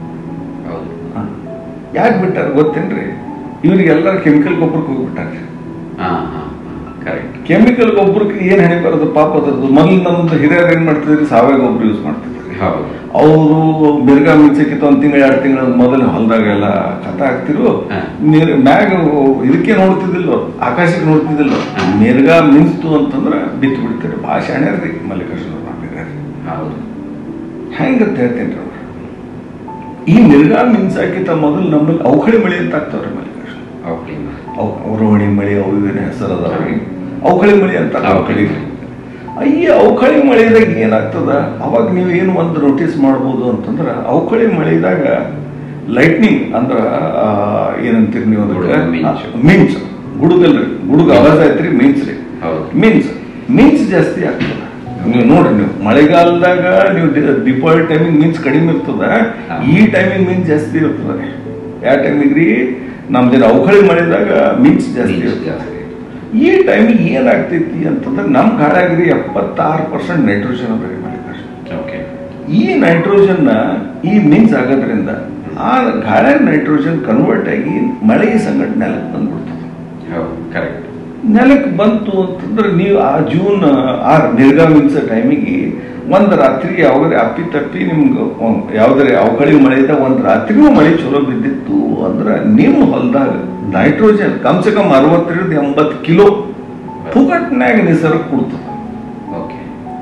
A: ಯಾಕೆ ಬಿಟ್ಟಾರ ಗೊತ್ತೇನ್ರಿ ಇವ್ರಿಗೆಲ್ಲ ಕೆಮಿಕಲ್ ಗೊಬ್ಬರಕ್ಕೆ ಹೋಗ್ಬಿಟ್ಟಾರೆ
I: ಕರೆಕ್ಟ್
A: ಕೆಮಿಕಲ್ ಗೊಬ್ಬರಕ್ಕೆ ಏನ್ ಹಣೆ ಬರೋದು ಪಾಪ ಅದ್ರದ್ದು ಮೊದಲು ನಮ್ದು ಹಿರಿಯರು ಏನ್ ಮಾಡ್ತಿದ್ರಿ ಸಾವಯವ ಗೊಬ್ಬರ ಯೂಸ್ ಮಾಡ್ತಿದ್ರು
I: ಹೌದು
A: ಅವರು ಮಿರ್ಗಾ ಮಿಂಚಕ್ಕಿಂತ ಒಂದ್ ತಿಂಗಳ ಎರಡು ತಿಂಗಳ ಮೊದಲು ಹೊಲದಾಗೆಲ್ಲ ಕಥ ಹಾಕ್ತಿರು ನೀರ್ ಮ್ಯಾಗ ಇದಕ್ಕೆ ನೋಡ್ತಿದ್ದಿಲ್ಲ ಅವ್ರು, ಆಕಾಶಕ್ಕೆ ನೋಡ್ತಿದ್ದಿಲ್ಲ ಅವ್ರು. ಮಿರ್ಗಾ ಮಿಂಚ್ತು ಅಂತಂದ್ರ ಬಿತ್ತು ಬಿಡ್ತಾರೆ ಭಾಳ ಶಾಣ್ಯಾರ್ರಿ ಮಲ್ಲಿಕಾರ್ಜುನ
I: ಹೌದು
A: ಹೆಂಗಂತ ಹೇಳ್ತೇನ್ರಿ ಅವ್ರು ಈ ಮಿರ್ಗಾ ಮಿಂಚಾಕಿಂತ ಮೊದಲು ನಮ್ಮಲ್ಲಿ ಅವಕಳಿ ಮಳೆ ಅಂತ ಆಗ್ತಾವ್ರಿ ಮಲ್ಲಿಕಾರ್ಜುನ ಅವ್ ರೋಹಿಣಿ ಮಳೆ ಅವು ಇವೇನು ಹೆಸರು ಅದಾವ್ರಿ ಅವಕಳಿ ಮಳೆ ಅಂತ ಅವಕಳಿ ಅಯ್ಯ ಅವಕಳಿ ಮಳೆದಾಗ ಏನಾಗ್ತದ ಅವಾಗ ನೀವು ಏನು ಒಂದು ನೋಟಿಸ್ ಮಾಡ್ಬೋದು ಅಂತಂದ್ರ ಅವಕಳಿ ಮಳೆದಾಗ ಲೈಟ್ನಿಂಗ್ ಅಂದ್ರ ಆ, ಏನಂತೀರಿ ನೀವು ಅದಕ್ಕೆ ಮಿಂಚ್ ಗುಡುಗಲ್ರಿ ಗುಡುಗ ಆವಾಜ ಐತ್ರಿ ಮಿಂಚ್ ರೀ ಮಿಂಚ್ ಮಿಂಚ್ ಜಾಸ್ತಿ ಆಗ್ತದ ನೀವು ನೋಡ್ರಿ ನೀವು ಮಳೆಗಾಲದಾಗ ನೀವು ದಿ- ದೀಪಾವಳಿ ಟೈಮಿಂಗ್ ಮಿಂಚ್ ಕಡಿಮೆ ಇರ್ತದ ಈ ಟೈಮಿಂಗ್ ಮಿಂಚ್ ಜಾಸ್ತಿ ಇರ್ತದ ಯಾವ ಟೈಮಿಗೆ ರೀ ನಮ್ದೇನು ಅವಕಳಿ ಮಳೆದಾಗ ಮಿಂಚ್ ಜಾಸ್ತಿ ಇರ್ತದ ಈ ಟೈಮಿಗೆ ಏನಾಗ್ತೈತಿ ಅಂತಂದ್ರೆ ನಮ್ಮ ಗಾಳಾಗ್ರಿ ಎಪ್ಪತ್ತಾರು ಪರ್ಸೆಂಟ್ ನೈಟ್ರೋಜನ್ ಅದ ರೀ
I: ಓಕೆ
A: ಈ ನೈಟ್ರೋಜನ್ ಈ ಮಿನ್ಸ್ ಆಗೋದ್ರಿಂದ ಆ ಗಾಳಿ ನೈಟ್ರೋಜನ್ ಕನ್ವರ್ಟ್ ಆಗಿ ಮಳೆ ಸಂಗಟ ನೆಲಕ್ಕೆ ಬಂದ್ಬಿಡ್ತದೆ
I: ಹೌದು ಕರೆಕ್ಟ್
A: ನೆಲಕ್ಕೆ ಬಂತು ಅಂತಂದ್ರೆ ನೀವು ಆ ಜೂನ್ ಆರು ನಿರ್ಗಮಿಸೋ ಟೈಮಿಗೆ ಒಂದು ರಾತ್ರಿ ಯಾವಾಗರೆ ಅಪ್ಪಿ ತಪ್ಪಿ ನಿಮ್ಗೆ ಯಾವ್ದಾರೆ ಅವಕಳಿ ಮಳೆ ಇದ್ದ ಒಂದು ರಾತ್ರಿಗೂ ಮಳೆ ಚಲೋ ಬಿದ್ದಿತ್ತು ಅಂದ್ರೆ ನಿಮ್ಮ ಹೊಲದಾಗ ನೈಟ್ರೋಜನ್ ಕಮ್ ಸೆ ಕಮ್ ಅರವತ್ತರಿಂದ ಎಂಬತ್ತು ಕಿಲೋ ಪುಗಟ್ನ್ಯಾಗ ನಿಸರ್ಗ ಕೊಡ್ತದ
I: ಓಕೆ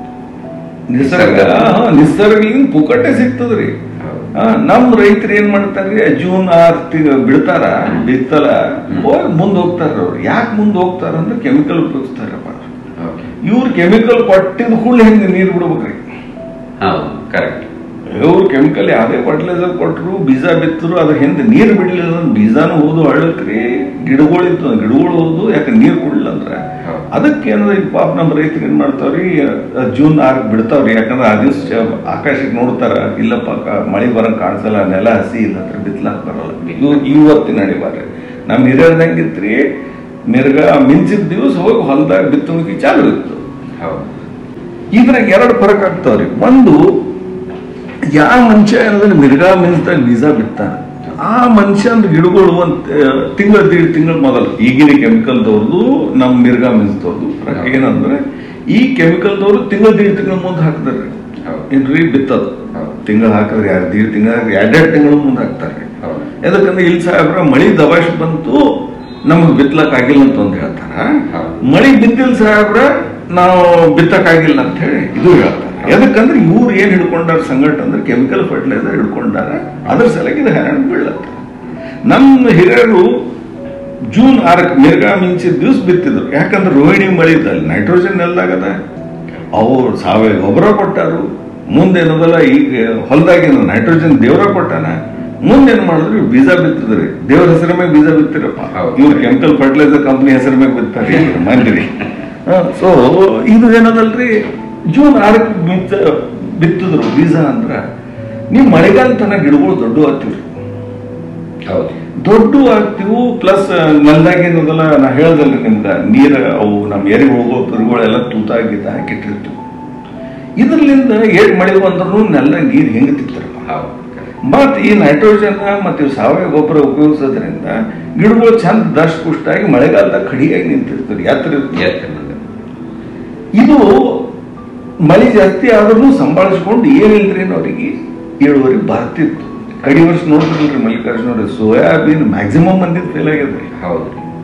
A: ನಿಸರ್ಗ ಹಾ, ನಿಸರ್ಗಲಿಂದ ಪುಕಟೆ ಸಿಗ್ತದ್ರಿ ಆ, ನಮ್ ರೈತರು ಏನ್ ಮಾಡ್ತಾರ್ರಿ ಜೂನ್ ಆರ್ ತಿಂಗ ಬಿಡ್ತಾರ ಬಿತ್ತಲ ಹೋಗಿ ಮುಂದ್ ಹೋಗ್ತಾರ ಅವ್ರು ಯಾಕೆ ಮುಂದ್ ಹೋಗ್ತಾರ ಅಂದ್ರೆ ಕೆಮಿಕಲ್ ಉಪಯೋಗಿಸ್ತಾರಪ್ಪ
I: ಓಕೆ
A: ಇವ್ರು ಕೆಮಿಕಲ್ ಕೊಟ್ಟಿದ ಕೂಡಲೇ ಹೆಂಗ್ ನೀರ್ ಬಿಡ್ಬೇಕ್ರಿ
I: ಹೌದು ಕರೆಕ್ಟ್
A: ಇವ್ರು ಕೆಮಿಕಲ್ ಯಾವ್ದೇ ಫರ್ಟಿಲೈಸರ್ ಕೊಟ್ರು ಬೀಜ ಬಿತ್ತರು ಅದ್ರ ಹಿಂದೆ ನೀರ್ ಬಿಡ್ಲಿಲ್ಲ ಅಂದ್ರೆ ಬೀಜಾನು ಹೋದು ಹಳ್ಳಕ್ರಿ ಗಿಡಗಳಿತ್ತು ಗಿಡಗಳು ಹೋದು ಯಾಕೆ ನೀರ್ ಕೊಡ್ಲಿಲ್ಲ ಅಂದ್ರೆ
I: ಹೌದು.
A: ಅದಕ್ಕೆ ಏನದ ಈ ಪಾಪ ನಮ್ಮ ರೈತರು ಏನ್ ಮಾಡ್ತಾವ್ರಿ ಅಹ್, ಜೂನ್ ಆರ್ ಬಿಡ್ತಾವ್ರಿ ಯಾಕಂದ್ರೆ ಆ ದಿವ್ಸ ಆಕಾಶಕ್ಕೆ ನೋಡ್ತಾರ ಇಲ್ಲಪ್ಪ ಕ- ಮಳೆ ಬರಂಗ್ ಕಾಣಿಸಲ್ಲ ನೆಲ ಹಸಿ ಇಲ್ಲ ಅಂದ್ರೆ ಬಿತ್ಲಾಕ್ ಬರಲ್ಲ ಇವ್ ಇವತ್ತಿನ ನಡಿಬಾರ್ರಿ ನಮ್ ಹಿರಿಯರ್ದಂಗಿತ್ರಿ ಮಿರ್ಗ ಮಿಂಚಿದ ದಿವಸ ಹೋಗಿ ಹೊಲದಾಗ ಬಿತ್ತುಣಿಕೆ ಚಾಲು ಇತ್ತು
I: ಹೌದು
A: ಇದ್ರಾಗ ಎರಡು ಫರಕ್ ಆಗ್ತಾವ್ರಿ ಒಂದು ಯಾವ ಮನುಷ್ಯ ಏನಂದ್ರೆ ಮಿರ್ಗಾ ಮಿಂಚ್ದಾಗ ಬೀಜ ಬಿತ್ತಾನ ಆ ಮನುಷ್ಯನ ಗಿಡಗಳು ಒಂದ್ ತಿಂಗಳ ದೀಡ್ ತಿಂಗಳ ಮೊದಲು ಈಗಿನ ಕೆಮಿಕಲ್ದವ್ರದ್ದು ನಮ್ ಮಿರ್ಗಾ ಮಿಂಚ್ದವ್ರದ್ದು ಫರಕ್ ಏನಂದ್ರೆ ಈ ಕೆಮಿಕಲ್ದವ್ರು ತಿಂಗಳ ದೀಡ್ ತಿಂಗಳ ಮುಂದೆ ಹಾಕ್ತಾರ್ರಿ
I: ಹೌದು.
A: ಏನ್ರಿ ಬಿತ್ತದು
I: ಹೌದು.
A: ತಿಂಗಳ ಹಾಕಿದ್ರೆ ಎರಡು ದೀಡ್ ತಿಂಗಳ ಎರಡೆರಡು ತಿಂಗಳ ಮುಂದೆ ಹಾಕ್ತಾರೆ
I: ಹೌದು.
A: ಯಾಕಂದ್ರೆ ಇಲ್ಲಿ ಸಾಹೇಬ್ರ ಮಳಿ ದವಾಶ್ ಬಂತು ನಮಗ್ ಬಿತ್ತಲಕ್ ಆಗಿಲ್ಲ ಅಂತ ಒಂದು ಹೇಳ್ತಾರ
I: ಹೌದು.
A: ಮಳಿ ಬಿದ್ದಿಲ್ಲ ಸಾಹೇಬ್ರ ನಾವು ಬಿತ್ತಕ್ ಆಗಿಲ್ಲ ಅಂತ ಹೇಳಿ ಇದು ಹೇಳ್ತಾರೆ ಯಾಕಂದ್ರೆ ಇವ್ರು ಏನ್ ಹಿಡ್ಕೊಂಡಾರ ಸಂಗಟ ಅಂದ್ರೆ ಕೆಮಿಕಲ್ ಫರ್ಟಿಲೈಸರ್ ಹಿಡ್ಕೊಂಡಾರ ಅದ್ರ ಸಲಕ್ಕೆ ಇದು ಹ್ಯಾಂಡ್ ಬೀಳತ್ತ ನಮ್ಮ ಹಿರಿಯರು ಜೂನ್ ಆರಕ್ಕೆ ಮಿರ್ಗಾ ಮಿಂಚಿದ ದಿವ್ಸ ಬಿತ್ತಿದ್ರು ಯಾಕಂದ್ರೆ ರೋಹಿಣಿ ಮಳಿ ಇದ್ದಲ್ಲಿ ನೈಟ್ರೋಜನ್ ನೆಲ್ದಾಗದ ಅವ್ರು ಸಾವಯವ ಗೊಬ್ಬರ ಕೊಟ್ಟಾರು ಮುಂದೇನದಲ್ಲ ಈಗ ಹೊಲದಾಗಿನ ನೈಟ್ರೋಜನ್ ದೇವ್ರ ಕೊಟ್ಟಾನ ಮುಂದೇನ್ ಮಾಡಿದ್ರು ಇವ್ರು ಬೀಜ ಬಿತ್ತಿದ್ರಿ ದೇವ್ರ ಹೆಸರ ಮೇಲೆ ಬೀಜ ಬಿತ್ತಿರಪ್ಪ
I: ಹೌದು.
A: ಇವ್ರು ಕೆಮಿಕಲ್ ಫರ್ಟಿಲೈಸರ್ ಕಂಪ್ನಿ ಹೆಸರ ಮೇಲೆ ಬಿತ್ತಾರೆ ಮಂದಿರಿ ಸೊ ಇದು ಏನದಲ್ರಿ ಜೂನ್ ಆರಕ್ಕೆ ಬಿತ್ತ ಬಿತ್ತಿದ್ರು ಬೀಜ ಅಂದ್ರ ನೀವು ಮಳೆಗಾಲ ತನ ಗಿಡಗಳು ದೊಡ್ಡ ಆಗ್ತಿವ್ರಿ
I: ಹೌದು
A: ದೊಡ್ಡ ಆಗ್ತಿವು ಪ್ಲಸ್ ನೆಲದಾಗ ಏನದಲ್ಲ ನಾ ಹೇಳ್ದಲ್ರಿ ನಿಮ್ಗ ನೀರ ಅವು ನಮ್ಮ ಏರಿ ಹೋಗೋ ಪುರುಗಳೆಲ್ಲ ತೂತ ಗೀತ ಹಾಕಿಟ್ಟಿರ್ತೀವಿ ಇದ್ರಲಿಂದ ಏಟ್ ಮಳೆ ಬಂದ್ರು ನೆಲ ನೀರ್ ಹೆಂಗ್ ತಿಕ್ತಾರಪ್ಪ
I: ಹೌದು correct.
A: ಮತ್ ಈ ನೈಟ್ರೋಜನ್ ಮತ್ತೆ ಇವು ಸಾವಯವ ಗೊಬ್ಬರ ಉಪಯೋಗಿಸೋದ್ರಿಂದ ಗಿಡಗಳು ಚಂದ ದಷ್ಟ ಪುಷ್ಟಾಗಿ ಮಳೆಗಾಲದಾಗ ಕಡಿಯಾಗಿ ನಿಂತಿರ್ತಾರೆ ಎತ್ತರ ಇರ್ತವೆ.
I: ಎತ್ತರ ಮಂದಿ.
A: ಇದು ಮಳೆ ಜಾಸ್ತಿ ಆದ್ರೂ ಸಂಭಾಳಿಸ್ಕೊಂಡು ಏನಿಲ್ರಿ ಅವರಿಗೆ ಇಳುವರಿ ಬರ್ತಿತ್ತು ಕಡಿ ವರ್ಷ ನೋಡಿದ್ರಲ್ರಿ ಮಲ್ಲಿಕಾರ್ಜುನ ಅವ್ರೆ ಸೋಯಾಬೀನ್ ಮ್ಯಾಕ್ಸಿಮಮ್ ಮಂದಿ ಫೇಲ್ ಆಗ್ಯದ್ರಿ
I: ಹೌದು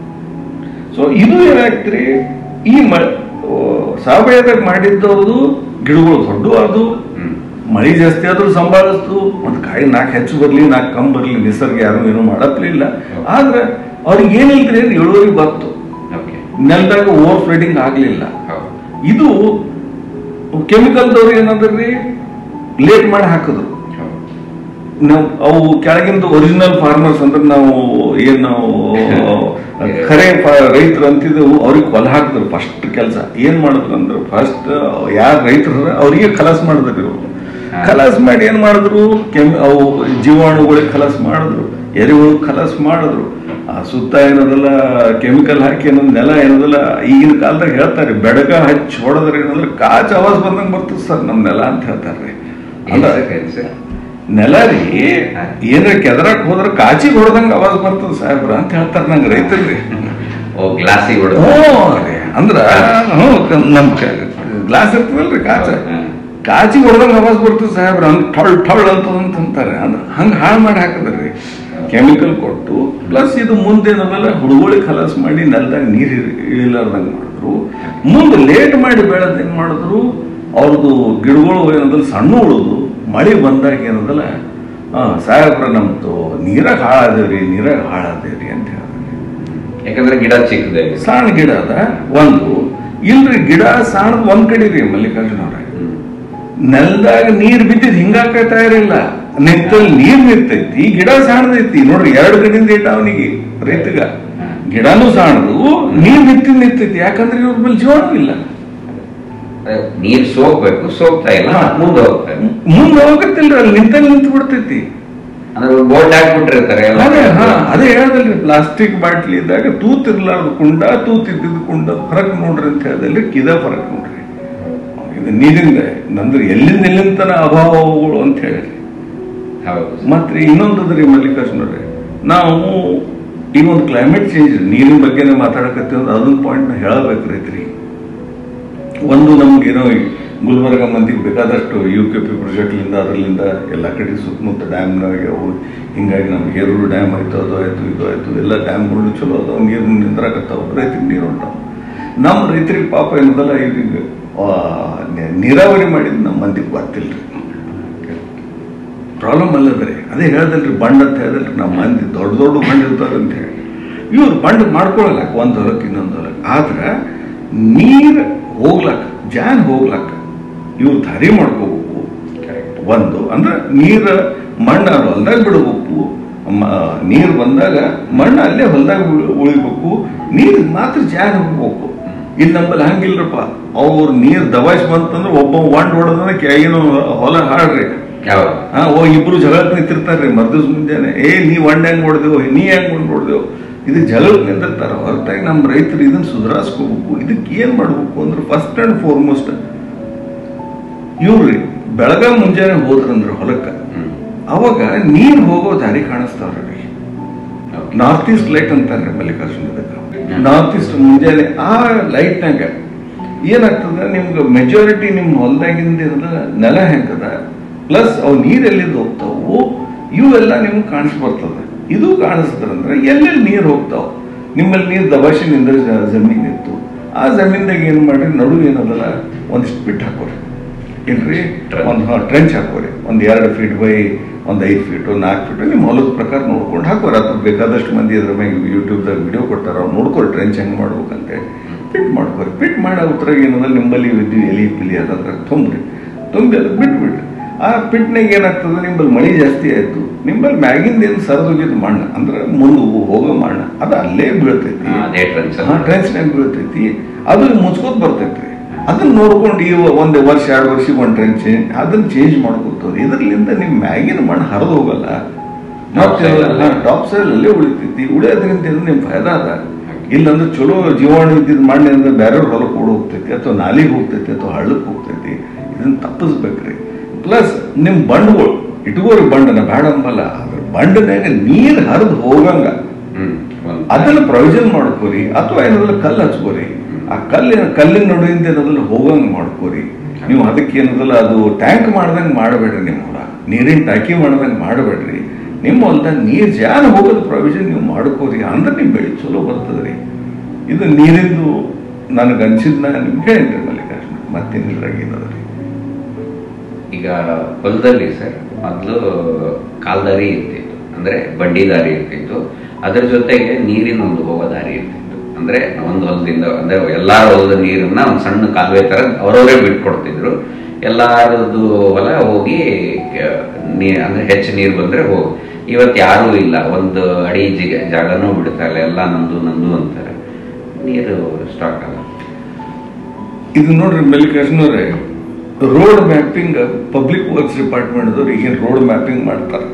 A: ಸೊ ಇದು ಏನಾಗ್ತ್ರಿ ಈ ಮ ಓ, ಸಾವಯವದಾಗ ಮಾಡಿದ್ದವ್ರದು ಗಿಡಗಳು ದೊಡ್ಡ ಅದು
I: ಹ್ಮ್
A: ಮಳೆ ಜಾಸ್ತಿ ಆದ್ರೂ ಸಂಭಾಳಿಸ್ತು ಒಂದು ಕಾಯಿ ನಾಲ್ಕು ಹೆಚ್ಚು ಬರ್ಲಿ ನಾಲ್ಕು ಕಮ್ಮಿ ಬರ್ಲಿ ನಿಸರ್ಗ ಯಾರು ಏನು ಮಾಡಪ್ಲಿಲ್ಲ ಆದ್ರೆ ಅವ್ರಿಗೆ ಏನಿಲ್ರಿ ಅಂದ್ರೆ ಇಳುವರಿ ಬರ್ತು
I: ಓಕೆ
A: ನೆಲದಾಗ ಓವರ್ ಫ್ಲಡಿಂಗ್ ಆಗ್ಲಿಲ್ಲ
I: ಹೌದು
A: ಇದು ಕೆಮಿಕಲ್ದವ್ರು ಏನಂದ್ರಿ ಲೇಟ್ ಮಾಡಿ ಹಾಕಿದ್ರು
I: ಹೌದು
A: ನಾವು ಅವು ಕೆಳಗಿಂದ ಒರಿಜಿನಲ್ ಫಾರ್ಮರ್ಸ್ ಅಂದ್ರೆ ನಾವು ಏನ್ ನಾವು ಖರೆ ರೈತರು ಅಂತಿದ್ದೆವು ಅವ್ರಿಗೆ ಕೊಲ ಹಾಕಿದ್ರು ಫಸ್ಟ್ ಕೆಲಸ ಏನ್ ಮಾಡಿದ್ರು ಅಂದ್ರೆ ಫಸ್ಟ್ ಯಾರು ರೈತರು ಅವ್ರಿಗೆ ಖಲಾಸ್ ಮಾಡಿದ್ರು ಇವ್ರು ಖಲಾಸ್ ಮಾಡಿ ಏನ್ ಮಾಡಿದ್ರು ಕೆಮ್ ಅವು ಜೀವಾಣುಗಳಿಗೆ ಖಲಾಸ್ ಮಾಡಿದ್ರು ಎರೆಹುಳು ಖಲಾಸ್ ಮಾಡಿದ್ರು ಆ ಸುತ್ತ ಏನದಲ್ಲ ಕೆಮಿಕಲ್ ಹಾಕಿ ಏನೋ ನೆಲ ಏನದಲ್ಲ ಈಗಿನ ಕಾಲದಾಗ ಹೇಳ್ತಾರೆ ಬೆಡಗ ಹಚ್ಚಿ ಹೊಡೆದ್ರೆ ಏನಂದ್ರೆ ಕಾಚ್ ಆವಾಜ್ ಬಂದಂಗೆ ಬರ್ತದೆ ಸರ್ ನಮ್ ನೆಲ ಅಂತ ಹೇಳ್ತಾರೆ
I: ಏನ್
A: ಅಲ್ಲ
I: ಸರ್, ಏನ್ ಸರ್?
A: ನೆಲ ರೀ ಏನ್ರ ಕೆದರಕ್ ಹೋದ್ರ ಕಾಚಿಗೆ ಹೊಡೆದಂಗ ಅವಾಜ್ ಬರ್ತದ ಸಾಹೇಬ್ರ ಅಂತ ಹೇಳ್ತಾರ ನಂಗೆ ರೈತರ್ರಿ
I: ಓ ಗ್ಲಾಸಿಗೆ ಹೊಡೆದು
A: ಹ್ಞೂ ರೀ ಅಂದ್ರ ಹ್ಞೂ ಕ- ನಮ್ ಗ್ಲಾಸ್ ಇರ್ತದಲ್ರಿ ಕಾಚ ಕಾಚಿಗೆ ಹೊಡೆದಂಗ ಅವಾಜ್ ಬರ್ತದ ಸಾಹೇಬ್ರ ಹಂಗ್ ಠಳ್ ಠಳ್ ಅಂತ ಅಂತ ಅಂತಾರೆ ಅಂದ್ರ ಹಂಗ ಹಾಳು ಮಾಡಿ ಹಾಕದ್ರಿ ಕೆಮಿಕಲ್ ಕೊಟ್ಟು ಪ್ಲಸ್ ಇದು ಮುಂದೇನದಲ್ಲ ಹುಡುಗೋಳಿ ಖಲಾಸ್ ಮಾಡಿ ನೆಲದಾಗ ನೀರ್ ಇಳಿಲಾರ್ದಂಗ ಮಾಡಿದ್ರು ಮುಂದೆ ಲೇಟ್ ಮಾಡಿ ಬೆಳೆದ್ ಏನ್ ಮಾಡಿದ್ರು ಅವ್ರದ್ದು ಗಿಡಗಳು ಏನದಲ್ಲ ಸಣ್ಣ ಉಳಿದು ಮಳೆ ಬಂದಾಗ ಏನದಲ್ಲ ಆ, ಸಾಹೇಬ್ರ ನಮ್ದು ನೀರಾಗ ಹಾಳಾದೇವ್ರಿ ನೀರಾಗ ಹಾಳಾದೇವ್ರಿ ಅಂತ ಹೇಳಿದ್ರಿ
I: ಯಾಕಂದ್ರೆ ಗಿಡ ಚಿಕ್ಕದೆ
A: ಸಣ್ಣ ಗಿಡ ಅದ ಒಂದು ಇಲ್ರಿ ಗಿಡ ಸಣ್ಣದ್ ಒಂದ್ ಕಡೆ ರೀ ಮಲ್ಲಿಕಾರ್ಜುನ ಅವ್ರೆ ನೆಲದಾಗ ನೀರ್ ಬಿದ್ದಿದ್ ಹಿಂಗಾಕತಾ ಇರಲಿಲ್ಲ ನಿಂತಲ್ಲಿ ನೀರ್ ನಿರ್ತೈತಿ ಗಿಡ ಸಣ್ಣದೈತಿ ನೋಡ್ರಿ ಎರಡು ಕಡೆಯಿಂದ ಏಟ ಅವನಿಗೆ ರೈತಗ ಗಿಡನೂ ಸಣ್ಣದು ನೀರ್ ನಿಂತಿದ್ ನಿರ್ತೈತಿ ಯಾಕಂದ್ರೆ ಇವ್ರ ಮೇಲೆ ಜೀವನೂ ಇಲ್ಲ
I: ನೀರ್ ಸೋಕ್ಬೇಕು ಸೋಕ್ತಾ ಇಲ್ಲ
A: ಹಾ.
I: ಮುಂದೆ ಹೋಗ್ತಾ ಇದೆ
A: ಮುಂದೆ ಹೋಗತ್ತಿಲ್ರಿ ಅಲ್ಲಿ ನಿಂತಲ್ಲಿ ನಿಂತು ಬಿಡ್ತೈತಿ
I: ಅಂದ್ರೆ ಬೋಲ್ಟ್ ಹಾಕ್ಬಿಟ್ಟಿರ್ತಾರೆ ಎಲ್ಲ
A: ಅದೇ ಹಾ ಅದೇ ಹೇಳ್ದಲ್ರಿ ಪ್ಲಾಸ್ಟಿಕ್ ಬಾಟ್ಲಿ ಇದ್ದಾಗ ತೂತ್ ಇರ್ಲಾರ್ದು ಕುಂಡ ತೂತ್ ಇದ್ದಿದ್ದು ಕುಂಡ ಫರಕ್ ನೋಡ್ರಿ ಅಂತ ಹೇಳ್ದಲ್ರಿ ಕಿದ ಫರಕ್ ನೋಡ್ರಿ ಇದು ನೀರಿಂದ ನಂದ್ರೆ ಎಲ್ಲಿಂದ ಎಲ್ಲಿಂದ ತನ ಅಭಾವಗಳು ಅಂತ ಹೇಳಿರಿ
I: ಹೌದು
A: ಮತ್ತೆ ಇನ್ನೊಂದದ್ರಿ ಮಲ್ಲಿಕಾರ್ಜುನವ್ರೆ ನಾವು ಈಗ ಒಂದು ಕ್ಲೈಮೇಟ್ ಚೇಂಜ್ ನೀರಿನ ಬಗ್ಗೆನೇ ಮಾತಾಡಕತ್ತೀವಿ ಅಂದ್ರೆ ಅದೊಂದು ಪಾಯಿಂಟ್ ಹೇಳಬೇಕು ರೈತರಿಗೆ ಒಂದು ನಮ್ಗೇನೋ ಈ ಗುಲ್ಬರ್ಗ ಮಂದಿಗೆ ಬೇಕಾದಷ್ಟು ಯು ಕೆ ಪಿ ಪ್ರಾಜೆಕ್ಟ್ಲಿಂದ ಅದರಲ್ಲಿಂದ ಎಲ್ಲ ಕಡೆ ಸುತ್ತಮುತ್ತ ಡ್ಯಾಮ್ನಾಗ್ಯಾವು ಹಿಂಗಾಗಿ ನಮ್ಗೆ ಹೇರೂರು ಡ್ಯಾಮ್ ಆಯ್ತು ಅದು ಆಯ್ತು ಇದು ಆಯ್ತು ಎಲ್ಲ ಡ್ಯಾಮ್ಗಳು ಚಲೋ ಅದಾವ ನೀರು ನಿಂದ್ರಾಕತ್ತಾವ ರೈತರಿಗೆ ನೀರು ಹೊಂಟಾವ ನಮ್ಮ ರೈತರಿಗೆ ಪಾಪ ಏನದಲ್ಲ ಈಗ ಆ, ನಿ- ನೀರಾವರಿ ಮಾಡಿದ್ ನಮ್ಮ ಮಂದಿಗೆ ಗೊತ್ತಿಲ್ರಿ ಪ್ರಾಬ್ಲಮ್ ಅಲ್ಲದ್ರಿ ಅದೇ ಹೇಳ್ದಲ್ರಿ ಬಂಡ್ ಅಂತ ಹೇಳ್ದಲ್ರಿ ನಮ್ಮ ಮಂದಿ ದೊಡ್ಡ ದೊಡ್ಡ ಬಂಡ್ ಇರ್ತಾರೆ ಅಂತ ಹೇಳಿ ಇವ್ರು ಬಂಡ್ ಮಾಡ್ಕೊಳಲ್ಲ ಒಂದು ಹೊಲಕ್ಕೆ ಇನ್ನೊಂದು ಹೊಲಕ್ಕೆ ಆದ್ರೆ ನೀರು ಹೋಗ್ಲಕ್ಕ ಜಾನ್ ಹೋಗ್ಲಕ್ಕ ಇವ್ರು ದಾರಿ ಮಾಡ್ಕೋಬೇಕು ಒಂದು ಅಂದ್ರೆ ನೀರು ಮಣ್ಣು ಅವ್ರ ಹೊಲ್ದಾಗ ಬಿಡಬೇಕು ನೀರು ಬಂದಾಗ ಮಣ್ಣು ಅಲ್ಲೇ ಹೊಲ್ದಾಗ ಉಳ್- ಉಳಿಬೇಕು ನೀರು ಮಾತ್ರ ಜಾನ್ ಹೋಗ್ಬೇಕು ಇಲ್ಲಿ ನಮ್ಮಲ್ಲಿ ಹಂಗಿಲ್ರಪ್ಪ ಅವ್ರು ನೀರು ದವಾಯಿಸಿ ಬಂತಂದ್ರೆ ಒಬ್ಬ ಒಂಡ್ ಹೊಡೆದ್ರೆ ಕೆಳಗಿನ ಹೊಲ ಹಾಡ್ರಿ
I: ಯಾವಾಗ
A: ಹಾ ಓ ಇಬ್ರು ಜಗಳಕ್ಕೆ ನಿಂತಿರ್ತಾರ್ರಿ ಮರ್ದಿವ್ಸ ಮುಂಜಾನೆ ಏ ನೀ ಒಂಡ್ ಹೆಂಗ್ ಹೊಡೆದೆವು ನೀ ಹೆಂಗ್ ಒಂಡ್ ಹೊಡೆದೆವು ಇದು ಜಗಳಕ್ಕೆ ನಿಂತಿರ್ತಾರ ಹೊರತಾಗಿ ನಮ್ಮ ರೈತರು ಇದನ್ನ ಸುಧಾರಿಸ್ಕೋಬೇಕು ಇದಕ್ಕೆ ಏನ್ ಮಾಡ್ಬೇಕು ಅಂದ್ರೆ ಫಸ್ಟ್ ಅಂಡ್ ಫಾರ್ಮೋಸ್ಟ್ ಇವ್ರಿ ಬೆಳಗಾವ್ ಮುಂಜಾನೆ ಹೋದ್ರಂದ್ರ ಹೊಲಕ್ಕ ಅವಾಗ ನೀರ್ ಹೋಗೋ ದಾರಿ ಕಾಣಿಸ್ತಾವ್ರಿ ನಾರ್ತ್ ಈಸ್ಟ್ ಲೈಟ್ ಅಂತಾರ್ರಿ ಮಲ್ಲಿಕಾರ್ಜುನ ನಾರ್ತ್ ಈಸ್ಟ್ ಮುಂಜಾನೆ ಆ ಲೈಟ್ನಾಗ ಏನಾಗ್ತದ ನಿಮ್ಗೆ ಮೆಜಾರಿಟಿ ನಿಮ್ಮ ಹೊಲದಾಗಿಂದ ಇರೋದ ನೆಲ ಹೆಂಗದ ಪ್ಲಸ್ ಅವು ನೀರೆಲ್ಲಿಂದ ಹೋಗ್ತಾವು ಇವೆಲ್ಲ ನಿಮ್ಗೆ ಕಾಣಿಸ್ ಬರ್ತದ ಇದು ಕಾಣಿಸ್ತದಂದ್ರೆ ಎಲ್ಲೆಲ್ಲಿ ನೀರು ಹೋಗ್ತಾವ ನಿಮ್ಮಲ್ಲಿ ನೀರು ದಬಾಶಿನಿಂದ ಜ- ಜಮೀನ್ ಇತ್ತು ಆ ಜಮೀನ್ದಾಗ ಏನ್ ಮಾಡ್ರಿ ನಡು ಏನದಲ್ಲ ಒಂದಿಷ್ಟು ಬಿಟ್ಟು ಹಾಕೋರಿ ಇಲ್ರಿ ಒಂದು ಟ್ರೆಂಚ್ ಹಾಕೋರಿ ಒಂದ್ ಎರಡು ಫೀಟ್ ಬೈ ಒಂದ್ ಐದು ಫೀಟು ನಾಲ್ಕು ಫೀಟು ನಿಮ್ಮ ಹೊಲದ ಪ್ರಕಾರ ನೋಡ್ಕೊಂಡು ಹಾಕೋರಿ ಅಥವಾ ಬೇಕಾದಷ್ಟು ಮಂದಿ ಅದ್ರ ಮ್ಯಾಗ ಯೂಟ್ಯೂಬ್ದಾಗ ವಿಡಿಯೋ ಕೊಟ್ಟಾರ ಅವ್ರು ನೋಡ್ಕೊರಿ ಟ್ರೆಂಚ್ ಹೆಂಗ್ ಮಾಡ್ಬೇಕಂತೆ ಪಿಟ್ ಮಾಡ್ಕೊರಿ ಪಿಟ್ ಮಾಡೋ ಉತ್ತರ ಏನದ ನಿಂಬಲ್ಲಿ ವಿದ್ಯು ಎಲಿ ಪಿಲಿ ಅದಂದ್ರೆ ತುಂಬ್ರಿ ತುಂಬಿ ಅದಕ್ಕೆ ಬಿಟ್ಬಿಡ್ರಿ ಆ ಪಿಟ್ನಾಗ ಏನಾಗ್ತದೆ ನಿಂಬಲ್ಲಿ ಮಳಿ ಜಾಸ್ತಿ ಆಯ್ತು ನಿಂಬಲ್ಲಿ ಮ್ಯಾಗಿಂದ ಏನು ಸರದೋಗಿದ್ದು ಮಣ್ಣು ಅಂದ್ರೆ ಮುಂದೆ ಹೋಗೋ ಮಣ್ಣು ಅದು ಅಲ್ಲೇ ಬೀಳ್ತೈತಿ
I: ಅದೇ ಟ್ರೆಂಚ್
A: ಹಾ ಟ್ರೆನ್ಸ್ನಾಗ ಬೀಳ್ತೈತಿ ಅದು ಮುಚ್ಕೋತ ಬರ್ತೈತಿ ಅದನ್ನ ನೋಡ್ಕೊಂಡು ಈ ಒಂದು ವರ್ಷ ಎರಡು ವರ್ಷಕ್ಕೆ ಒಂದು ಟ್ರೆಂಚ್ ಚೇಂಜ್ ಅದನ್ನ ಚೇಂಜ್ ಮಾಡ್ಕೊತವ್ರಿ ಇದರಿಂದ ನಿಮ್ ಮ್ಯಾಗಿನ ಮಣ್ಣು ಹರಿದು ಹೋಗಲ್ಲ ಮತ್ತೆ ಟಾಪ್ ಸೈಲ್ ಅಲ್ಲೇ ಉಳಿತೈತಿ ಉಳಿಯೋದ್ರಿಂದ ಏನು ನಿಮ್ ಫಾಯ್ದಾ ಅದ ಇಲ್ಲಂದ್ರೆ ಚಲೋ ಜೀವಾಣು ಇದ್ದಿದ್ ಮಣ್ಣಿಂದ ಬೇರೆ ಹೊಲಕ್ಕೆ ಓಡ್ ಹೋಗ್ತೈತಿ ಅಥವಾ ನಾಲಿಗೆ ಹೋಗ್ತೈತಿ ಅಥವಾ ಹಳ್ಳಕ್ಕೆ ಹೋಗ್ತೈತಿ ಇದನ್ನ ತಪ್ಪಿಸ್ಬೇಕ್ರಿ ಪ್ಲಸ್ ನಿಮ್ ಬಂಡ್ಗಳು ಇಟ್ಕೋರಿ ಬಂಡನ ಬೇಡ ಅಂಬಲ್ಲ ಅದ್ರ ಬಂಡನಾಗ ನೀರ್ ಹರಿದು ಹೋಗಂಗ ಅದನ್ನ ಪ್ರೊವಿಷನ್ ಮಾಡ್ಕೋರಿ ಅಥವಾ ಏನಾದ್ರೂ ಕಲ್ಲು ಹಚ್ಕೋರಿ ಆ ಕಲ್ಲಿನ ಕಲ್ಲಿನ ನಡುವಿಂದ ಏನಾದ್ರೂ ಹೋಗಂಗ್ ಮಾಡ್ಕೋರಿ ನೀವು ಅದಕ್ಕೆ ಏನದಲ್ಲ ಅದು ಟ್ಯಾಂಕ್ ಮಾಡ್ದಂಗ್ ಮಾಡಬೇಡ್ರಿ ನಿಮ್ಮ ಹೊಲ ನೀರಿನ ಟಾಕಿ ಮಾಡ್ದಂಗ್ ಮಾಡಬೇಡ್ರಿ ನಿಮ್ಮ ಹೊಲ್ದಾಗ ನೀರ್ ಜಾನ್ ಹೋಗೋದು ಪ್ರೊವಿಷನ್ ನೀವು ಮಾಡ್ಕೋರಿ ಅಂದ್ರೆ ನಿಮ್ ಬೆಳೆ ಚಲೋ ಬರ್ತದ್ರಿ ಇದು ನೀರಿಂದು ನನಗೆ ಅನ್ಸಿದ್ನ ನಿಮ್ಗೆ ಹೇಳಿನ್ರಿ ಮಲ್ಲಿಕಾರ್ಜುನ ಮತ್ತೇನಿದ್ರಾಗ ಏನದ್ರಿ
I: ಈಗ ಹೊಲದಲ್ಲಿ ಸರ್ ಮೊದಲು ಕಾಲ್ದಾರಿ ಇರ್ತಿತ್ತು ಅಂದ್ರೆ ಬಂಡಿ ದಾರಿ ಇರ್ತಿತ್ತು ಅದರ ಜೊತೆಗೆ ನೀರಿನ ಒಂದು ಹೋಗೋ ದಾರಿ ಇರ್ತಿತ್ತು ಅಂದ್ರೆ ಒಂದು ಹೊಲದಿಂದ ಅಂದ್ರೆ ಎಲ್ಲಾ ಹೊಲದ ನೀರನ್ನ ಒಂದು ಸಣ್ಣ ಕಾಲುವೆ ತರ ಅವರವರೇ ಬಿಟ್ಕೊಡ್ತಿದ್ರು ಎಲ್ಲಾರದು ಹೊಲ ಹೋಗಿ ಕ- ನೀ ಅಂದ್ರೆ ಹೆಚ್ಚು ನೀರು ಬಂದ್ರೆ ಹೋಗಿ ಇವತ್ತು ಯಾರೂ ಇಲ್ಲ ಒಂದು ಅಡಿ ಜಿಗ ಜಾಗನೂ ಬಿಡ್ತಾ ಇಲ್ಲ ಎಲ್ಲ ನಂದು ನಂದು ಅಂತಾರೆ ನೀರು ಸ್ಟಾಕ್ ಆಗಲ್ಲ
A: ಇದು ನೋಡ್ರಿ ಮಲ್ಲಿಕಾರ್ಜುನವ್ರೆ ರೋಡ್ ಮ್ಯಾಪಿಂಗ್ ಪಬ್ಲಿಕ್ ವರ್ಕ್ಸ್ ಡಿಪಾರ್ಟ್ಮೆಂಟ್ದವ್ರು ಈಗೇನು ರೋಡ್ ಮ್ಯಾಪಿಂಗ್ ಮಾಡ್ತಾರೆ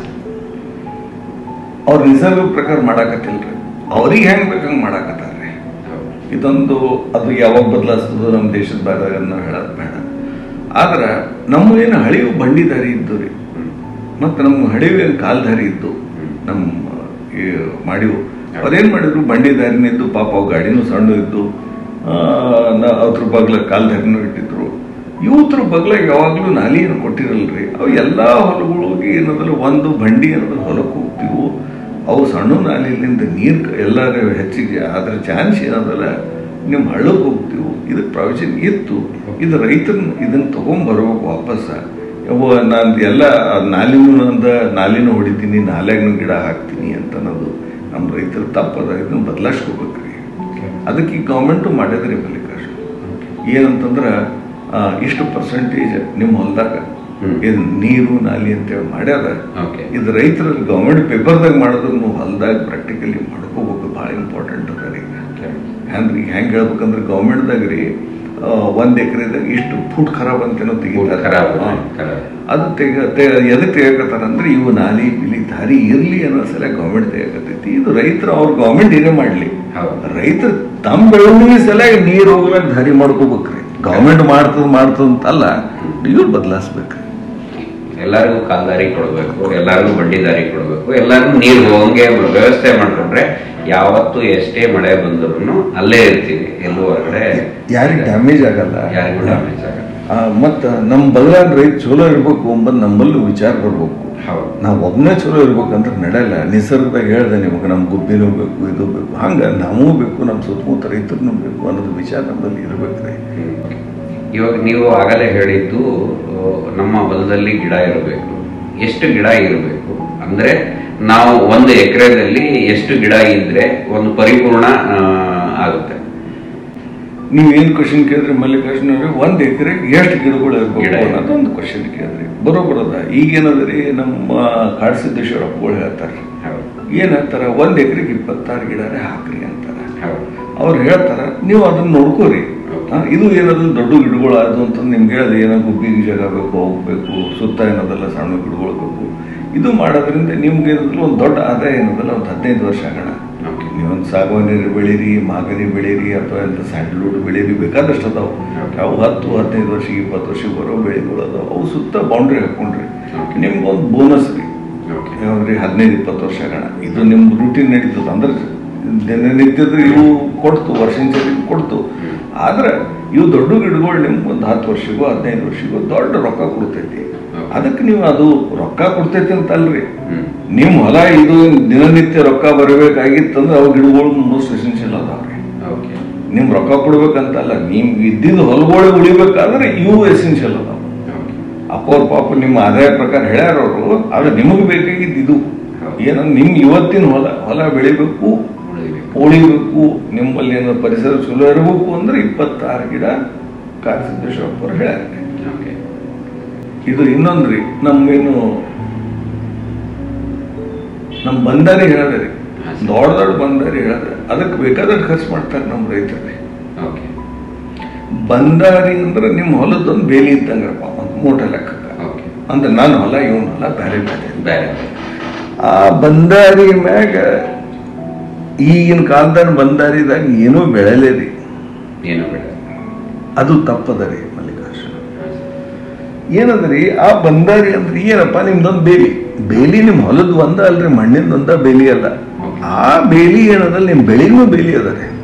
A: ಅವ್ರ ನಿಸರ್ಗ ಪ್ರಕಾರ ಮಾಡಾಕತ್ತಿಲ್ರಿ ಅವ್ರಿಗೆ ಹೆಂಗ್ ಬೇಕಂಗ್ ಮಾಡಾಕತ್ತಾರ್ರಿ ಇದೊಂದು ಅದು ಯಾವಾಗ ಬದಲಾಯಿಸ್ತದೋ ನಮ್ಮ ದೇಶದ ಬಾದಾಗ ನಾವು ಹೇಳೋದು ಬೇಡ ಆದ್ರೆ ನಮ್ಮ ಏನು ಹಳಿವು ಬಂಡಿ ದಾರಿ ಇದ್ದು ರೀ ಮತ್ತು ನಮ್ಮ ಹಳಿವು ಏನು ಕಾಲ್ ದಾರಿ ಇದ್ದು ನಮ್ಮ ಈ ಮಾಡಿವು ಅವ್ರೇನ್ ಮಾಡಿದ್ರು ಬಂಡಿ ದಾರಿನ ಇದ್ದು ಪಾಪ ಅವು ಗಾಡಿನೂ ಸಣ್ಣ ಇದ್ದು ಆ, ನ- ಅದ್ರ ಬಗ್ಲ ಕಾಲ್ ದಾರಿನೂ ಇಟ್ಟಿದ್ರು ಇವತ್ರ ಬಗ್ಲ ಯಾವಾಗ್ಲೂ ನಾಲಿ ಏನು ಕೊಟ್ಟಿರಲ್ರಿ ಅವು ಎಲ್ಲಾ ಹೊಲಗಳಿಗೆ ಏನದಲ್ಲ ಒಂದು ಬಂಡಿ ಅನ್ನೋದು ಹೊಲಕ್ಕೆ ಹೋಗ್ತೀವು ಅವು ಸಣ್ಣ ನಾಲಿಲಿಂದ ನೀರ್ ಕ- ಎಲ್ಲಾರು ಹೆಚ್ಚಿಗೆ ಅದ್ರ ಚಾನ್ಸ್ ಏನದಲ್ಲ ನಿಮ್ಮ ಹಳ್ಳಕ್ಕೆ ಹೋಗ್ತೀವಿ ಇದಕ್ಕೆ ಪ್ರಾವಿಷನ್ ಇತ್ತು ಇದು ರೈತನ ಇದನ್ನ ತಗೊಂಡ್ ಬರ್ಬೇಕು ವಾಪಸ್ ಯವ್ವ ನಾನು ಎಲ್ಲ ನಾಲಿನೂ ನಂದ ನಾಲಿನೂ ಹೊಡಿತೀನಿ ನಾಲ್ಯಾಗ ಗಿಡ ಹಾಕ್ತೀನಿ ಅಂತ ಅನ್ನೋದು ನಮ್ಮ ರೈತರ ತಪ್ಪದ ಇದನ್ನ ಬದಲಾಯಿಸ್ಕೋಬೇಕ್ರಿ ಅದಕ್ಕೆ ಈ ಗೌರ್ಮೆಂಟು ಮಾಡಿದ್ರಿ ಮಲ್ಲಿಕಾರ್ಜುನ್ ಏನಂತಂದ್ರ ಆ, ಇಷ್ಟು ಪರ್ಸೆಂಟೇಜ್ ನಿಮ್ಮ ಹೊಲದಾಗ ಇದು ನೀರು ನಾಲಿ ಅಂತೇಳಿ ಮಾಡ್ಯಾರ ಇದು ರೈತರ ಗೌರ್ಮೆಂಟ್ ಪೇಪರ್ದಾಗ ಮಾಡಿದ್ರು ನೀವು ಹೊಲದಾಗ ಪ್ರಾಕ್ಟಿಕಲಿ ಮಾಡ್ಕೋಬೇಕು ಭಾಳ ಇಂಪಾರ್ಟೆಂಟ್ ಅದ ರೀ ಹೆಂಗ್ರಿ ಹೆಂಗ್ ಹೇಳ್ಬೇಕಂದ್ರೆ ಗೌರ್ಮೆಂಟ್ದಾಗ ರೀ ಆ, ಒಂದ್ ಎಕರೆದಾಗ ಇಷ್ಟು ಫುಟ್ ಖರಾಬ್ ಅಂತೇನೋ ತೆಗಿತಾರೆ ಹಾ. ಅದು ತೆಗ ತೆ- ಎದಕ್ ತೆಗಕತ್ತಾರ ಅಂದ್ರೆ ಇವು ನಾಲಿ ಬಿಲಿ ದಾರಿ ಇರ್ಲಿ ಅನ್ನೋ ಸಲ ಗೌರ್ಮೆಂಟ್ ತೆಗಕತ್ತೈತಿ ಇದು ರೈತರು ಅವ್ರ ಗೌರ್ಮೆಂಟ್ ಏನೇ ಮಾಡ್ಲಿ ರೈತರು ತಮ್ಮ ಬೆಳವಣಿಗೆ ಸಲ ನೀರು ಹೋಗ್ಲಾಕ ದಾರಿ ಮಾಡ್ಕೋಬೇಕ್ರಿ ಗೌರ್ಮೆಂಟ್ ಮಾಡ್ತದ ಮಾಡ್ತದ ಅಂತಲ್ಲ ಇವ್ರು ಬದಲಾಯಿಸ್ಬೇಕ್ರಿ
I: ಎಲ್ಲರಿಗೂ ಕಾಲ್ದಾರಿ ಕೊಡಬೇಕು ಎಲ್ಲರಿಗೂ ಬಡ್ಡಿ ದಾರಿ ಕೊಡಬೇಕು ಎಲ್ಲರಿಗೂ ನೀರು ಹೋಗಂಗೆ ವ್ಯವಸ್ಥೆ ಮಾಡ್ಕೊಂಡ್ರೆ ಯಾವತ್ತು ಎಷ್ಟೇ ಮಳೆ ಬಂದ್ರು ಅಲ್ಲೇ ಇರ್ತೀವಿ ಎಲ್ಲೂ ಹೊರಗಡೆ
A: ಯಾರಿಗೆ ಡ್ಯಾಮೇಜ್ ಆಗಲ್ಲ
I: ಯಾರಿಗೂ ಡ್ಯಾಮೇಜ್ ಆಗಲ್ಲ
A: ಆ, ಮತ್ತ ನಮ್ಮ ಬದಲಾದ ರೈತ ಚಲೋ ಇರ್ಬೇಕು ಎಂಬುದು ನಮ್ಮಲ್ಲೂ ವಿಚಾರ ಬರ್ಬೇಕು
I: ಹೌದು
A: ನಾವು ಒಬ್ಬನೇ ಚಲೋ ಇರ್ಬೇಕಂದ್ರೆ ನಡೆಯಲ್ಲ ನಿಸರ್ಗದಾಗ ಹೇಳ್ದೆ ನಿಮಗೆ ನಮ್ಮ ಗುಬ್ಬಿನೂ ಬೇಕು ಇದು ಬೇಕು ಹಂಗೆ ನಮಗೂ ಬೇಕು ನಮ್ಮ ಸುತ್ತಮುತ್ತ ರೈತರನ್ನೂ ಬೇಕು ಅನ್ನೋದು ವಿಚಾರ ನಮ್ಮಲ್ಲಿ ಇರ್ಬೇಕ್ರಿ
I: ಇವಾಗ ನೀವು ಆಗಲೇ ಹೇಳಿದ್ದು ಆ, ನಮ್ಮ ಹೊಲದಲ್ಲಿ ಗಿಡ ಇರಬೇಕು ಎಷ್ಟು ಗಿಡ ಇರಬೇಕು ಅಂದ್ರೆ ನಾವು ಒಂದು ಎಕರೆದಲ್ಲಿ ಎಷ್ಟು ಗಿಡ ಇದ್ರೆ ಒಂದು ಪರಿಪೂರ್ಣ ಆ, ಆಗುತ್ತೆ
A: ನೀವೇನು ಕ್ವಶನ್ ಕೇಳಿದ್ರಿ ಮಲ್ಲಿಕಾರ್ಜುನ ಅವ್ರೆ ಒಂದು ಎಕರೆಗೆ ಎಷ್ಟು ಗಿಡಗಳು
I: ಗಿಡ
A: ಇರ್ಬೇಕು
I: ಇದೆ.
A: ಅನ್ನೋದೊಂದು ಕ್ವಶನ್ ಕೇಳಿದ್ರಿ ಬರೋಬರದ ಈಗೇನದ್ರಿ ನಮ್ಮ ಕಾಡಸಿದ್ದೇಶ್ವರ ಅಪ್ಪಗಳು ಹೇಳ್ತಾರೆ
I: ಹೌದು
A: ಏನ್ ಹೇಳ್ತಾರ ಒಂದ್ ಎಕರೆಗೆ ಇಪ್ಪತ್ತಾರು ಗಿಡನೇ ಹಾಕ್ರಿ ಅಂತಾರ
I: ಹೌದು
A: ಅವ್ರು ಹೇಳ್ತಾರ ನೀವು ಅದನ್ನ ನೋಡ್ಕೋರಿ ಆ, ಇದು ಏನಾದ್ರು ದೊಡ್ಡ ಗಿಡಗಳು ಅದು ಅಂತ ನಿಮ್ಗೆ ಹೇಳಿದೆ ಏನೋ ಗುಬ್ಬಿಗೆ ಜಾಗ ಬೇಕು ಹೋಗ್ಬೇಕು ಸುತ್ತ ಏನದಲ್ಲ ಸಣ್ಣ ಗಿಡಗಳು ಬೇಕು ಇದು ಮಾಡೋದ್ರಿಂದ ನಿಮ್ಗೆ ಏನಾದ್ರು ಒಂದು ದೊಡ್ಡ ಆದಾಯ ಏನದಲ್ಲ ಒಂದು ಹದಿನೈದು ವರ್ಷ ಆಗೋಣ
I: ಓಕೆ
A: ನೀವೊಂದು ಸಾಗವಾನಿ ಬೆಳೀರಿ ಮಾಗನಿ ಬೆಳೀರಿ ಅಥವಾ ಎಂತ ಸ್ಯಾಂಡಲ್ವುಡ್ ಬೆಳೀರಿ ಬೇಕಾದಷ್ಟು ಅದಾವ ಅವು ಹತ್ತು ಹದಿನೈದು ವರ್ಷ ಇಪ್ಪತ್ತು ವರ್ಷಕ್ಕೆ ಬರೋ ಬೆಳೆಗಳು ಅದಾವ ಅವು ಸುತ್ತ ಬೌಂಡ್ರಿ ಹಾಕೊಂಡ್ರಿ
I: Okay.
A: ನಿಮ್ಗೊಂದು ಬೋನಸ್ ರೀ
I: ಓಕೆ
A: ಯಾವ್ರಿ ಹದಿನೈದು ಇಪ್ಪತ್ತು ವರ್ಷ ಆಗೋಣ ಇದು ನಿಮ್ಮ ರೂಟೀನ್ ನಡೀತದೆ ಅಂದ್ರೆ ದಿನನಿತ್ಯದ ಇವು ಕೊಡ್ತು ವರ್ಷಿನ ಕೊಡ್ತು ಆದ್ರೆ ಇವು ದೊಡ್ಡ ಗಿಡಗಳು ನಿಮ್ಗೆ ಒಂದು ಹತ್ತು ವರ್ಷಕ್ಕೋ ಹದಿನೈದು ವರ್ಷಕ್ಕೋ ದೊಡ್ಡ ರೊಕ್ಕ ಕೊಡ್ತೈತಿ ಅದಕ್ಕೆ ನೀವು ಅದು ರೊಕ್ಕ ಕೊಡ್ತೈತಿ ಅಂತ ಅಲ್ರಿ
I: ಹ್ಮ್
A: ನಿಮ್ಮ ಹೊಲ ಇದು ದಿನನಿತ್ಯ ರೊಕ್ಕ ಬರಬೇಕಾಗಿತ್ತಂದ್ರೆ ಅವು ಗಿಡಗಳು ಮೋಸ್ಟ್ ಎಸೆನ್ಷಿಯಲ್ ಅದಾವ್ರಿ
I: ಓಕೆ
A: ನಿಮ್ ರೊಕ್ಕ ಕೊಡ್ಬೇಕಂತಲ್ಲ ನೀವು ಇದ್ದಿದ್ದು ಹೊಲಗಳು ಉಳಿಬೇಕಾದ್ರೆ ಇವು ಎಸೆನ್ಷಿಯಲ್ ಅದಾವ
I: ಓಕೆ
A: ಅಪ್ಪವ್ರ ಪಾಪ ನಿಮ್ಮ ಆದಾಯ ಪ್ರಕಾರ ಹೇಳ್ಯಾರ ಅವರು ಆದ್ರೆ ನಿಮಗೆ ಬೇಕಾಗಿದ್ದು ಇದು ಏನಂದ್ರೆ ನಿಮ್ ಇವತ್ತಿನ ಹೊಲ ಹೊಲ ಬೆಳಿಬೇಕು
I: ಉಳಿಬೇಕು
A: ಉಳಿಬೇಕು ನಿಮ್ಮಲ್ಲಿ ಏನೋ ಪರಿಸರ ಚಲೋ ಇರಬೇಕು ಅಂದ್ರೆ ಇಪ್ಪತ್ತಾರು ಗಿಡ ಕಾಸಿದ್ದೇಶ್ವರಪ್ಪರು ಹೇಳ್ಯಾರ
I: ಓಕೆ
A: ಇದು ಇನ್ನೊಂದ್ರಿ ನಮ್ಗೇನು ನಮ್ ಬಂದಾರಿ ಹೇಳಿದ್ರಿ ದೊಡ್ಡ ದೊಡ್ಡ ಬಂದಾರಿ ಹೇಳಿದ್ರೆ ಅದಕ್ಕೆ ಬೇಕಾದಷ್ಟು ಖರ್ಚು ಮಾಡ್ತಾರೆ ನಮ್ಮ ರೈತರಿಗೆ
I: ಓಕೆ
A: ಬಂದಾರಿ ಅಂದ್ರೆ ನಿಮ್ಮ ಹೊಲದೊಂದು ಬೇಲಿ ಇದ್ದಂಗ್ರಪ್ಪ ಒಂದು ಮೂಟ ಲೆಕ್ಕಕ್ಕೆ
I: ಓಕೆ
A: ಅಂದ್ರೆ ನನ್ನ ಹೊಲ ಇವನ್ ಹೊಲ ಬೇರೆ ಬೇರೆ
I: ಬೇರೆ
A: ಆ ಬಂದಾರಿ ಮ್ಯಾಗ ಈಗಿನ ಕಾಲದಾಗ ಬಂದಾರಿದಾಗ ಏನೂ ಬೆಳೆಲೇರಿ
I: ಏನು ಬೇಡ
A: ಅದು ತಪ್ಪದ ರೀ ಮಲ್ಲಿಕಾರ್ಜುನ ಏನಂದ್ರಿ ಆ ಬಂದಾರಿ ಅಂದ್ರೆ ಏನಪ್ಪ ನಿಮ್ದೊಂದು ಬೇಲಿ ಬೇಲಿ ನಿಮ್ ಹೊಲದ ಒಂದ ಅಲ್ರಿ ಮಣ್ಣಿಂದ ಒಂದ ಬೇಲಿ ಅಲ್ಲ ಆ ಬೇಲಿ ಏನದಲ್ಲ ನಿಮ್ ಬೆಳಿಗೂ ಬೇಲಿ ಅದ ರೀ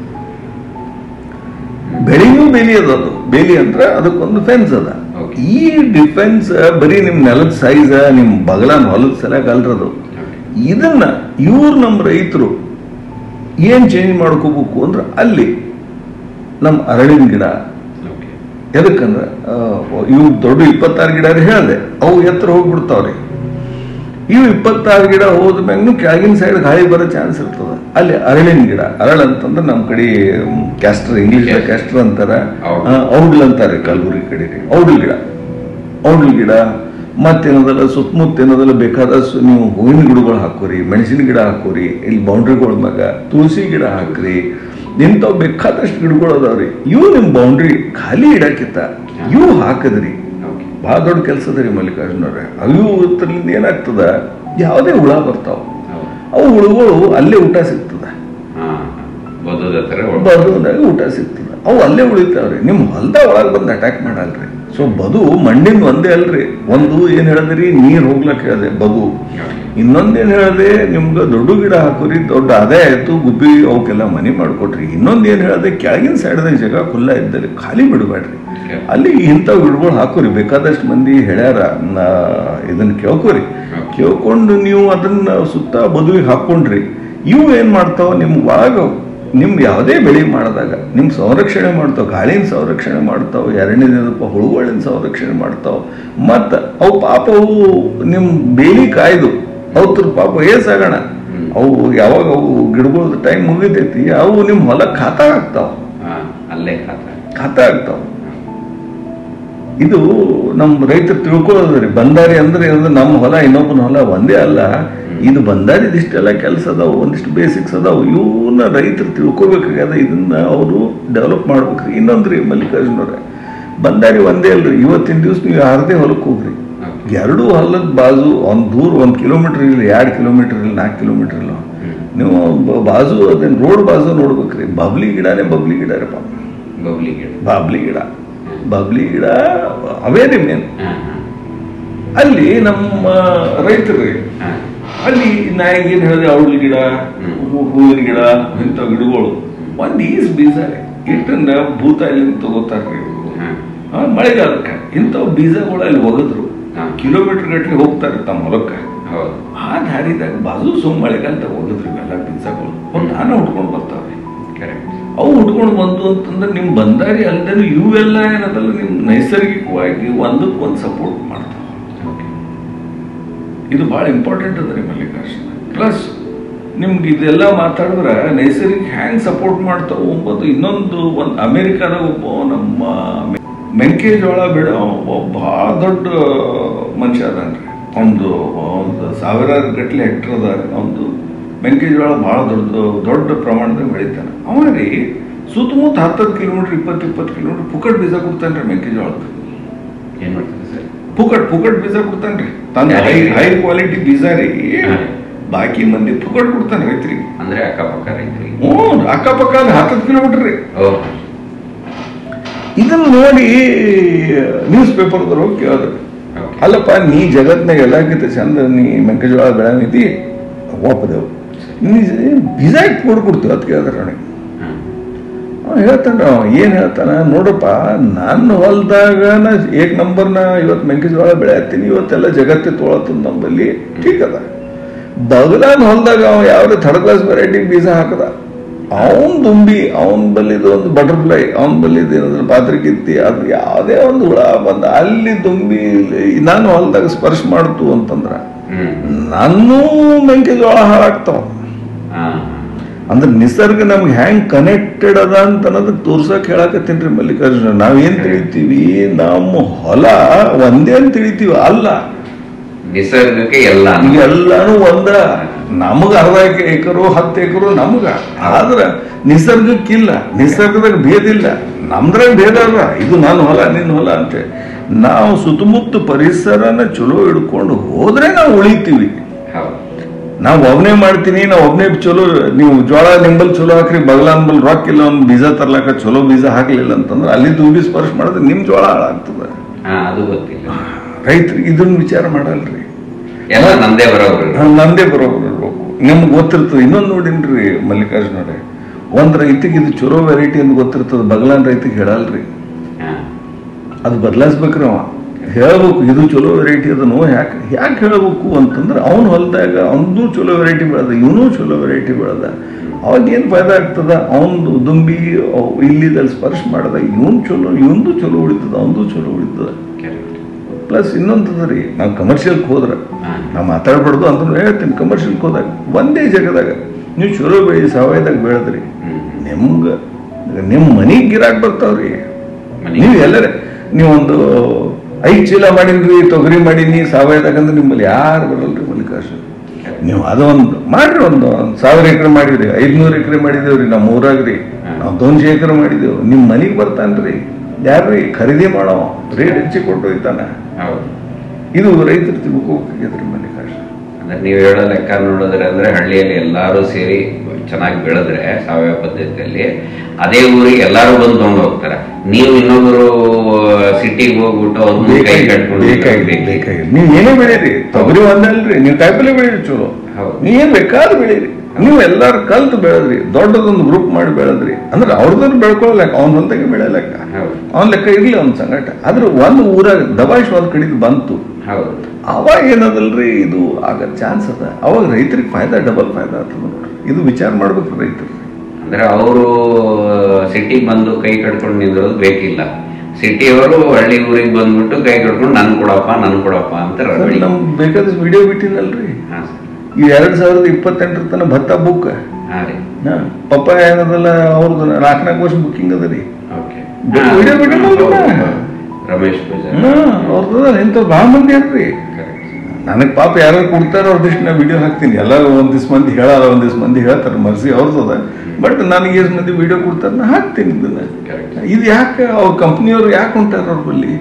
A: ಬೆಳಿಗೂ ಬೇಲಿ ಅದ ಅದು ಬೇಲಿ ಅಂದ್ರೆ ಅದಕ್ಕೊಂದು ಫೆನ್ಸ್ ಅದ
I: Okay.
A: ಈ ಡಿಫೆನ್ಸ್ ಬರೀ ನಿಮ್ ನೆಲದ ಸೈಜ್ ನಿಮ್ ಬಗಲನ್ ಹೊಲದ ಸಲಕ ಅಲ್ರದು ಇದನ್ನ ಇವ್ರು ನಮ್ಮ ರೈತರು ಏನ್ ಚೇಂಜ್ ಮಾಡ್ಕೋಬೇಕು ಅಂದ್ರೆ ಅಲ್ಲಿ ನಮ್ಮ ಅರಳಿನ ಗಿಡ
I: ಓಕೆ
A: ಎದಕ್ಕಂದ್ರೆ ಆ, ಇವು ದೊಡ್ಡ ಇಪ್ಪತ್ತಾರು ಗಿಡ ಹೇಳಿದೆ ಅವು ಎತ್ತರ ಹೋಗ್ಬಿಡ್ತಾವ್ರಿ ಇವು ಇಪ್ಪತ್ತಾರು ಗಿಡ ಹೋದ ಮ್ಯಾಗ್ನು ಕೆಳಗಿನ ಸೈಡ್ ಗಾಳಿ ಬರೋ ಚಾನ್ಸ್ ಇರ್ತದ ಅಲ್ಲಿ ಅರಳಿನ ಗಿಡ ಅರಳ ಅಂತಂದ್ರೆ ನಮ್ಮ ಕಡೆ ಕ್ಯಾಸ್ಟರ್ ಇಂಗ್ಲಿಷ್ ಕ್ಯಾಸ್ಟರ್ ಅಂತಾರ
I: ಔಡ್.
A: ಆ, ಔಡ್ಲ್ ಅಂತಾರೆ ಕಲಬುರಗಿ ಕಡೆ ಔಡ್ಲ್ ಗಿಡ ಔಡ್ಲ್ ಗಿಡ ಮತ್ತೇನದಲ್ಲ ಸುತ್ತಮುತ್ತ ಏನದಲ್ಲ ಬೇಕಾದಷ್ಟು ನೀವು ಹೂವಿನ ಗಿಡಗಳು ಹಾಕೋರಿ ಮೆಣಸಿನ ಗಿಡ ಹಾಕೋರಿ ಇಲ್ಲಿ ಬೌಂಡ್ರಿಗಳ ಮ್ಯಾಗ ತುಳಸಿ ಗಿಡ ಹಾಕ್ರಿ ಇಂಥವು ಬೇಕಾದಷ್ಟು ಗಿಡಗಳು ಅದಾವ್ರಿ ಇವು ನಿಮ್ಮ ಬೌಂಡ್ರಿ ಖಾಲಿ ಇಡಕ್ಕಿತ್ತ ಇವು ಹಾಕದ್ರಿ
I: ಓಕೆ
A: ಭಾಳ ದೊಡ್ಡ ಕೆಲಸ ಅದ ರೀ ಮಲ್ಲಿಕಾರ್ಜುನವ್ರೆ ಅವು ಇದ್ರಿಂದ ಏನಾಗ್ತದ ಯಾವುದೇ ಹುಳ ಬರ್ತಾವ
I: ಹೌದು
A: ಅವು ಹುಳುಗಳು ಅಲ್ಲೇ ಊಟ ಸಿಗ್ತದ
I: ಹಾ ಬದುದ ಹತ್ರ
A: ಬದುದಾಗ ಊಟ ಸಿಗ್ತದ ಅವು ಅಲ್ಲೇ ಉಳಿತಾವ್ರಿ ನಿಮ್ಮ ಹೊಲ್ದ ಒಳಗೆ ಬಂದು ಅಟ್ಯಾಕ್ ಮಾಡಲ್ರಿ ಸೊ ಬದು ಮಣ್ಣಿನ ಒಂದೇ ಅಲ್ರಿ ಒಂದು ಏನ್ ಹೇಳಿದ್ರಿ ನೀರ್ ಹೋಗ್ಲಕ್ ಹೇಳಿದೆ ಬದು ಇನ್ನೊಂದೇನ್ ಹೇಳಿದೆ ನಿಮ್ಗೆ ದೊಡ್ಡ ಗಿಡ ಹಾಕೋರಿ ದೊಡ್ಡ ಆದಾಯ ಆಯ್ತು ಗುಬ್ಬಿ ಅವಕ್ಕೆಲ್ಲ ಮನೆ ಮಾಡ್ಕೊಟ್ರಿ ಇನ್ನೊಂದ್ ಏನ್ ಹೇಳಿದೆ ಕೆಳಗಿನ ಸೈಡ್ದಾಗ ಜಾಗ ಖುಲ್ಲ ಇದ್ದಲ್ಲಿ ಖಾಲಿ ಬಿಡಬೇಡ್ರಿ ಅಲ್ಲಿ ಇಂಥ ಗಿಡಗಳು ಹಾಕೋರಿ ಬೇಕಾದಷ್ಟು ಮಂದಿ ಹೇಳ್ಯಾರ ನಾ ಇದನ್ನ ಕೇಳ್ಕೊರಿ ಕೇಳ್ಕೊಂಡು ನೀವು ಅದನ್ನ ಸುತ್ತ ಬದುವಿಗೆ ಹಾಕೊಂಡ್ರಿ ಇವು ಏನ್ ಮಾಡ್ತಾವ ನಿಮ್ ಒಳಗ ನಿಮ್ ಯಾವುದೇ ಬೆಳೆ ಮಾಡಿದಾಗ ನಿಮ್ ಸಂರಕ್ಷಣೆ ಮಾಡ್ತಾವ ಗಾಳಿನ ಸಂರಕ್ಷಣೆ ಮಾಡ್ತಾವ ಎರಡನೇದಪ್ಪ ಹುಳುಗಳಿನ ಸಂರಕ್ಷಣೆ ಮಾಡ್ತಾವ ಮತ್ತ ಅವು ಪಾಪ ಅವು ನಿಮ್ ಬೇಲಿ ಕಾಯ್ದು ಅವ್ರ ಪಾಪ ಏಸಾಗಣ ಅವು ಯಾವಾಗ ಅವು ಗಿಡಗಳದ ಟೈಮ್ ಮುಗಿತೈತಿ ಅವು ನಿಮ್ ಹೊಲ ಖಾತಾ ಆಗ್ತಾವ
I: ಹಾ ಅಲ್ಲೇ ಖಾತ
A: ಖಾತಾ ಆಗ್ತಾವ ಇದು ನಮ್ಮ ರೈತರು ತಿಳ್ಕೊಳ್ಳೋದ್ರಿ ಬಂದಾರಿ ಅಂದ್ರೆ ಏನಂದ್ರೆ ನಮ್ಮ ಹೊಲ ಇನ್ನೊಬ್ಬನ ಹೊಲ ಒಂದೇ ಅಲ್ಲ ಇದು ಬಂದಾರಿದ ಇಷ್ಟೆಲ್ಲ ಕೆಲಸ ಅದಾವು ಒಂದಿಷ್ಟು ಬೇಸಿಕ್ಸ್ ಅದಾವು ಇವನ್ನ ರೈತರು ತಿಳ್ಕೊಬೇಕಾಗ್ಯದ ಇದನ್ನ ಅವರು ಡೆವಲಪ್ ಮಾಡ್ಬೇಕ್ರಿ ಇನ್ನೊಂದ್ರಿ ಮಲ್ಲಿಕಾರ್ಜುನವ್ರೆ ಬಂದಾರಿ ಒಂದೇ ಅಲ್ರಿ ಇವತ್ತಿನ ದಿವಸ ನೀವು ಯಾರದೇ ಹೊಲಕ್ಕೆ ಹೋಗ್ರಿ ಎರಡು ಹೊಲದ ಬಾಜು ಒಂದ್ ದೂರ ಒಂದ್ ಕಿಲೋಮೀಟರ್ ಇಲ್ಲ ಎರಡು ಕಿಲೋಮೀಟರ್ ಇಲ್ಲ ನಾಲ್ಕು ಕಿಲೋಮೀಟರ್ ಇಲ್ಲ ನೀವು ಬ- ಬಾಜು ಅದೇನ್ ರೋಡ್ ಬಾಜು ನೋಡ್ಬೇಕ್ರಿ ಬಬ್ಲಿ ಗಿಡನೇ ಬಬ್ಲಿ ಗಿಡ ರೀ ಪಾಪ
I: ಬಬ್ಲಿ ಗಿಡ
A: ಬಾಬ್ಲಿ ಗಿಡ ಬಾಬ್ಲಿ ಗಿಡ ಅವೇ ರೀ ಮೇನ್
I: ಹಾ ಹಾ
A: ಅಲ್ಲಿ ನಮ್ಮ ರೈತರು ಅಲ್ಲಿ ನಾ ಏನ್ ಹೇಳಿದೆ ಅವಳ ಗಿಡ ಹೂ- ಹೂವಿನ ಗಿಡ ಇಂಥ ಗಿಡಗಳು ಒಂದ್ ಈಸ್ ಬೀಜ ಇಟ್ಟನ್ನ ಭೂತ ಇಲ್ಲಿ ತಗೋತಾರ್ರಿ ಇವ್ರು. ಆ, ಮಳೆಗಾಲಕ್ಕೆ ಇಂಥವು ಬೀಜಗಳು ಅಲ್ಲಿ ಒಗದ್ರು ಕಿಲೋಮೀಟರ್ ಗಟ್ಟಲೆ ಹೋಗ್ತಾರೆ ತಮ್ಮ ಹೊಲಕ್ಕೆ ಆ ದಾರಿದಾಗ ಬಾಜು ಸುಮ್ ಮಳೆಗಾಲದಾಗ ಒಗದ್ರು ಇವೆಲ್ಲ ಬೀಜಗಳು ಅವ್ರು ನಾನು ಹುಡ್ಕೊಂಡು ಬರ್ತಾವ್ರಿ ಅವು ಹುಡ್ಕೊಂಡು ಬಂತು ಅಂತಂದ್ರೆ ನಿಮ್ ಬಂದಾರಿ ಅಲ್ದೇನು ಇವೆಲ್ಲ ಏನದಲ್ಲ ನಿಮ್ ನೈಸರ್ಗಿಕವಾಗಿ ಒಂದಕ್ಕೊಂದು ಸಪೋರ್ಟ್ ಮಾಡ್ತಾವ ಇದು ಬಹಳ ಇಂಪಾರ್ಟೆಂಟ್ ಅದ ರೀ ಮಲ್ಲಿಕಾರ್ಜುನ ಪ್ಲಸ್ ನಿಮ್ಗೆ ಇದೆಲ್ಲ ಮಾತಾಡಿದ್ರೆ ನೈಸರ್ಗಿಕ ಹ್ಯಾಂಗ್ ಸಪೋರ್ಟ್ ಮಾಡ್ತಾವ ಎಂಬುದು ಇನ್ನೊಂದು ಒಂದು ಅಮೆರಿಕಾದಾಗ ಒಬ್ಬ ನಮ್ಮ ಮೆ- ಮೆಂಕೆಜೋಳ ಬಿಡೋ ಒಬ್ಬ ಬಹಳ ದೊಡ್ಡ ಮನುಷ್ಯ ಅದಾನ್ರಿ ಒಂದು ಒಂದು ಸಾವಿರಾರು ಗಟ್ಟಲೆ ಹೆಕ್ಟರ್ ಅದ ಒಂದು ಮೆಂಕೆಜೋಳ ಬಹಳ ದೊಡ್ಡ ದೊಡ್ಡ ಪ್ರಮಾಣದಾಗ ಬೆಳಿತಾನೆ ಅವ ರೀ ಸುತ್ತಮುತ್ತ ಹತ್ತತ್ತು ಕಿಲೋಮೀಟರ್ ಇಪ್ಪತ್ತು ಇಪ್ಪತ್ತು ಕಿಲೋಮೀಟರ್ ಪುಕಟ್ ಬೀಜ ಕೊಡ್ತಾನ್ರಿ ಮೆಂಕೆಜೋಳಕ್ಕೆ
I: ಏನ್ ಮಾಡ್ತಾರೆ ಸರ್
A: ಪುಕಟ್ ಪುಕಟ್ ಬೀಜ ಕೊಡ್ತಾನ್ರಿ ತನ್ನ ಹೈ ಹೈ ಕ್ವಾಲಿಟಿ ಬೀಜ ರೀ ಬಾಕಿ ಮಂದಿ ಪುಕಟ್ ಕೊಡ್ತಾನೆ ರೈತರಿಗೆ
I: ಅಂದ್ರೆ ಅಕ್ಕಪಕ್ಕ ರೈತರಿಗೆ
A: ಹ್ಞೂ ಅಕ್ಕಪಕ್ಕ ಅಲ್ಲಿ ಹತ್ತತ್ತು ಕಿಲೋಮೀಟರ್ ರೀ
I: ಓ
A: ಇದನ್ನ ನೋಡಿ ನ್ಯೂಸ್ ಪೇಪರ್ದವ್ರು ಹೋಗಿ ಕೇಳಿದ್ರು ಅಲ್ಲಪ್ಪ ನೀ ಜಗತ್ನಾಗ ಎಲ್ಲಕ್ಕಿಂತ ಚಂದ ನೀ ಮೆಂಕೆಜೋಳ ಬೆಳೆದಿದ್ದಿ ಒಪ್ಪದೆವು ನೀ ಬೀಜ ಇಟ್ಟು ಕೊಡು ಕೊಡ್ತೀವಿ ಅಂತ ಕೇಳಿದ್ರೆ ನನಗೆ ಅವ ಹೇಳ್ತಾನ ಅವ ಏನ್ ಹೇಳ್ತಾನ ನೋಡಪ್ಪ ನನ್ನ ಹೊಲದಾಗ ನಾ ಏಕ್ ನಂಬರ್ನ ಇವತ್ತು ಮೆಂಕೆಜೋಳ ಬೆಳೆಯತ್ತೀನಿ ಇವತ್ತೆಲ್ಲ ಜಗತ್ತೇ ತೊಳತದ ನಮ್ಮಲ್ಲಿ ಠೀಕ್ ಅದ ಬಗಲಾನ್ ಹೊಲದಾಗ ಅವ ಯಾವ ಥರ್ಡ್ ಕ್ಲಾಸ್ ವೆರೈಟಿ ಬೀಜ ಹಾಕದ ಅವನ್ ದುಂಬಿ ಅವನ್ ಬಲ್ಲಿದ ಒಂದು ಬಟರ್ಫ್ಲೈ ಅವನ್ ಬಲ್ಲಿದ ಏನಾದ್ರು ಪಾತ್ರಿಕಿತ್ತಿ ಅದು ಯಾವುದೇ ಒಂದು ಹುಳ ಬಂದ ಅಲ್ಲಿ ದುಂಬಿ ನಾನು ಹೊಲದಾಗ ಸ್ಪರ್ಶ ಮಾಡ್ತು ಅಂತಂದ್ರ ನನ್ನೂ ಮೆಂಕೆಜೋಳ ಹಾಳಾಗ್ತಾವ ಅಂದ್ರೆ ನಿಸರ್ಗ ನಮ್ಗೆ ಹ್ಯಾಂಗ್ ಕನೆಕ್ಟೆಡ್ ಅದ ಅಂತ ಅನ್ನೋದಕ್ಕೆ ತೋರ್ಸಕ್ ಹೇಳಕತ್ತೀನ್ರಿ ಮಲ್ಲಿಕಾರ್ಜುನ ನಾವೇನ್ ತಿಳಿತೀವಿ ನಮ್ಮ ಹೊಲ ಒಂದೇ ಅಂತ ತಿಳಿತೀವಿ ಅಲ್ಲ
I: ನಿಸರ್ಗಕ್ಕೆ ಎಲ್ಲ
A: ಎಲ್ಲಾನು ಒಂದ ನಮಗ ಅರ್ಧ ಎಕರು ಹತ್ತು ಎಕರು ನಮಗ ಆದ್ರ ನಿಸರ್ಗಕ್ಕಿಲ್ಲ ನಿಸರ್ಗದಾಗ ಭೇದ ಇಲ್ಲ ನಮ್ದ್ರಾಗ ಭೇದ ಅಲ್ಲ ಇದು ನನ್ನ ಹೊಲ ನಿನ್ನ ಹೊಲ ಅಂತ ನಾವು ಸುತ್ತಮುತ್ತ ಪರಿಸರನ ಚಲೋ ಹಿಡ್ಕೊಂಡು ಹೋದ್ರೆ ನಾವು ಉಳಿತೀವಿ ನಾವು ಒಬ್ನೇ ಮಾಡ್ತೀನಿ ನಾವು ಒಬ್ನೇ ಚಲೋ ನೀವು ಜೋಳ ನಿಂಬಲ್ ಚಲೋ ಹಾಕ್ರಿ ಬಗಲ ಅಂಬಲ್ ರೊಕ್ಕ ಇಲ್ಲ ಒಂದು ಬೀಜ ತರ್ಲಾಕ ಚಲೋ ಬೀಜ ಹಾಕ್ಲಿಲ್ಲ ಅಂತಂದ್ರೆ ಅಲ್ಲಿ ದುಂಬಿ ಸ್ಪರ್ಶ ಮಾಡಿದ್ರೆ ನಿಮ್ ಜೋಳ ಹಾಳಾಗ್ತದೆ
I: ಹಾ ಅದು ಗೊತ್ತಿಲ್ಲ
A: ರೈತರಿಗೆ ಇದನ್ನ ವಿಚಾರ ಮಾಡಲ್ರಿ
I: ಎಲ್ಲ ನಂದೇ ಬರೋಬ್ರು
A: ಹಾ, ನಂದೇ ಬರೋಬ್ರು ಇರ್ಬೇಕು ನಿಮ್ಗೆ ಗೊತ್ತಿರ್ತದೆ ಇನ್ನೊಂದು ನೋಡಿನ್ರಿ ಮಲ್ಲಿಕಾರ್ಜುನವ್ರೆ ಒಂದ್ ರೈತಿಗೆ ಇದು ಚಲೋ ವೆರೈಟಿ ಅಂತ ಗೊತ್ತಿರ್ತದೆ ಬಗಲಾನ್ ರೈತಿಗೆ ಹೇಳಲ್ರಿ ಅದು ಬದಲಾಯಿಸ್ಬೇಕ್ರಿ ಅವ ಹೇಳ್ಬೇಕು ಇದು ಚಲೋ ವೆರೈಟಿ ಅದನ್ನು ಯಾಕೆ ಯಾಕೆ ಹೇಳ್ಬೇಕು ಅಂತಂದ್ರೆ ಅವ್ನ ಹೊಲದಾಗ ಅವನದು ಚಲೋ ವೆರೈಟಿ ಬೆಳೆದ ಇವನು ಚಲೋ ವೆರೈಟಿ ಬೆಳೆದ ಅವಾಗ ಏನು ಫಾಯ್ದ ಆಗ್ತದ ಅವನದು ದುಂಬಿ ಅವ್ ಇಲ್ಲಿದಲ್ಲಿ ಸ್ಪರ್ಶ ಮಾಡದ ಇವನ್ ಚಲೋ ಇವಂದು ಚಲೋ ಉಳಿತದ ಅವನದು ಚಲೋ ಉಳಿತದ ಪ್ಲಸ್ ಇನ್ನೊಂದು ರೀ ನಾವು ಕಮರ್ಷಿಯಲ್ಗೆ ಹೋದ್ರೆ ನಾವು ಮಾತಾಡ್ಬಾರ್ದು ಅಂತ ಹೇಳ್ತೀನಿ ಕಮರ್ಷಿಯಲ್ಗೆ ಹೋದಾಗ ಒಂದೇ ಜಾಗದಾಗ ನೀವು ಚಲೋ ಬೆಳಿ ಸಾವಯವದಾಗ ಬೆಳೆದ್ರಿ ನಿಮ್ಗೆ ನಿಮ್ಮ ಮನೆಗೆ ಗಿರಾಕ್ ಬರ್ತಾವ್ರಿ ನೀವು ಎಲ್ಲರೇ ನೀವೊಂದು ಐದು ಚೀಲ ಮಾಡಿನ್ರಿ ತೊಗರಿ ಮಾಡೀನಿ ಸಾವಯವದಾಗ ಅಂದ್ರೆ ನಿಮ್ಮಲ್ಲಿ ಯಾರು ಬರಲ್ರಿ ಮಲ್ಲಿಕಾರ್ಜುನ ನೀವು ಅದೊಂದು ಮಾಡ್ರಿ ಒಂದು ಒಂದು ಸಾವಿರ ಎಕರೆ ಮಾಡಿದ್ರಿ ಐದ್ನೂರು ಎಕರೆ ಮಾಡಿದೇವ್ರಿ ನಮ್ಮ ಊರಾಗ್ರಿ ನಾವು ದೊಂಜಿ ಎಕರೆ ಮಾಡಿದೇವು ನಿಮ್ಮ ಮನೆಗೆ ಬರ್ತಾನ್ರಿ ಯಾರ್ರಿ ಖರೀದಿ ಮಾಡೋ ರೇಟ್ ಹೆಚ್ಚಿ ಕೊಟ್ಟು ಹೋಯ್ತಾನ ಇದು ರೈತರು ತಿಳ್ಕೋಬೇಕಾಗಿದ್ರಿ ಮಲ್ಲಿಕಾರ್ಜುನ
I: ಅಂದ್ರೆ ನೀವು ಹೇಳೋ ಲೆಕ್ಕ ನೋಡಿದ್ರೆ ಅಂದ್ರೆ ಹಳ್ಳಿಯಲ್ಲಿ ಎಲ್ಲಾರು ಸೇರಿ ಚೆನ್ನಾಗಿ ಬೆಳೆದ್ರೆ ಸಾವಯವ ಪದ್ಧತಿಯಲ್ಲಿ ಅದೇ ಊರಿಗೆ ಎಲ್ಲಾರು ಬಂದು ತಗೊಂಡು ಹೋಗ್ತಾರೆ ನೀವು ಇನ್ನೊಬ್ರು ಸಿಟಿಗೆ ಹೋಗ್ಬಿಟ್ಟು ಅವ್ರ ಮುಂದೆ ಕೈ ಕಟ್ಕೊಂಡು
A: ಬೇಕಾಗಿಲ್ಲ ಬೇಕಾಗಿಲ್ಲ ನೀವು ಏನೇ ಬೆಳೀರಿ ತೊಗರಿ ಒಂದಲ್ರಿ ನೀವು ಕಾಯಿಪಲ್ಲೆ ಬೆಳೀರಿ ಚಲೋ ನೀವ್ ಏನ್ ಬೇಕಾದ್ರೂ ಬೆಳೀರಿ ನೀವು ಎಲ್ಲಾರು ಕಲ್ತು ಬೆಳೆದ್ರಿ ದೊಡ್ಡದೊಂದು ಗ್ರೂಪ್ ಮಾಡಿ ಬೆಳೆದ್ರಿ ಅಂದ್ರೆ ಅವ್ರದನ್ನು ಬೆಳ್ಕೊಳ್ಳಲೆಕ್ಕ ಅವ್ನ ಹೊಲ್ದಾಗೆ ಬೆಳೆಯಲೆಕ್ಕ ಅವ್ನ ಲೆಕ್ಕ ಇರ್ಲಿ ಅವ್ನ ಸಂಗಟ ಆದ್ರೆ ಒಂದು ಊರಾಗ ದಬಾಯಿಸ್ ಒಂದ್ ಕಡೆದು ಬಂತು ಅವಾಗ ಏನದಲ್ರಿ ಇದು ಆಗ ಚಾನ್ಸ್ ಅದ ಅವಾಗ ರೈತರಿಗೆ ಫಾಯ್ದಾ ಡಬಲ್ ಫಾಯ್ದಾ ಆಗ್ತದ ನೋಡ್ರಿ ಇದು ವಿಚಾರ ಮಾಡ್ಬೇಕು ರೈತರು
I: ಅಂದ್ರೆ ಅವರು ಸಿಟಿಗೆ ಬಂದು ಕೈ ಕಟ್ಕೊಂಡು ನಿಂದಿರೋದು ಬೇಕಿಲ್ಲ ಸಿಟಿಯವರು ಹಳ್ಳಿ ಊರಿಗೆ ಬಂದ್ಬಿಟ್ಟು ಕೈ ಕಟ್ಕೊಂಡು ನನ್ ಕೊಡಪ್ಪ ನನ್ ಕೊಡಪ್ಪ ಅಂತ ರಗಳಿ.
A: ನಮ್ ಬೇಕಾದಷ್ಟು ವಿಡಿಯೋ ಬಿಟ್ಟಿನಲ್ರಿ ಈ ಎರಡ್ ಸಾವಿರದ ಇಪ್ಪತ್ತೆಂಟರ ತನ ಭತ್ತ ಬುಕ್
I: ಹಾ ರೀ
A: ಪಪ್ಪ ಏನದಲ್ಲ ಅವ್ರದ್ದು ನಾಲ್ಕು ನಾಲ್ಕು ವರ್ಷ ಬುಕ್ಕಿಂಗ್ ಅದ ರೀ
I: ಓಕೆ
A: ವಿಡಿಯೋ ಬಿಟ್ಟಿನಲ್ರಿ
I: ರಮೇಶ್ ಪೂಜಾರಿ
A: ಅವ್ರದ್ದು ಇಂಥವ್ ಭಾಳ ಮಂದಿ ಅಲ್ರಿ ನನಗೆ ಪಾಪ ಯಾರು ಕೊಡ್ತಾರ ಅವ್ರದಿಷ್ಟು ನಾ ವಿಡಿಯೋ ಹಾಕ್ತೀನಿ ಎಲ್ಲ ಒಂದಿಸ್ ಮಂದಿ ಹೇಳಲ್ಲ ಒಂದಿಸ್ ಮಂದಿ ಹೇಳ್ತಾರೆ ಮರ್ಸಿ ಅವ್ರದ್ದು ಬಟ್ ನನಗೆ ಎಷ್ಟು ಮಂದಿ ವಿಡಿಯೋ ಕೊಡ್ತಾರೆ ನಾ ಹಾಕ್ತೀನಿ ಇದನ್ನ ಇದು ಯಾಕೆ ಅವ್ರ ಕಂಪ್ನಿಯವ್ರು ಯಾಕೆ ಹೊಂಟಾರ ಅವ್ರ ಬಲ್ಲಿ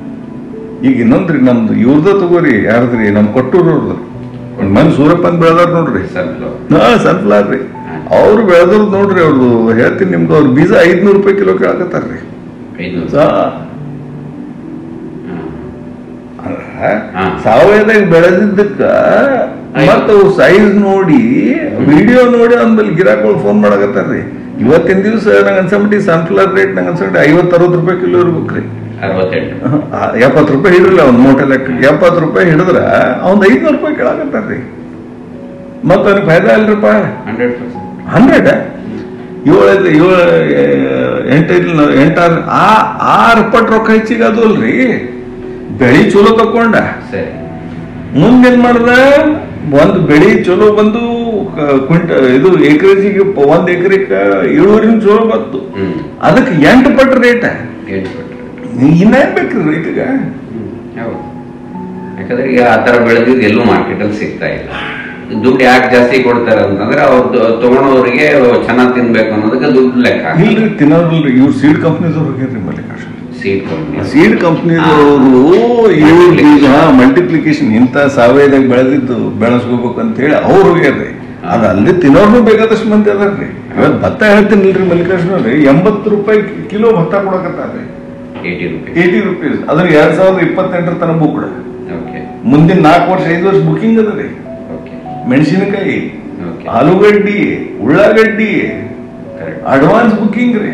A: ಈಗ ಇನ್ನೊಂದ್ರಿ ನಮ್ದು ಇವ್ರದ ತಗೋರಿ ಯಾರ್ದ್ರಿ ನಮ್ ಕೊಟ್ಟೂರವ್ರದ್ದು ಒಂದ್ ಮನೆ ಸೂರಪ್ಪನ್ ಬೆಳೆದಾರ ನೋಡ್ರಿ ಹಾ ಸನ್ಫ್ಲವರ್ ರೀ ಅವ್ರು ಬೆಳೆದ್ರು ನೋಡ್ರಿ ಅವ್ರದ್ದು ಹೇಳ್ತೀನಿ ನಿಮ್ಗೆ ಅವ್ರ ಬೀಜ ಐದ್ನೂರು ರೂಪಾಯಿ ಕಿಲೋ ಕೇಳಕತ್ತಾರ್ರಿ ಹಾ. ಸಾವಯವದಾಗ ಬೆಳೆದಿದ್ದಕ್ಕ ಮತ್ತ ಸೈಜ್ ನೋಡಿ ವಿಡಿಯೋ ನೋಡಿ ಅಂದ್ಮೇಲೆ ಗಿರಾಕ್ಗಳು ಫೋನ್ ಮಾಡಕತ್ತಾರ್ರಿ ಇವತ್ತಿನ ದಿವಸ ನಂಗೆ ಅನ್ಸಂಬಿಟ್ಟು ಸನ್ಫ್ಲವರ್ ರೇಟ್ ನಂಗೆ ಅನ್ಸಂಬಿಟ್ಟು ಐವತ್ತು ಅರವತ್ತು ರೂಪಾಯಿ ಕಿಲೋ ಇರ್ಬೇಕ್ರಿ
I: ಅರವತ್ತೆಂಟು
A: ಎಪ್ಪತ್ತು ರೂಪಾಯಿ ಹಿಡಿಲ್ಲ ಒಂದು ಮೂಟೆ ಲೆಕ್ಕ ಎಪ್ಪತ್ತು ರೂಪಾಯಿ ಹಿಡಿದ್ರ ಅವ್ನ್ ಐದ್ನೂರು ರೂಪಾಯಿ ಕೇಳಾಕತ್ತಾರ್ರಿ ಮತ್ತ ಅವ್ನಿಗೆ ಫಾಯ್ದಾ ಅಲ್ರಪ್ಪ
I: ಹಂಡ್ರೆಡ್ ಪರ್ಸೆಂಟ್
A: ಹಂಡ್ರೆಡ್ ಏಳು ಏಳು ಎಂಟೈದು ಎಂಟಾರು ಆ ಆರು ಪಟ್ಟು ರೊಕ್ಕ ಹೆಚ್ಚಿಗೆ ಅದು ಅಲ್ರಿ ಬೆಳಿ ಚಲೋ ತಕೊಂಡ
I: ಸರಿ
A: ಮುಂದೇನ್ ಮಾಡ್ದ ಒಂದ್ ಬೆಳಿ ಚಲೋ ಬಂದು ಕ- ಕ್ವಿಂಟ ಇದು ಎಕರೆಜಿಗೆ ಒಂದ್ ಎಕರೆಕ ಇಳುವರಿನ ಚಲೋ ಬಂತು
I: ಹ್ಮ್
A: ಅದಕ್ಕೆ ಎಂಟು ಪಟ್ಟು ರೇಟ್
I: ಎಂಟು ಪಟ್ಟು
A: ಇನ್ನೇನ್ ಬೇಕ್ರಿ ರೈತಗ
I: ಹೌದು ಯಾಕಂದ್ರೆ ಈಗ ಆ ತರ ಬೆಳೆದಿದ್ದು ಎಲ್ಲೂ ಮಾರ್ಕೆಟಲ್ಲಿ ಸಿಗ್ತಾ ಇಲ್ಲ ದುಡ್ಡು ಯಾಕೆ ಜಾಸ್ತಿ ಕೊಡ್ತಾರೆ ಅಂತಂದ್ರೆ ಅವ್ರು ತ- ತಗೊಳೋರಿಗೆ ಚೆನ್ನಾಗಿ ತಿನ್ಬೇಕು ಅನ್ನೋದಕ್ಕೆ ದುಡ್ಡು ಲೆಕ್ಕ
A: ಇಲ್ರಿ ತಿನ್ನೋದಿಲ್ರಿ ಇವ್ರು ಸೀಡ್ ಕಂಪ್ನೀದವ್ರು ಹೋಗ್ಯಾರ್ರಿ ಮಲ್ಲಿಕಾರ್ಜುನ್
I: ಸೀಡ್ ಕಂಪ್ನಿ
A: ಸೀಡ್ ಕಂಪ್ನಿದವರು ಇವ್ರು ಈಗ ಮಲ್ಟಿಪ್ಲಿಕೇಶನ್ ಇಂಥ ಸಾವಯವದಾಗ ಬೆಳೆದಿದ್ದು ಬೆಳೆಸ್ಕೋಬೇಕು ಅಂತ ಹೇಳಿ ಅವ್ರು ಹೋಗ್ಯಾರ್ರಿ ಅದ ಅಲ್ಲಿ ತಿನ್ನೋರ್ನು ಬೇಕಾದಷ್ಟು ಮಂದಿ ಅದಾರ್ರಿ ಇವತ್ತು ಭತ್ತ ಹೇಳ್ತೀನಿಲ್ರಿ ಮಲ್ಲಿಕಾರ್ಜುನ ರೀ ಎಂಬತ್ತು ರೂಪಾಯಿ ಕಿಲೋ ಭತ್ತ ಕೊಡಕತ್ತಾರ್ರಿ
I: ಏಯ್ಟಿ ರುಪೀಸ್
A: ಏಯ್ಟಿ ರುಪೀಸ್ ಅದನ್ನ ಎರಡ್ ಸಾವಿರದ ಇಪ್ಪತ್ತೆಂಟರ ತನಕ ಬುಕ್
I: ಓಕೆ
A: ಮುಂದಿನ ನಾಲ್ಕು ವರ್ಷ ಐದು ವರ್ಷ ಬುಕಿಂಗ್ ಅದ ರೀ
I: ಓಕೆ
A: ಮೆಣಸಿನಕಾಯಿ
I: ಓಕೆ
A: ಆಲೂಗಡ್ಡಿ ಉಳ್ಳಾಗಡ್ಡಿ
I: ಕರೆಕ್ಟ್
A: ಅಡ್ವಾನ್ಸ್ ಬುಕಿಂಗ್ ರೀ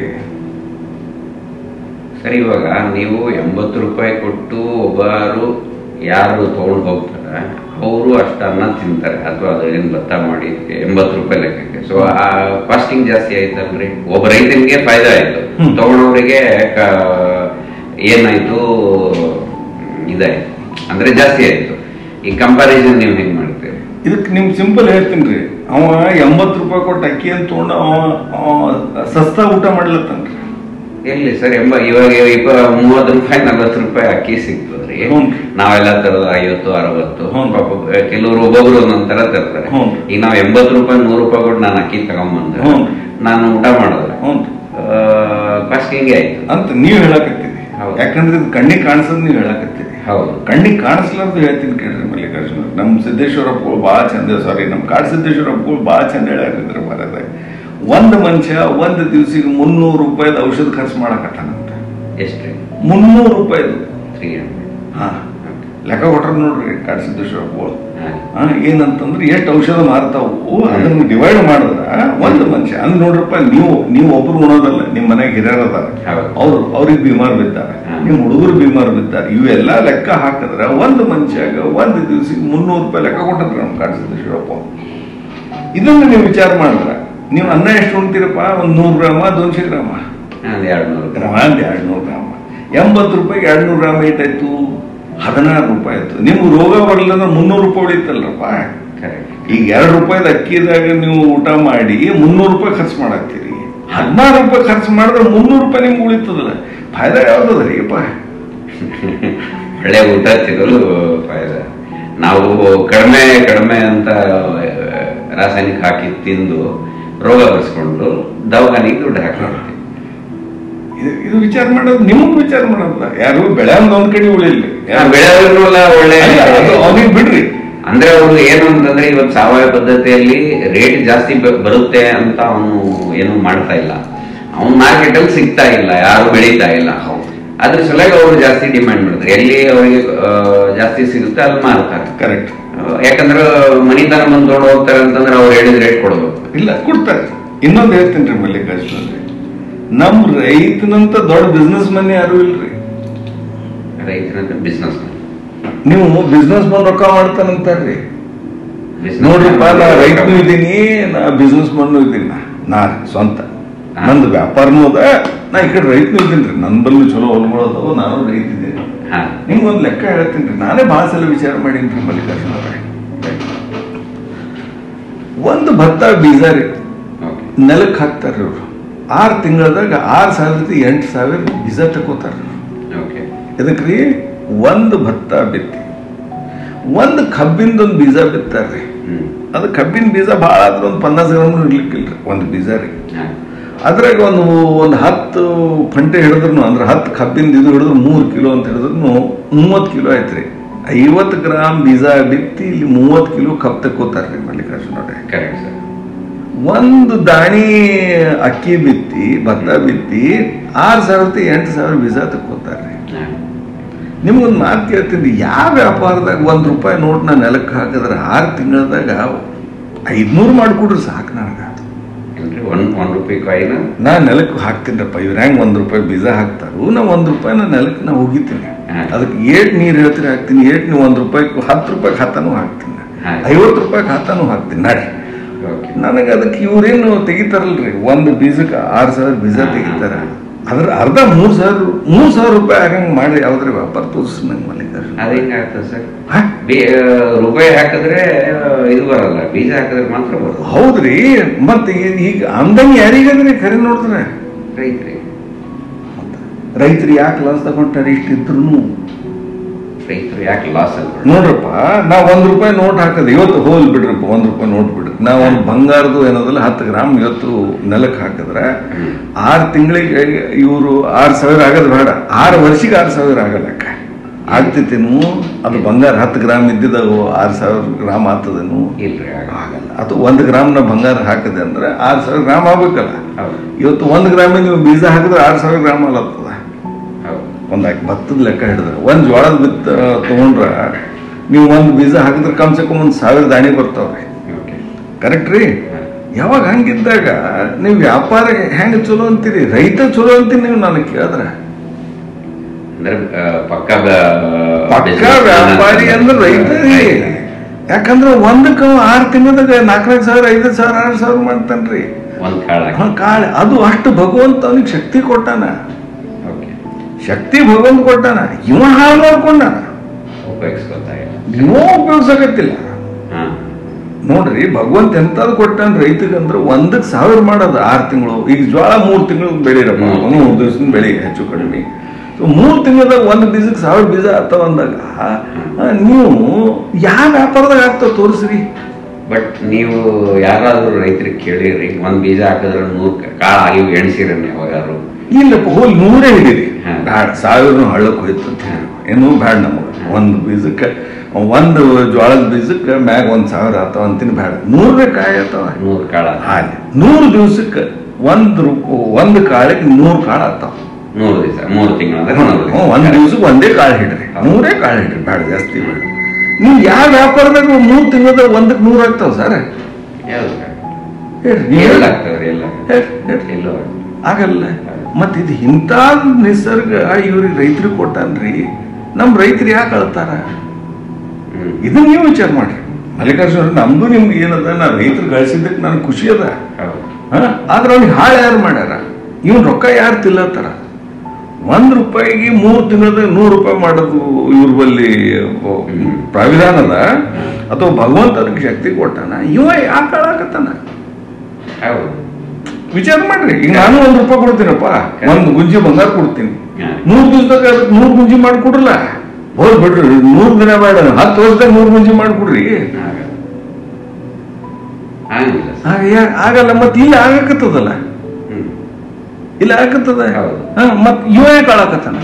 I: ಸರಿ ಇವಾಗ ನೀವು ಎಂಬತ್ತು ರೂಪಾಯಿ ಕೊಟ್ಟು ಒಬ್ಬರು ಯಾರು ತಗೊಂಡು ಹೋಗ್ತಾರೆ ಅವರು ಅಷ್ಟನ್ನ ತಿಂತಾರೆ ಅಥವಾ ಅದರಿಂದ ಭತ್ತ ಮಾಡಿ ಎಂಬತ್ತು ರೂಪಾಯಿ ಲೆಕ್ಕಕ್ಕೆ ಸೊ ಆ ಕಾಸ್ಟಿಂಗ್ ಜಾಸ್ತಿ ಆಯ್ತಲ್ರಿ ಒಬ್ಬ ರೈತನಿಗೆ ಫಾಯ್ದಾ ಆಯ್ತು ತಗೊಂಡವರಿಗೆ ಏನಾಯ್ತು ಇದಾಯ್ತು ಅಂದ್ರೆ ಜಾಸ್ತಿ ಆಯ್ತು ಈ ಕಂಪಾರಿಸನ್ ನೀವು ಹೆಂಗ್ ಮಾಡ್ತೀರಿ
A: ಇದಕ್ಕೆ ನಿಮ್ ಸಿಂಪಲ್ ಹೇಳ್ತೀನಿ ಅವ ಎಂಬತ್ತು ರೂಪಾಯಿ ಕೊಟ್ಟು ಅಕ್ಕಿ ಅಂತ ತೊಗೊಂಡು ಅವ ಅವ ಸಸ್ತಾ ಊಟ ಮಾಡ್ಲತ್ತನ್ರಿ
I: ಎಲ್ಲಿ ಸರ್ ಎಂಬ ಇವಾಗ ಇಪ್ಪ ಮೂವತ್ತು ರೂಪಾಯಿ ನಲ್ವತ್ತು ರೂಪಾಯಿ ಅಕ್ಕಿ ಸಿಗ್ತದ್ರಿ
A: ಹ್ಞೂ.
I: ನಾವೆಲ್ಲ ತರೋದು ಐವತ್ತು ಅರವತ್ತು
A: ಹ್ಞೂ.
I: ಪಾಪ ಕೆಲವರು ಒಬ್ಬೊಬ್ರು ಒಂದೊಂದ್ ತರ ತರ್ತಾರೆ
A: ಹ್ಞೂ.
I: ಈಗ ನಾವ್ ಎಂಬತ್ತು ರೂಪಾಯಿ ನೂರು ರೂಪಾಯಿ ಕೊಟ್ಟು ನಾನು ಅಕ್ಕಿ ತಗೊಂಬಂದ್ರೆ
A: ಹ್ಞೂ.
I: ನಾನು ಊಟ ಮಾಡಿದ್ರೆ
A: ಹ್ಞೂ
I: ಫಸ್ಟ್ ಹಿಂಗೆ ಆಯ್ತು
A: ಅಂತ ನೀವ್ ಹೇಳಕತ್ತೀರಿ
I: ಹೌದು.
A: ಯಾಕಂದ್ರೆ ಇದು ಕಣ್ಣಿಗೆ ಕಾಣಿಸೋದ್ ನೀವ್ ಹೇಳಕತ್ತೀರಿ
I: ಹೌದು
A: ಕಣ್ಣಿಗೆ ಕಾಣಿಸ್ಲಾರ್ದು ಹೇಳ್ತೀನಿ ಕೇಳ್ರಿ ಮಲ್ಲಿಕಾರ್ಜುನ ನಮ್ ಸಿದ್ದೇಶ್ವರ ಅಪ್ಪಗಳು ಭಾಳ ಚಂದ ಸಾರಿ ನಮ್ ಕಾಡ್ ಸಿದ್ದೇಶ್ವರ ಅಪ್ಪಗಳು ಭಾಳ ಚಂದ ಹೇಳ್ಯಾರಿದ್ರ ಮರದ ಒಂದ್ ಮನುಷ್ಯ ಒಂದ್ ದಿವ್ಸಿಗೆ ಮುನ್ನೂರು ರೂಪಾಯಿದ ಔಷಧ ಖರ್ಚು ಮಾಡಕತ್ತಾನಂತ
I: ಎಷ್ಟ್ರಿ
A: ಮುನ್ನೂರು ರೂಪಾಯಿದು
I: ತ್ರೀ ಹಂಡ್ರೆಡ್
A: ಹಾ ಲೆಕ್ಕ ಕೊಟ್ರ ನೋಡ್ರಿ ಕಾಡ್ ಸಿದ್ದೇಶ್ವರ ಅಪ್ಪಗಳು ಆ, ಏನಂತಂದ್ರೆ ಎಷ್ಟು ಔಷಧ ಮಾರ್ತಾವು ಅದನ್ನ ಡಿವೈಡ್ ಮಾಡಿದ್ರ ಒಂದು ಮನುಷ್ಯ ಅಂದ್ರೆ ನೋಡ್ರಪ್ಪ ನೀವು ನೀವು ಒಬ್ರು ಉಣೋದಲ್ಲ ನಿಮ್ ಮನೆಗೆ ಹಿರಿಯರ್ ಅದಾರ
I: ಹೌದು.
A: ಅವ್ರು ಅವ್ರಿಗೆ ಬಿಮಾರ್ ಬಿದ್ದಾರೆ
I: ಹಾ.
A: ನಿಮ್ ಹುಡುಗರು ಬಿಮಾರ್ ಬಿದ್ದಾರೆ ಇವೆಲ್ಲ ಲೆಕ್ಕ ಹಾಕಿದ್ರ ಒಂದು ಮನುಷ್ಯಾಗ ಒಂದು ದಿವ್ಸಕ್ಕೆ ಮುನ್ನೂರು ರೂಪಾಯಿ ಲೆಕ್ಕ ಕೊಟ್ಟಿದ್ರು ನಮ್ ಕಾಡ್ಸಿದ್ದ ಶಿವಪ್ಪ ಇದನ್ನ ನೀವು ವಿಚಾರ ಮಾಡಿದ್ರ ನೀವು ಅನ್ನ ಎಷ್ಟು ಉಣ್ತೀರಪ್ಪ ಒಂದ್ ನೂರು ಗ್ರಾಮ ದೊನ್ಶೆ ಗ್ರಾಮ
I: ಒಂದ್ ಎರಡು ನೂರು
A: ಗ್ರಾಮ ಅಂದ್ ಎರಡ್ ನೂರು ಗ್ರಾಮ ಎಂಬತ್ತು ರೂಪಾಯಿಗೆ ಎರಡ್ ನೂರು ಗ್ರಾಮ ಏಟಾಯ್ತು ಹದಿನಾರು ರೂಪಾಯಿ ಆಯ್ತು ನಿಮ್ಗೆ ರೋಗ ಬರಲಿಲ್ಲ ಅಂದ್ರೆ ಮುನ್ನೂರು ರೂಪಾಯಿ ಉಳಿತಲ್ರಪ್ಪ
I: ಕರೆಕ್ಟ್
A: ಈಗ ಎರಡು ರೂಪಾಯಿದ ಅಕ್ಕಿದಾಗ ನೀವು ಊಟ ಮಾಡಿ ಮುನ್ನೂರು ರೂಪಾಯಿ ಖರ್ಚು ಮಾಡತ್ತೀರಿ ಹದಿನಾರು ರೂಪಾಯಿ ಖರ್ಚು ಮಾಡಿದ್ರೆ ಮುನ್ನೂರು ರೂಪಾಯಿ ನಿಮ್ಗೆ ಉಳಿತದಲ್ಲ ಫಾಯ್ದಾ ಯಾವ್ದದ್ರಿ ಅಪ್ಪ
I: ಒಳ್ಳೆ ಊಟ ಸಿಗಲು ಫಾಯ್ದಾ ನಾವು ಕಡಿಮೆ ಕಡಿಮೆ ಅಂತ ಆ, ರಾಸಾಯನಿಕ ಹಾಕಿ ತಿಂದು ರೋಗ ಬರ್ಸ್ಕೊಂಡು ದವಾಖಾನಿಗೆ ದುಡ್ಡು ಹಾಕ್ಬಿಡ್ತೀವಿ
A: ಇದು ಇದು ವಿಚಾರ ಮಾಡೋದು ನಿಮಗ್ ವಿಚಾರ ಮಾಡೋದಲ್ಲ ಯಾರು ಬೆಳೆ ಒಂದ್ ಕಡೆ ಉಳಿಲ್ಲ
I: ಬೆಳೆಯೋದ್ರಲ್ಲ ಒಳ್ಳೆ
A: ಅವನಿಗೆ ಬಿಡ್ರಿ
I: ಅಂದ್ರೆ ಅವರು ಏನು ಅಂತಂದ್ರೆ ಇವತ್ತು ಸಾವಯವ ಪದ್ಧತಿಯಲ್ಲಿ ರೇಟ್ ಜಾಸ್ತಿ ಬ- ಬರುತ್ತೆ ಅಂತ ಅವನು ಏನು ಮಾಡ್ತಾ ಇಲ್ಲ ಅವನ್ ಮಾರ್ಕೆಟ್ ಅಲ್ಲಿ ಸಿಗ್ತಾ ಇಲ್ಲ ಯಾರು ಬೆಳೀತಾ ಇಲ್ಲ ಅದ್ರ ಸಲುವಾಗಿ ಅವರು ಜಾಸ್ತಿ ಡಿಮ್ಯಾಂಡ್ ಮಾಡ್ತಾರೆ ಎಲ್ಲಿ ಅವರಿಗೆ ಆ, ಜಾಸ್ತಿ ಸಿಗುತ್ತೆ ಅಲ್ಲಿ ಮಾರ್ತಾರೆ
A: ಕರೆಕ್ಟ್
I: ಆ, ಯಾಕಂದ್ರೆ ಮನಿತನ ಬಂದು ತೊಗೊಂಡು ಹೋಗ್ತಾರೆ ಅಂತಂದ್ರೆ ಅವ್ರು ಹೇಳಿದ ರೇಟ್ ಕೊಡ್ಬೇಕು
A: ಇಲ್ಲ ಕೊಡ್ತಾರೆ ಇನ್ನೊಂದು ಹೇಳ್ತೀನಿ ರೀ ಮಲ್ಲಿಕಾರ್ಜುನ ನಮ್ ರೈತನಂತ ದೊಡ್ಡ ಬಿಸ್ನೆಸ್ ಮನ್ ಯಾರು ಇಲ್ರಿ
I: ರೈತರಂತ ಬಿಸ್ನೆಸ್
A: ನೀವು ಬಿಸ್ನೆಸ್ ಮನ್ ರೊಕ್ಕ ಮಾಡ್ತಾನಂತಾರ್ರಿ ನೋಡ್ರಿಪ್ಪ ನಾ ರೈತನು ಇದ್ದೀನಿ ನಾ ಬಿಸ್ನೆಸ್ ಮನ್ನು ಇದ್ದೀನಿ ನಾ. ನಾ ಸ್ವಂತ ನಂದು ವ್ಯಾಪಾರನೂ ಅದ ನಾ ಈ ಕಡೆ ರೈತನು ಇದ್ದೀನಿ ರೀ ನನ್ನ ಬಲ್ಲಿ ಚಲೋ ಹೊಲ್ಗಳದಾವ ನಾನು ರೈತ ಇದ್ದೀನಿ
I: ಹಾ
A: ನಿಮ್ಗೊಂದು ಲೆಕ್ಕ ಹೇಳ್ತೀನಿ ರೀ ನಾನೇ ಭಾಳ ಸಲ ವಿಚಾರ ಮಾಡೀನಿ ರೀ ಮಲ್ಲಿಕಾರ್ಜುನ ಅವ್ರೆ. ಒಂದು ಭತ್ತ ಬೀಜ ರೀ
I: ಓಕೆ
A: ನೆಲಕ್ಕೆ ಹಾಕ್ತಾರೆ ಇವ್ರು ಆರು ತಿಂಗಳದಾಗ ಆರು ಸಾವಿರದ ಎಂಟು ಸಾವಿರ ಬೀಜ ತಗೋತಾರೆ
I: ಓಕೆ
A: ಇದಕ್ಕೆ ರೀ ಒಂದು ಭತ್ತ ಬಿತ್ತಿ ಒಂದು ಕಬ್ಬಿಂದ ಒಂದು ಬೀಜ ಬಿತ್ತಾರ್ರಿ
I: ಹ್ಮ್
A: ಅದು ಕಬ್ಬಿನ ಬೀಜ ಭಾಳ ಆದ್ರೆ ಒಂದು ಪನ್ನಾಸ್ ಗ್ರಾಮ್ ಇರ್ಲಿಕ್ಕಿಲ್ರಿ ಒಂದು ಬೀಜ ರೀ
I: ಹಾ
A: ಅದ್ರಾಗ ಒಂದು ಒಂದು ಹತ್ತು ಫಂಟೆ ಹಿಡಿದ್ರು ಅಂದ್ರೆ ಹತ್ತು ಕಬ್ಬಿಂದ ಇದು ಹಿಡಿದ್ರು ಮೂರು ಕಿಲೋ ಅಂತ ಹಿಡಿದ್ರು ಮೂವತ್ತು ಕಿಲೋ ಆಯ್ತು ರೀ ಐವತ್ತು ಗ್ರಾಮ್ ಬೀಜ ಬಿತ್ತಿ ಇಲ್ಲಿ ಮೂವತ್ತು ಕಿಲೋ ಕಬ್ ತಕ್ಕೋತಾರ್ರಿ ಮಲ್ಲಿಕಾರ್ಜುನ ಅವ್ರೆ
I: ಕರೆಕ್ಟ್ ಸರ್
A: ಒಂದು ದಾಣಿ ಅಕ್ಕಿ ಬಿತ್ತಿ ಭತ್ತ ಬಿತ್ತಿ ಆರು ಸಾವಿರದ ಎಂಟು ಸಾವಿರ ಬೀಜ ತಕ್ಕೋತಾರ್ರಿ
I: ಹಾ
A: ನಿಮ್ಗೊಂದು ಮಾತು ಕೇಳ್ತೀನಿ ಯಾವ ವ್ಯಾಪಾರದಾಗ ಒಂದು ರೂಪಾಯಿ ನೋಟ್ನ ನೆಲಕ್ಕೆ ಹಾಕಿದ್ರೆ ಆರು ತಿಂಗಳದಾಗ ಐದ್ನೂರು ಮಾಡಿಕೊಡ್ರಿ ಸಾಕು ನನಗೆ
I: ಏನ್ರಿ ಒಂದ್ ಒಂದ್ ರೂಪಾಯಿ ಕಾಯಿನ
A: ನಾ ನೆಲಕ್ಕೆ ಹಾಕ್ತೀನಪ್ಪ ಇವ್ರು ಹೆಂಗೆ ಒಂದು ರೂಪಾಯಿ ಬೀಜ ಹಾಕ್ತಾರು ನಾ ಒಂದು ರೂಪಾಯಿ ನಾ ನೆಲಕ್ಕೆ ನಾ ಹೋಗಿತೀನಿ
I: ಹಾ.
A: ಅದಕ್ಕೆ ಏಟ್ ನೀರು ಹೇಳ್ತೀರಿ ಹಾಕ್ತೀನಿ ಏಟ್ ನೀವು ಒಂದು ರೂಪಾಯಿ ಹತ್ತು ರೂಪಾಯಿ ಖಾತಾನು ಹಾಕ್ತೀನಿ
I: ಹಾ.
A: ಐವತ್ತು ರೂಪಾಯಿ ಖಾತಾನು ಹಾಕ್ತೀನಿ ನಡ್ರಿ
I: ಓಕೆ
A: ನನಗೆ ಅದಕ್ಕೆ ಇವ್ರೇನು ತೆಗಿತಾರಲ್ರಿ ಒಂದು ಬೀಜಕ್ಕೆ ಆರು ಸಾವಿರ ಬೀಜ ತೆಗಿತಾರ ಅದ್ರ ಅರ್ಧ ಮೂರು ಸಾವಿರ ಮೂರು ಸಾವಿರ ರೂಪಾಯಿ ಆಗಂಗೆ ಮಾಡಿ ಯಾವ್ದ್ರ ವ್ಯಾಪಾರ ತೋರಿಸ್ ನಂಗೆ ಮಲ್ಲಿಕಾರ್ಜುನ
I: ಅದ ಹೆಂಗಾಗ್ತದೆ ಸರ್
A: ಹಾ?
I: ಬೀ ರೂಪಾಯಿ ಹಾಕಿದ್ರೆ ಆ, ಇದು ಬರಲ್ಲ ಬೀಜ ಹಾಕಿದ್ರೆ ಮಾತ್ರ ಬರೋದು
A: ಹೌದ್ರಿ ಮತ್ತೆ ಈ- ಈಗ ಆಮ್ದನಿ ಯಾರಿಗಂದ್ರೆ ಖರೆ ನೋಡಿದ್ರೆ
I: ರೈತ್ರಿ
A: ರೈತರು ಯಾಕೆ ಲಾಸ್ ತಗೊಂತಾರೆ ಇಷ್ಟಿದ್ರು
I: ರೈತರು ಯಾಕೆ ಲಾಸ್ ಅಲ್ಲ
A: ನೋಡ್ರಪ್ಪ ನಾ ಒಂದ್ ರೂಪಾಯಿ ನೋಟ್ ಹಾಕದ ಇವತ್ತು ಹೋಲ್ ಬಿಡ್ರಪ್ಪ ಒಂದ್ ರೂಪಾಯಿ ನೋಟ್ ಬಿಡ್ರಿ ನಾ ಒಂದು ಬಂಗಾರದು ಏನದಲ್ಲ ಹತ್ತು ಗ್ರಾಮ್ ಇವತ್ತು ನೆಲಕ್ಕೆ ಹಾಕಿದ್ರೆ ಆರು ತಿಂಗಳಿಗೆ ಇವರು ಆರು ಸಾವಿರ ಆಗೋದು ಬೇಡ ಆರು ವರ್ಷಕ್ಕೆ ಆರು ಸಾವಿರ ಆಗಲ್ಲಕ್ಕ ಆಗ್ತೈತೇನು ಅದು ಬಂಗಾರ ಹತ್ತು ಗ್ರಾಮ್ ಇದ್ದಿದ್ದವು ಆರು ಸಾವಿರ ಗ್ರಾಮ್ ಆಗ್ತದೇನು
I: ಇಲ್ರಿ ಆಗ
A: ಆಗಲ್ಲ ಅದು ಒಂದು ಗ್ರಾಮ್ನ ಬಂಗಾರ ಹಾಕಿದೆ ಅಂದ್ರೆ ಆರು ಸಾವಿರ ಗ್ರಾಮ್ ಆಗ್ಬೇಕಲ್ಲ
I: ಹೌದು
A: ಇವತ್ತು ಒಂದು ಗ್ರಾಮಿಗೆ ನೀವು ಬೀಜ ಹಾಕಿದ್ರೆ ಆರು ಸಾವಿರ ಗ್ರಾಮ್ ಅಲ್ಲತ್ತದ
I: ಹೌದು
A: ಒಂದು ಭತ್ತದ ಲೆಕ್ಕ ಹಿಡಿದ್ರೆ ಒಂದು ಜೋಳದ ಬಿತ್ತ ತಗೊಂಡ್ರ ನೀವು ಒಂದು ಬೀಜ ಹಾಕಿದ್ರೆ ಕಮ್ ಸೆ ಕಮ್ ಒಂದು ಸಾವಿರ ದಾಣಿ ಬರ್ತಾವ್ರಿ
I: ಓಕೆ
A: ಕರೆಕ್ಟ್ ರೀ ಯಾವಾಗ ಹಂಗಿದ್ದಾಗ ನೀವು ವ್ಯಾಪಾರ ಹೆಂಗೆ ಚಲೋ ಅಂತೀರಿ ರೈತ ಚಲೋ ಅಂತೀರಿ ನೀವು ನನಗೆ ಕೇಳಿದ್ರೆ
I: ಅಂದ್ರೆ ಆ, ಪಕ್ಕ ಬ-
A: ಪಕ್ಕ
I: business
A: ವ್ಯಾಪಾರಿ
I: man
A: ಅಂದ್ರೆ ರೈತ ರೀ
I: ರೈತ.
A: ಯಾಕಂದ್ರೆ ಒಂದಕ್ಕೆ ಅವ ಆರು ತಿಂಗಳದಾಗ ನಾಲ್ಕು ಸಾವಿರ ಐದು ಸಾವಿರ ಆರು ಸಾವಿರ ಮಾಡ್ತಾನ್ರಿ
I: ಒಂದ್ ಕಾಳ
A: ಹಾ, ಕಾಳೆ ಅದು ಅಷ್ಟು ಭಗವಂತ ಅವನಿಗೆ ಶಕ್ತಿ ಕೊಟ್ಟಾನ
I: ಓಕೆ
A: ಶಕ್ತಿ ಭಗವಂತ ಕೊಟ್ಟಾನ ಇವ ಹಾಳು ಮಾಡ್ಕೊಂಡಾನ
I: ಉಪಯೋಗಿಸ್ಕೊತಾ ಇಲ್ಲ
A: ಇವ ಉಪಯೋಗಿಸಕತ್ತಿಲ್ಲ
I: ಹಾ
A: ನೋಡ್ರಿ ಭಗವಂತ ಎಂತಾದ್ರು ಕೊಟ್ಟಾನ ರೈತಗಂದ್ರೆ ಒಂದಕ್ಕೆ ಸಾವಿರ ಮಾಡೋದು ಆರು ತಿಂಗಳು ಈಗ ಜ್ವಾಳ ಮೂರು ತಿಂಗಳು ಬೆಳಿರಪ್ಪ
I: ಹ್ಮ್.
A: ಮೂರು ದಿವಸ ಬೆಳಿ ಹೆಚ್ಚು ಕಡಿಮೆ ಸೊ ಮೂರು ತಿಂಗಳದಾಗ ಒಂದು ಬೀಜಕ್ಕೆ ಸಾವಿರ ಬೀಜ ಆಗ್ತಾವ ಅಂದಾಗ ಆ, ನೀವು ಯಾವ ವ್ಯಾಪಾರದಾಗ ಆಗ್ತಾವ ತೋರಿಸ್ರಿ
I: ಬಟ್ ನೀವು ಯಾರಾದ್ರೂ ರೈತರಿಗೆ ಕೇಳಿರಿ ಒಂದ್ ಬೀಜ ಹಾಕಿದ್ರೆ ನೂರ್ ಕಾಳ ಆಗಿ ಎಣ್ಸಿರನ್ ಯಾವಾಗಾರು
A: ಇಲ್ಲಪ್ಪ ಹೋಲ್ ನೂರೇ ಹಿಡೀರಿ
I: ಹಾ.
A: ಬ್ಯಾಡ ಸಾವಿರ ಹಳ್ಳಕ್ಕೆ ಹೋಯ್ತು ಅಂತ ಹೇಳಿ ಏನು ಬ್ಯಾಡ ನಮಗೆ ಒಂದು ಬೀಜಕ್ಕೆ ಒಂದು ಜ್ವಾಳದ ಬೀಜಕ್ಕೆ ಮ್ಯಾಗ ಒಂದು ಸಾವಿರ ಆಗ್ತಾವ ಅಂತೀನಿ ಬ್ಯಾಡ ನೂರೇ ಕಾಯಿ ಆಗ್ತಾವ
I: ನೂರ್ ಕಾಳ
A: ಹಾಗೆ ನೂರು ದಿವಸಕ್ಕೆ ಒಂದು ರೂ ಒಂದು ಕಾಳಿಗೆ ನೂರು ಕಾಳು ಆಗ್ತಾವ
I: ನೂರು ದಿವಸ ಮೂರು ತಿಂಗಳು ಅಂದ್ರೆ ನೂರು ದಿವಸ.
A: ಹ್ಮ್, ಒಂದ್ ದಿವ್ಸಕ್ಕೆ ಒಂದೇ ಕಾಳು ಹಿಡ್ರಿ ನೂರೇ ಕಾಳು ಹಿಡ್ರಿ ಬೇಡ ಜಾಸ್ತಿ ಬೇಡ ನೀವು ಯಾವ ವ್ಯಾಪಾರದಾಗ ಮೂರು ತಿಂಗಳದಾಗ ಒಂದಕ್ಕೆ ನೂರು ಆಗ್ತಾವ ಸರ್
I: ಯಾವ್ದು?
A: ಹೇಳ್ರಿ ನೀವ್
I: ಎಲ್ಲ
A: ಹೇಳ್ರಿ.
I: ಆಗ್ತವ್ರಿ ಎಲ್ಲ
A: ಹೇಳ್ರಿ, ಹೇಳ್ರಿ.
I: ಎಲ್ಲೋ
A: ಆಗಲ್ಲ ಮತ್ ಇದು ಇಂಥ ನಿಸರ್ಗ ಇವ್ರಿಗೆ ರೈತರಿಗೆ ಕೊಟ್ಟಾನ್ರಿ ನಮ್ ರೈತರು ಯಾಕೆ ಅಳ್ತಾರ
I: ಹ್ಮ್
A: ಇದನ್ನ ನೀವು ವಿಚಾರ ಮಾಡ್ರಿ ಮಲ್ಲಿಕಾರ್ಜುನ ನಮ್ದು ನಿಮ್ಗೆ ಏನದ ನಾ ರೈತರು ಗಳಿಸಿದ್ದಕ್ಕೆ ನನಗೆ ಖುಷಿ ಅದ
I: ಹೌದು
A: ಹ? ಆದ್ರೆ ಅವ್ನಿಗೆ ಹಾಳು ಯಾರು ಮಾಡ್ಯಾರ ಇವನ್ ರೊಕ್ಕ ಯಾರು ತಿಲ್ಲತ್ತಾರ ಒಂದ್ ರೂಪಾಯಿಗೆ ಮೂರು ತಿಂಗಳದಾಗ ನೂರು ರೂಪಾಯಿ ಮಾಡೋದು ಇವ್ರ ಬಲ್ಲಿ ಪ್ರಾವಿಧಾನ ಅದ ಅಥವಾ ಭಗವಂತ ಅದಕ್ಕೆ ಶಕ್ತಿ ಕೊಟ್ಟಾನ ಇವ ಯಾಕೆ ಹಾಳಾಕತ್ತಾನ
I: ಹೌದು
A: ವಿಚಾರ ಮಾಡ್ರಿ ಈಗ ನಾನು ಒಂದ್ ರೂಪಾಯಿ ಕೊಡ್ತೀನಪ್ಪ ಒಂದ್ ಗುಂಜಿ ಬಂಗಾರ ಕೊಡ್ತೀನಿ
I: ಹಾ.
A: ಮೂರ್ ದಿವಸದಾಗ ಅದಕ್ಕೆ ನೂರ್ ಗುಂಜಿ ಮಾಡ್ಕೊಡ್ರಲ್ಲ ಹೋದ್ ಬಿಡ್ರಿ ನೂರ್ ದಿನ ಬೇಡ ಹತ್ತು ವರ್ಷದಾಗ ನೂರ್ ಗುಂಜಿ ಮಾಡ್ಕೊಡ್ರಿ
I: ಆಗಲ್ಲ ಆಗಿಲ್ಲ ಸರ್.
A: ಆಗ ಯಾ- ಆಗಲ್ಲ ಮತ್ತೆ ಇಲ್ಲಿ ಆಗಕತ್ತದಲ್ಲ
I: ಹ್ಮ್
A: ಇಲ್ಲಿ ಆಗತ್ತದ
I: ಹೌದು.
A: ಹಾ, ಮತ್ ಇವ ಯಾಕೆ ಆಳಕತ್ತಾನ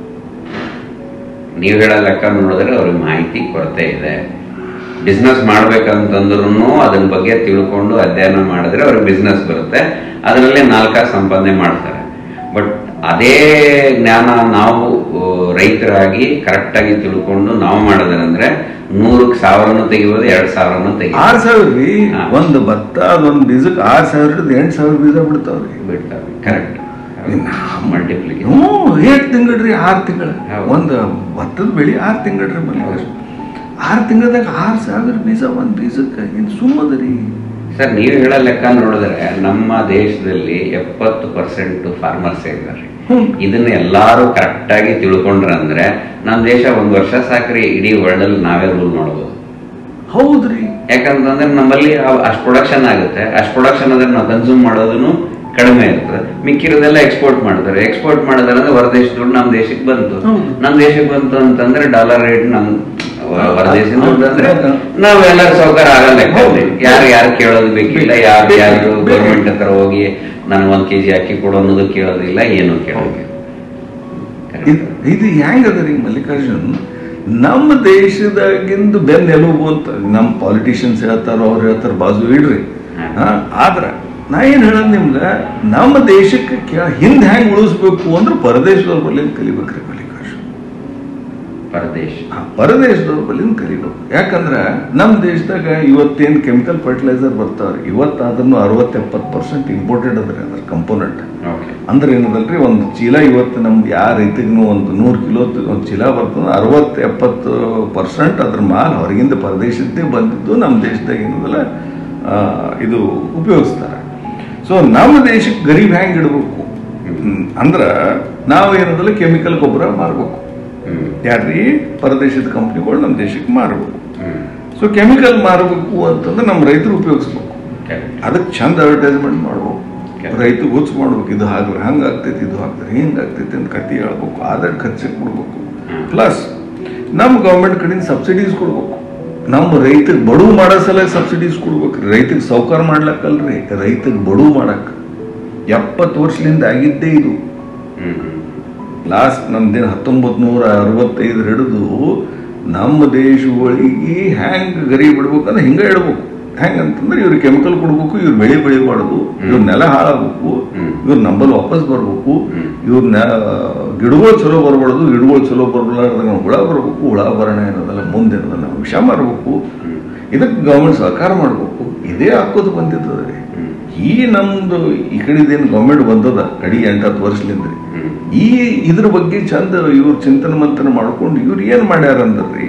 I: ನೀವು ಹೇಳೋ ಲೆಕ್ಕ ನೋಡಿದ್ರೆ ಅವ್ರಿಗೆ ಮಾಹಿತಿ ಕೊರತೆ ಇದೆ ಬಿಸ್ನೆಸ್ ಮಾಡ್ಬೇಕಂತಂದ್ರೂ ಅದನ್ನ ಬಗ್ಗೆ ತಿಳ್ಕೊಂಡು ಅಧ್ಯಯನ ಮಾಡಿದ್ರೆ ಅವ್ರಿಗೆ ಬಿಸ್ನೆಸ್ ಬರುತ್ತೆ ಅದರಲ್ಲಿ ನಾಲ್ಕಾರು ಸಂಪಾದನೆ ಮಾಡ್ತಾರೆ ಬಟ್ ಅದೇ ಜ್ಞಾನ ನಾವು ಆ, ರೈತರಾಗಿ ಕರೆಕ್ಟಾಗಿ ತಿಳ್ಕೊಂಡು ನಾವು ಮಾಡೋದಂದ್ರೆ ನೂರಕ್ಕೆ ಸಾವಿರನೂ ತೆಗಿಬೋದು ಎರಡು ಸಾವಿರನೂ ತೆಗಿಬೋದು
A: ಆರ್ ಸಾವಿರ ರೀ
I: ಹಾ.
A: ಒಂದ್ ಭತ್ತ ಅದೊಂದ್ ಬೀಜಕ್ಕೆ ಆರ್ ಸಾವಿರ ಹಿಡಿದು ಎಂಟ್ ಸಾವಿರ ಬೀಜ ಬಿಡ್ತಾವ್ರಿ
I: ಬಿಡ್ತಾರೆ ಕರೆಕ್ಟ್ ಮಲ್ಟಿಪ್ಲಿಕೇಶನ್
A: ಹ್ಞೂ ಏಟ್ ತಿಂಗಳ್ರಿ ಆರ್ ತಿಂಗಳ
I: ಹೌದು.
A: ಒಂದ್ ಭತ್ತದ ಬೆಳಿ ಆರ್ ತಿಂಗಳ್ರಿ ಮನೆ ಆರ್ ತಿಂಗಳದಾಗ ಆರ್ ಸಾವಿರ ಬೀಜ ಒಂದ್ ಬೀಜಕ್ಕೆ ಏನ್ ಸುಮ್ಮದ್ರಿ
I: ಸರ್ ನೀವು ಹೇಳೋ ಲೆಕ್ಕ ನೋಡಿದ್ರೆ ನಮ್ಮ ದೇಶದಲ್ಲಿ ಎಪ್ಪತ್ತು ಪರ್ಸೆಂಟ್ ಫಾರ್ಮರ್ಸ್ ಇದ್ದಾರೆ
A: ಹ್ಮ್.
I: ಇದನ್ನ ಎಲ್ಲಾರು ಕರೆಕ್ಟ್ ಆಗಿ ತಿಳ್ಕೊಂಡ್ರಂದ್ರೆ ನಮ್ಮ ದೇಶ ಒಂದ್ ವರ್ಷ ಸಾಕ್ರಿ ಇಡೀ ವರ್ಲ್ಡ್ ಅಲ್ಲಿ ನಾವೇ ರೂಲ್ ಮಾಡ್ಬೋದು
A: ಹೌದ್ರಿ
I: ಯಾಕಂತಂದ್ರೆ ನಮ್ಮಲ್ಲಿ ಅಷ್ಟು ಪ್ರೊಡಕ್ಷನ್ ಆಗುತ್ತೆ ಅಷ್ಟು ಪ್ರೊಡಕ್ಷನ್ ಅಂದ್ರೆ ನಾವು ಕನ್ಸ್ಯೂಮ್ ಮಾಡೋದನ್ನು ಕಡಿಮೆ ಇರ್ತದೆ ಮಿಕ್ಕಿರೋದೆಲ್ಲ ಎಕ್ಸ್ಪೋರ್ಟ್ ಮಾಡ್ತಾರೆ ಎಕ್ಸ್ಪೋರ್ಟ್ ಮಾಡಿದ್ರೆ ಅಂದ್ರೆ ಹೊರದೇಶ ದುಡ್ಡು ನಮ್ಮ ದೇಶಕ್ಕೆ ಬಂತು
A: ಹೌದು.
I: ನಮ್ಮ ದೇಶಕ್ಕೆ ಬಂತು ಅಂತಂದ್ರೆ ಡಾಲರ್ ರೇಟ್ ನಮ್ ಹೊರದೇಶದ ದುಡ್ಡು ಅಂದ್ರೆ
A: ಹೌದು.
I: ನಾವೆಲ್ಲರೂ ಸೌಕರ್ಯ ಆಗಲ್ಲ
A: ಹೌದು.
I: ಯಾರು ಯಾರು ಕೇಳೋದು ಬೇಕಿಲ್ಲ ಯಾರು
A: ಬೇಕು,
I: ಯಾರು
A: ಬೇಕು.
I: ಗೌರ್ಮೆಂಟ್ ಹತ್ರ ಹೋಗಿ ನನಗೆ ಒಂದ್ ಕೆಜಿ ಅಕ್ಕಿ ಕೊಡು ಅನ್ನೋದು ಕೇಳೋದಿಲ್ಲ ಏನು ಕೇಳೋದಿಲ್ಲ
A: ಇದ್- ಇದು ಹೆಂಗದ ರೀ ಮಲ್ಲಿಕಾರ್ಜುನ್ ನಮ್ಮ ದೇಶದಾಗಿಂದು ಬೆನ್ನೆಲುಬು ಅಂತ ನಮ್ಮ ಪಾಲಿಟಿಷಿಯನ್ಸ್ ಹೇಳ್ತಾರ ಅವ್ರು ಹೇಳ್ತಾರ ಬಾಜು ಇಡ್ರಿ ಹಾ, ಆದ್ರ ನಾ ಏನ್ ಹೇಳೋದ್ ನಿಮ್ಗ ನಮ್ಮ ದೇಶಕ್ಕೆ ಹಿಂದೆ ಹೆಂಗ್ ಉಳಿಸ್ಬೇಕು ಅಂದ್ರೆ ಪರದೇಶದವ್ರ ಬಲ್ಲಿ ಕಲಿಬೇಕ್ರಿ ಮಲ್ಲಿಕಾರ್ಜುನ್
I: ಪರದೇಶ
A: ಪರದೇಶದವ್ರ ಬಲ್ಲಿಂದ ಕಲಿಬೇಕು ಯಾಕಂದ್ರೆ ನಮ್ಮ ದೇಶದಾಗ ಇವತ್ತೇನು ಕೆಮಿಕಲ್ ಫರ್ಟಿಲೈಸರ್ ಬರ್ತಾವ್ರಿ ಇವತ್ತಾದ್ರೂ ಅರವತ್ತು ಎಪ್ಪತ್ತು ಪರ್ಸೆಂಟ್ ಇಂಪೋರ್ಟೆಡ್ ಅದ್ರಿ ಅದ್ರ ಕಂಪೋನೆಂಟ್
I: ಓಕೆ
A: ಅಂದ್ರೆ ಏನದಲ್ರಿ ಒಂದು ಚೀಲ ಇವತ್ತು ನಮ್ದು ಯಾವ ರೈತಗೂ ಒಂದು ನೂರು ಕಿಲೋ ಒಂದು ಚೀಲ ಬರ್ತದೆ ಅರವತ್ತು ಎಪ್ಪತ್ತು ಪರ್ಸೆಂಟ್ ಅದ್ರ ಮಾಲ್ ಹೊರಗಿಂದ ಪರದೇಶದ್ದೇ ಬಂದಿದ್ದು ನಮ್ಮ ದೇಶದಾಗ ಏನದಲ್ಲ ಆ, ಇದು ಉಪಯೋಗಿಸ್ತಾರೆ ಸೊ ನಮ್ಮ ದೇಶಕ್ಕೆ ಗರೀಬ್ ಹೆಂಗೆ ಇಡಬೇಕು ಅಂದ್ರೆ ನಾವು ಏನದಲ್ಲ ಕೆಮಿಕಲ್ ಗೊಬ್ಬರ ಮಾರ್ಬೇಕು
I: ಹ್ಮ್
A: ಯಾರ್ರಿ ಪರದೇಶದ ಕಂಪ್ನಿಗಳು ನಮ್ಮ ದೇಶಕ್ಕೆ ಮಾರಬೇಕು
I: ಹ್ಮ್
A: ಸೊ ಕೆಮಿಕಲ್ ಮಾರಬೇಕು ಅಂತಂದ್ರೆ ನಮ್ಮ ರೈತರು ಉಪಯೋಗಿಸ್ಬೇಕು
I: ಕರೆಕ್ಟ್
A: ಅದಕ್ಕೆ ಚಂದ ಅಡ್ವರ್ಟೈಸ್ಮೆಂಟ್ ಮಾಡ್ಬೇಕು
I: Okay.
A: ರೈತ ಗೊತ್ತು ಮಾಡ್ಬೇಕು ಇದು ಹಾಗೆ ಹಂಗೆ ಆಗ್ತೈತಿ ಇದು ಆಗ್ತದೆ ಹಿಂಗೆ ಆಗ್ತೈತಿ ಅಂತ ಕತ್ತಿ ಹೇಳ್ಬೇಕು ಆಧಾರ್ ಖರ್ಚಿಗೆ ಕೊಡ್ಬೇಕು ಪ್ಲಸ್ ನಮ್ಮ ಗೌರ್ಮೆಂಟ್ ಕಡೆಯಿಂದ ಸಬ್ಸಿಡೀಸ್ ಕೊಡ್ಬೇಕು ನಮ್ಮ ರೈತಗೆ ಬಡವು ಮಾಡೋ ಸಲ ಸಬ್ಸಿಡೀಸ್ ಕೊಡ್ಬೇಕು ರೈತಗೆ ಸೌಕಾರ ಮಾಡ್ಲಕ್ಕಲ್ರಿ ರೈತಗೆ ಬಡವು ಮಾಡಕ್ಕೆ ಎಪ್ಪತ್ತು ವರ್ಷದಿಂದ ಆಗಿದ್ದೇ ಇದು
I: ಹ್ಮ್ ಹ್ಮ್
A: ಲಾಸ್ಟ್ ನಮ್ದೇನು ಹತ್ತೊಂಬತ್ತು ನೂರ ಅರವತ್ತೈದರ ಹಿಡಿದು ನಮ್ಮ ದೇಶಗಳಿಗೆ ಹ್ಯಾಂಗ್ ಗರಿ ಬಿಡ್ಬೇಕಂದ್ರೆ ಹಿಂಗೆ ಇಡ್ಬೇಕು ಹೆಂಗಂತಂದ್ರೆ ಇವ್ರು ಕೆಮಿಕಲ್ ಕೊಡ್ಬೇಕು ಇವ್ರು ಬೆಳೆ ಬೆಳಿಬಾರ್ದು ಇವ್ರ ನೆಲ ಹಾಳಾಗಬೇಕು
I: ಹ್ಮ್.
A: ಇವ್ರ ನಂಬಲ್ ವಾಪಸ್ ಬರ್ಬೇಕು
I: ಹ್ಮ್.
A: ಇವ್ರ ಗಿಡಗಳು ಚಲೋ ಬರಬಾರ್ದು ಗಿಡಗಳು ಚಲೋ ಬರಲಾರ್ದಾಗ ಹುಳ ಬರ್ಬೇಕು ಹುಳ ಬರೋಣ ಏನದಲ್ಲ ಮುಂದೆ ಏನದಲ್ಲ ವಿಷ ಮಾರಬೇಕು ಇದಕ್ಕೆ ಗೌರ್ಮೆಂಟ್ ಸಹಕಾರ ಮಾಡಬೇಕು ಇದೇ ಹಾಕೋದು ಬಂದಿದ್ದದ್ರಿ
I: ಹ್ಮ್.
A: ಈ ನಮ್ದು ಈ ಕಡೆದೇನು ಗೌರ್ಮೆಂಟ್ ಬಂದದ ಕಡಿ ಎಂಟತ್ತು ವರ್ಷಲಿಂದ್ರಿ
I: ಹ್ಮ್.
A: ಈ ಇದ್ರ ಬಗ್ಗೆ ಚಂದ ಇವ್ರು ಚಿಂತನೆ ಮಂಥನ ಮಾಡ್ಕೊಂಡು ಇವ್ರು ಏನ್ ಮಾಡ್ಯಾರ ಅಂದ್ರಿ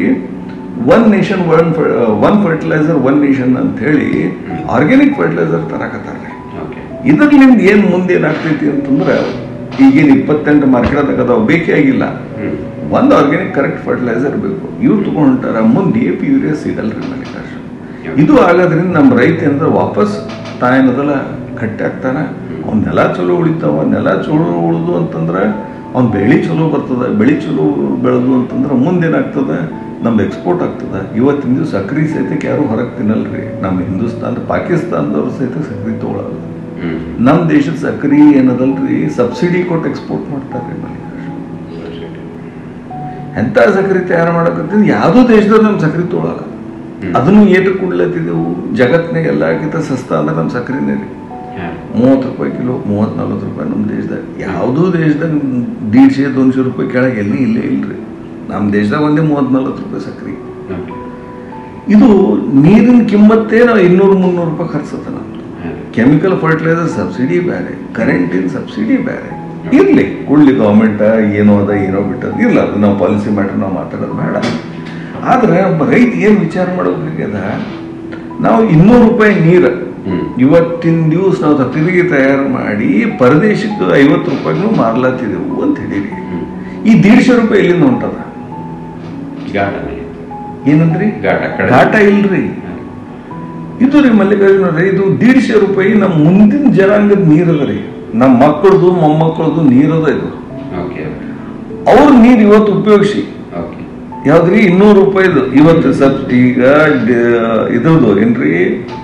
A: one nation one one fertiliser one nation ಅಂತ ಹೇಳಿ ಆರ್ಗ್ಯಾನಿಕ್ ಫರ್ಟಿಲೈಸರ್ ತರಕತ್ತಾರ್ರಿ
I: ಓಕೆ
A: ಇದ್ರಲಿಂದ ಏನ್ ಮುಂದೆ ಏನಾಗ್ತೈತಿ ಅಂತಂದ್ರೆ ಈಗೇನು ಇಪ್ಪತ್ತೆಂಟು ಮಾರ್ಕೆಟ್ ಅದಾವ ಬೇಕೇ ಆಗಿಲ್ಲ
I: ಹ್ಮ್
A: ಒಂದು ಆರ್ಗ್ಯಾನಿಕ್ ಕರೆಕ್ಟ್ ಫರ್ಟಿಲೈಸರ್ ಬೇಕು ಇವ್ರು ತಗೊಂಡ್ಟಾರ ಮುಂದೆ ಎ ಪಿ ಯೂರಿಯಾ ಸಿಗಲ್ರಿ ಮಲ್ಲಿಕಾರ್ಜುನ್ ಇದು ಆಗೋದ್ರಿಂದ ನಮ್ಮ ರೈತ ಅಂದ್ರೆ ವಾಪಸ್ ತಾಯೇನದಲ್ಲ ಗಟ್ಟಿ ಆಗ್ತಾನ ಅವ್ನ ನೆಲ ಚಲೋ ಉಳಿತಾವ ನೆಲ ಚಲೋ ಉಳಿದು ಅಂತಂದ್ರೆ ಅವ್ನ ಬೆಳಿ ಚಲೋ ಬರ್ತದ ಬೆಳಿ ಚಲೋ ಬೆಳೆದು ಅಂತಂದ್ರೆ ಮುಂದೇನಾಗ್ತದ ನಮ್ದು ಎಕ್ಸ್ಪೋರ್ಟ್ ಆಗ್ತದ ಇವತ್ತಿನ ದಿವಸ ಸಕ್ರೆ ಸಹಿತಕ್ಕೆ ಯಾರು ಹೊರಗೆ ತಿನ್ನಲ್ರಿ ನಮ್ಮ ಹಿಂದೂಸ್ತಾನ ಪಾಕಿಸ್ತಾನದವ್ರು ಸಹಿತ ಸಕ್ರೆ ತಗೊಳಲ್ಲ
I: ಹ್ಮ್
A: ನಮ್ಮ ದೇಶದ ಸಕ್ರೆ ಏನದಲ್ರಿ ಸಬ್ಸಿಡಿ ಕೊಟ್ಟು ಎಕ್ಸ್ಪೋರ್ಟ್ ಮಾಡ್ತಾರೆ ಮಲ್ಲಿಕಾರ್ಜುನ್ ಎಂತ ಸಕ್ರೆ ತಯಾರು ಮಾಡಕತ್ತಿದ್ ಯಾವುದೋ ದೇಶದವ್ರು ನಮ್ಮ ಸಕ್ರೆ ತೊಗೊಳಲ್ಲ ಅದನ್ನು ಏಟು ಕುಡ್ಲತ್ತಿದ್ದೆವು ಜಗತ್ನಾಗ ಎಲ್ಲಕ್ಕಿಂತ ಸಸ್ತಾ ಅಂದ್ರೆ ನಮ್ಮ ಸಕ್ರೆನೇ ರೀ
I: ಹಾ
A: ಮೂವತ್ತು ರೂಪಾಯಿ ಕಿಲೋ ಮೂವತ್ತು ನಲ್ವತ್ತು ರೂಪಾಯಿ ನಮ್ಮ ದೇಶದಾಗ ಯಾವುದೋ ದೇಶದಾಗ ದೀಡ್ಶೆ ದೊನ್ಶೆ ರೂಪಾಯಿ ಕೆಳಗೆ ಎಲ್ಲಿ ಇಲ್ಲೇ ಇಲ್ರಿ ನಮ್ಮ ದೇಶದಾಗ ಒಂದೇ ಮೂವತ್ತು ನಲ್ವತ್ತು ರೂಪಾಯಿ ಸಕ್ರೆ
I: ಓಕೆ
A: ಇದು ನೀರಿನ ಕಿಮ್ಮತ್ತೇ ನಾವು ಇನ್ನೂರು ಮುನ್ನೂರು ರೂಪಾಯಿ ಖರ್ಚದ ನಮ್ದು
I: ಹಾ
A: ಕೆಮಿಕಲ್ ಫರ್ಟಿಲೈಸರ್ ಸಬ್ಸಿಡಿ ಬೇರೆ ಕರೆಂಟಿನ ಸಬ್ಸಿಡಿ ಬೇರೆ ಇರಲಿ ಕೊಡ್ಲಿ ಗೌರ್ಮೆಂಟ್ ಏನೋ ಅದ ಏನೋ ಬಿಟ್ಟದ ಇಲ್ಲ ಅದು ನಾವು ಪಾಲಿಸಿ ಮ್ಯಾಟ್ರ್ ನಾವು ಮಾತಾಡೋದು ಬೇಡ ಆದ್ರೆ ಒಬ್ಬ ರೈತ ಏನು ವಿಚಾರ ಮಾಡ್ಬೇಕಾಗ್ಯದ ನಾವು ಇನ್ನೂರು ರೂಪಾಯಿ ನೀರು
I: ಹ್ಮ್.
A: ಇವತ್ತಿನ ದಿವಸ ನಾವು ಸಬ್ಸಿಡಿಗೆ ತಯಾರು ಮಾಡಿ ಪರದೇಶಕ್ಕೆ ಐವತ್ತು ರೂಪಾಯಿಗೂ ಮಾರ್ಲಾತಿದೆವು ಅಂತ ಹೇಳಿರಿ ಈ ದೀಡ್ಶೆ ರೂಪಾಯಿ ಎಲ್ಲಿಂದ ಹೊಂಟದ
I: ಘಾಟನೆ
A: ಏನಂದ್ರಿ
I: ಘಾಟ ಕಡೆ
A: ಘಾಟ ಇಲ್ರಿ ಇದು ರೀ ಮಲ್ಲಿಕಾರ್ಜುನ ರೀ ಇದು ದೀಡ್ಶೆ ರೂಪಾಯಿ ನಮ್ಮ ಮುಂದಿನ ಜನಾಂಗದ ನೀರದ ರೀ ನಮ್ಮ ಮಕ್ಕಳದು ಮೊಮ್ಮಕ್ಕಳದು ನೀರದ ಇದು
I: ಓಕೆ
A: ಅವ್ರ ನೀರು ಇವತ್ತು ಉಪಯೋಗಿಸಿ
I: ಓಕೆ
A: ಯಾವ್ದ್ರಿ ಇನ್ನೂರು ರೂಪಾಯಿದು ಇವತ್ತು ಸಬ್ ಈಗ ಡ- ಇದ್ರದ್ದು ಏನ್ರಿ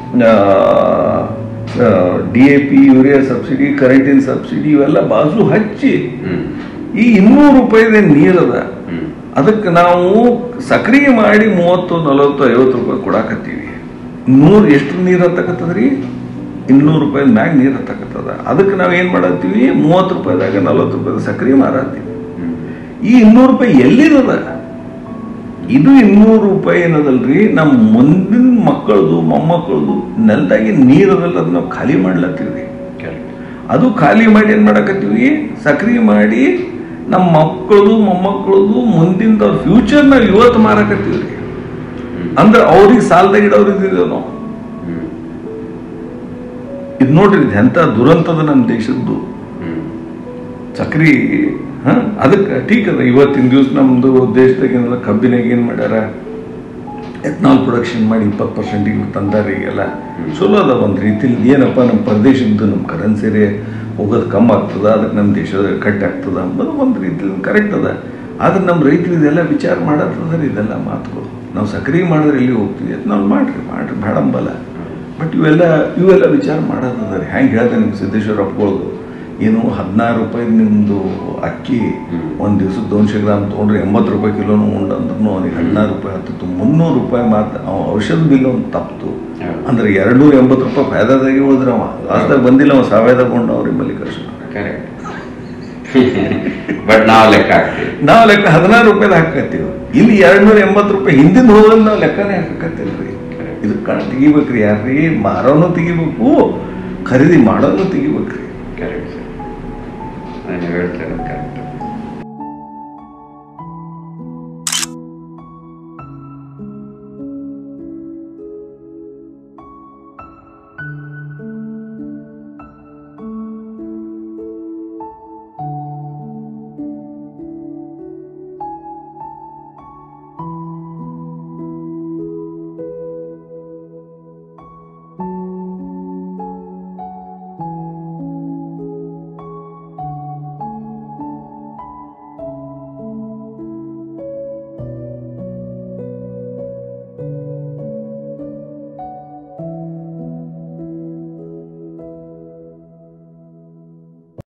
A: D A P urea subsidy ಕರೆಂಟಿನ ಸಬ್ಸಿಡಿ ಇವೆಲ್ಲ ಬಾಜು ಹಚ್ಚಿ
I: ಹ್ಮ್
A: ಈ ಇನ್ನೂರು ರೂಪಾಯಿದ ನೀರದ
I: ಹ್ಮ್
A: ಅದಕ್ಕೆ ನಾವು ಸಕ್ರಿಯ ಮಾಡಿ ಮೂವತ್ತು ನಲವತ್ತು ಐವತ್ತು ರೂಪಾಯಿ ಕೊಡಾಕತ್ತೀವಿ ನೂರು ಎಷ್ಟು ನೀರು ಹತ್ತಕತ್ತದ್ರಿ ಇನ್ನೂರು ರೂಪಾಯಿ ಮ್ಯಾಗ ನೀರು ಹತ್ತಕತ್ತದ ಅದಕ್ಕೆ ನಾವು ಏನು ಮಾಡತ್ತೀವಿ ಮೂವತ್ತು ರೂಪಾಯಿದಾಗ ನಲವತ್ತು ರೂಪಾಯಿ ಸಕ್ರಿಯ ಮಾರತ್ತೀವಿ
I: ಹ್ಮ್
A: ಈ ಇನ್ನೂರು ರೂಪಾಯಿ ಎಲ್ಲಿರದ ಇದು ಇನ್ನೂರು ರೂಪಾಯಿ ಏನದಲ್ರಿ ನಮ್ಮ ಮುಂದಿನ ಮಕ್ಕಳದು ಮೊಮ್ಮಕ್ಕಳದು ನೆಲದಾಗಿ ನೀರದಲ್ಲ ಅದನ್ನ ನಾವು ಖಾಲಿ ಮಾಡ್ಲತ್ತೀವಿ
I: ಕರೆಕ್ಟ್
A: ಅದು ಖಾಲಿ ಮಾಡಿ ಏನ್ ಮಾಡಕತ್ತೀವಿ ಸಕ್ರಿ ಮಾಡಿ ನಮ್ಮ ಮಕ್ಕಳದು ಮೊಮ್ಮಕ್ಕಳದು ಮುಂದಿನ ಫ್ಯೂಚರ್ ನಾವು ಇವತ್ತು ಮಾರಕತ್ತೀವಿ ರೀ ಅಂದ್ರೆ ಅವ್ರಿಗೆ ಸಾಲದಾಗ ಇಡೋರು ಇದ್ದೀವಿ ನಾವು
I: ಹ್ಮ್
A: ಇದು ನೋಡ್ರಿ ಇದು ಎಂತ ದುರಂತದ ನಮ್ಮ ದೇಶದ್ದು
I: ಹ್ಮ್
A: ಸಕ್ರಿ ಹ ಅದಕ್ಕೆ ಟೀಕ್ ಅದ ಇವತ್ತಿನ ದಿವಸ ನಮ್ದು ದೇಶದಾಗ ಏನೆಲ್ಲ ಕಬ್ಬಿನಾಗ ಏನ್ ಮಾಡ್ಯಾರ ಎಥನಾಲ್ ಪ್ರೊಡಕ್ಷನ್ ಮಾಡಿ ಇಪ್ಪತ್ತು ಪರ್ಸೆಂಟಿಗೆ ತಂದಾರ ಈಗೆಲ್ಲ ಚಲೋ ಅದ ಒಂದು ರೀತಿಲಿ ಏನಪ್ಪ ನಮ್ಮ ಪ್ರದೇಶದ್ದು ನಮ್ಮ ಕರೆನ್ಸಿ ರೇ ಹೋಗೋದು ಕಮ್ಮಿ ಆಗ್ತದ ಅದಕ್ಕೆ ನಮ್ಮ ದೇಶದ ಕಟ್ ಆಗ್ತದ ಅಂಬೋದು ಒಂದು ರೀತಿಲಿ ಕರೆಕ್ಟ್ ಅದ ಆದ್ರೆ ನಮ್ಮ ರೈತರು ಇದೆಲ್ಲ ವಿಚಾರ ಮಾಡತ್ತದ ಇದೆಲ್ಲ ಮಾತುಗಳು ನಾವು ಸಕ್ರಿ ಮಾಡಿದ್ರೆ ಎಲ್ಲಿ ಹೋಗ್ತೀವಿ ನಾವು ಮಾಡ್ರಿ ಮಾಡ್ರಿ ಬೇಡಂಬಲ್ಲ ಬಟ್ ಇವೆಲ್ಲ ಇವೆಲ್ಲ ವಿಚಾರ ಮಾಡೋದದ ರೀ ಹೆಂಗೆ ಹೇಳ್ದೆ ನಿಮ್ಗೆ ಸಿದ್ದೇಶ್ವರ ಅಪ್ಕೊಳ್ಳೋದು ಏನು ಹದಿನಾರು ರೂಪಾಯಿ ನಿಮ್ಮದು ಅಕ್ಕಿ ಒಂದು ದಿವ್ಸಕ್ಕೆ ದೋನ್ಶೆ ಗ್ರಾಮ್ ತೊಗೊಂಡ್ರೆ ಎಂಬತ್ತು ರೂಪಾಯಿ ಕಿಲೋನು ಉಂಡು ಅಂದ್ರೂ ಅವನಿಗೆ ಹದಿನಾರು ರೂಪಾಯಿ ಹತ್ತಿತ್ತು ಮುನ್ನೂರು ರೂಪಾಯಿ ಮಾತ್ರ ಅವ ಔಷಧ ಬಿಲ್ ಒಂದು ತಪ್ಪಿತು
I: ಹೌದು.
A: ಅಂದ್ರೆ ಎರಡು ನೂರ ಎಂಬತ್ತು ರೂಪಾಯಿ ಫಾಯ್ದಾದಾಗೆ ಉಳಿದ್ರೆ ಅವ ಲಾಸ್ದಾಗ ಬಂದಿಲ್ಲ ಅವ ಸಾವೇದಾಗ ಕೊಂಡು ಅವ್ರಿಗೆ ಮಲ್ಲಿಕಾರ್ಜುನ
I: ಕರೆಕ್ಟ್ ಬಟ್ ನಾವು ಲೆಕ್ಕ ಹಾಕ್ತೀವಿ
A: ನಾವು ಲೆಕ್ಕ ಹದಿನಾರು ರೂಪಾಯಿದ ಹಾಕತ್ತೀವಿ ಇಲ್ಲಿ ಎರಡ್ ನೂರ ಎಂಬತ್ತು ರೂಪಾಯಿ ಹಿಂದಿನ ಹೋಗೋದು ನಾವು ಲೆಕ್ಕನೇ ಹಾಕತ್ತಿಲ್ರಿ ಇದು ಕಣ್ ತೆಗಿಬೇಕ್ರಿ ಯಾರ್ರಿ ಮಾರೋನು ತೆಗಿಬೇಕು ಖರೀದಿ ಮಾಡೋನು ತೆಗಿಬೇಕ್ರಿ
I: ಕರೆಕ್ಟ್ ಸರ್ ನಾನು ಹೇಳ್ತಾ ಇರೋದು ಕರೆಕ್ಟ್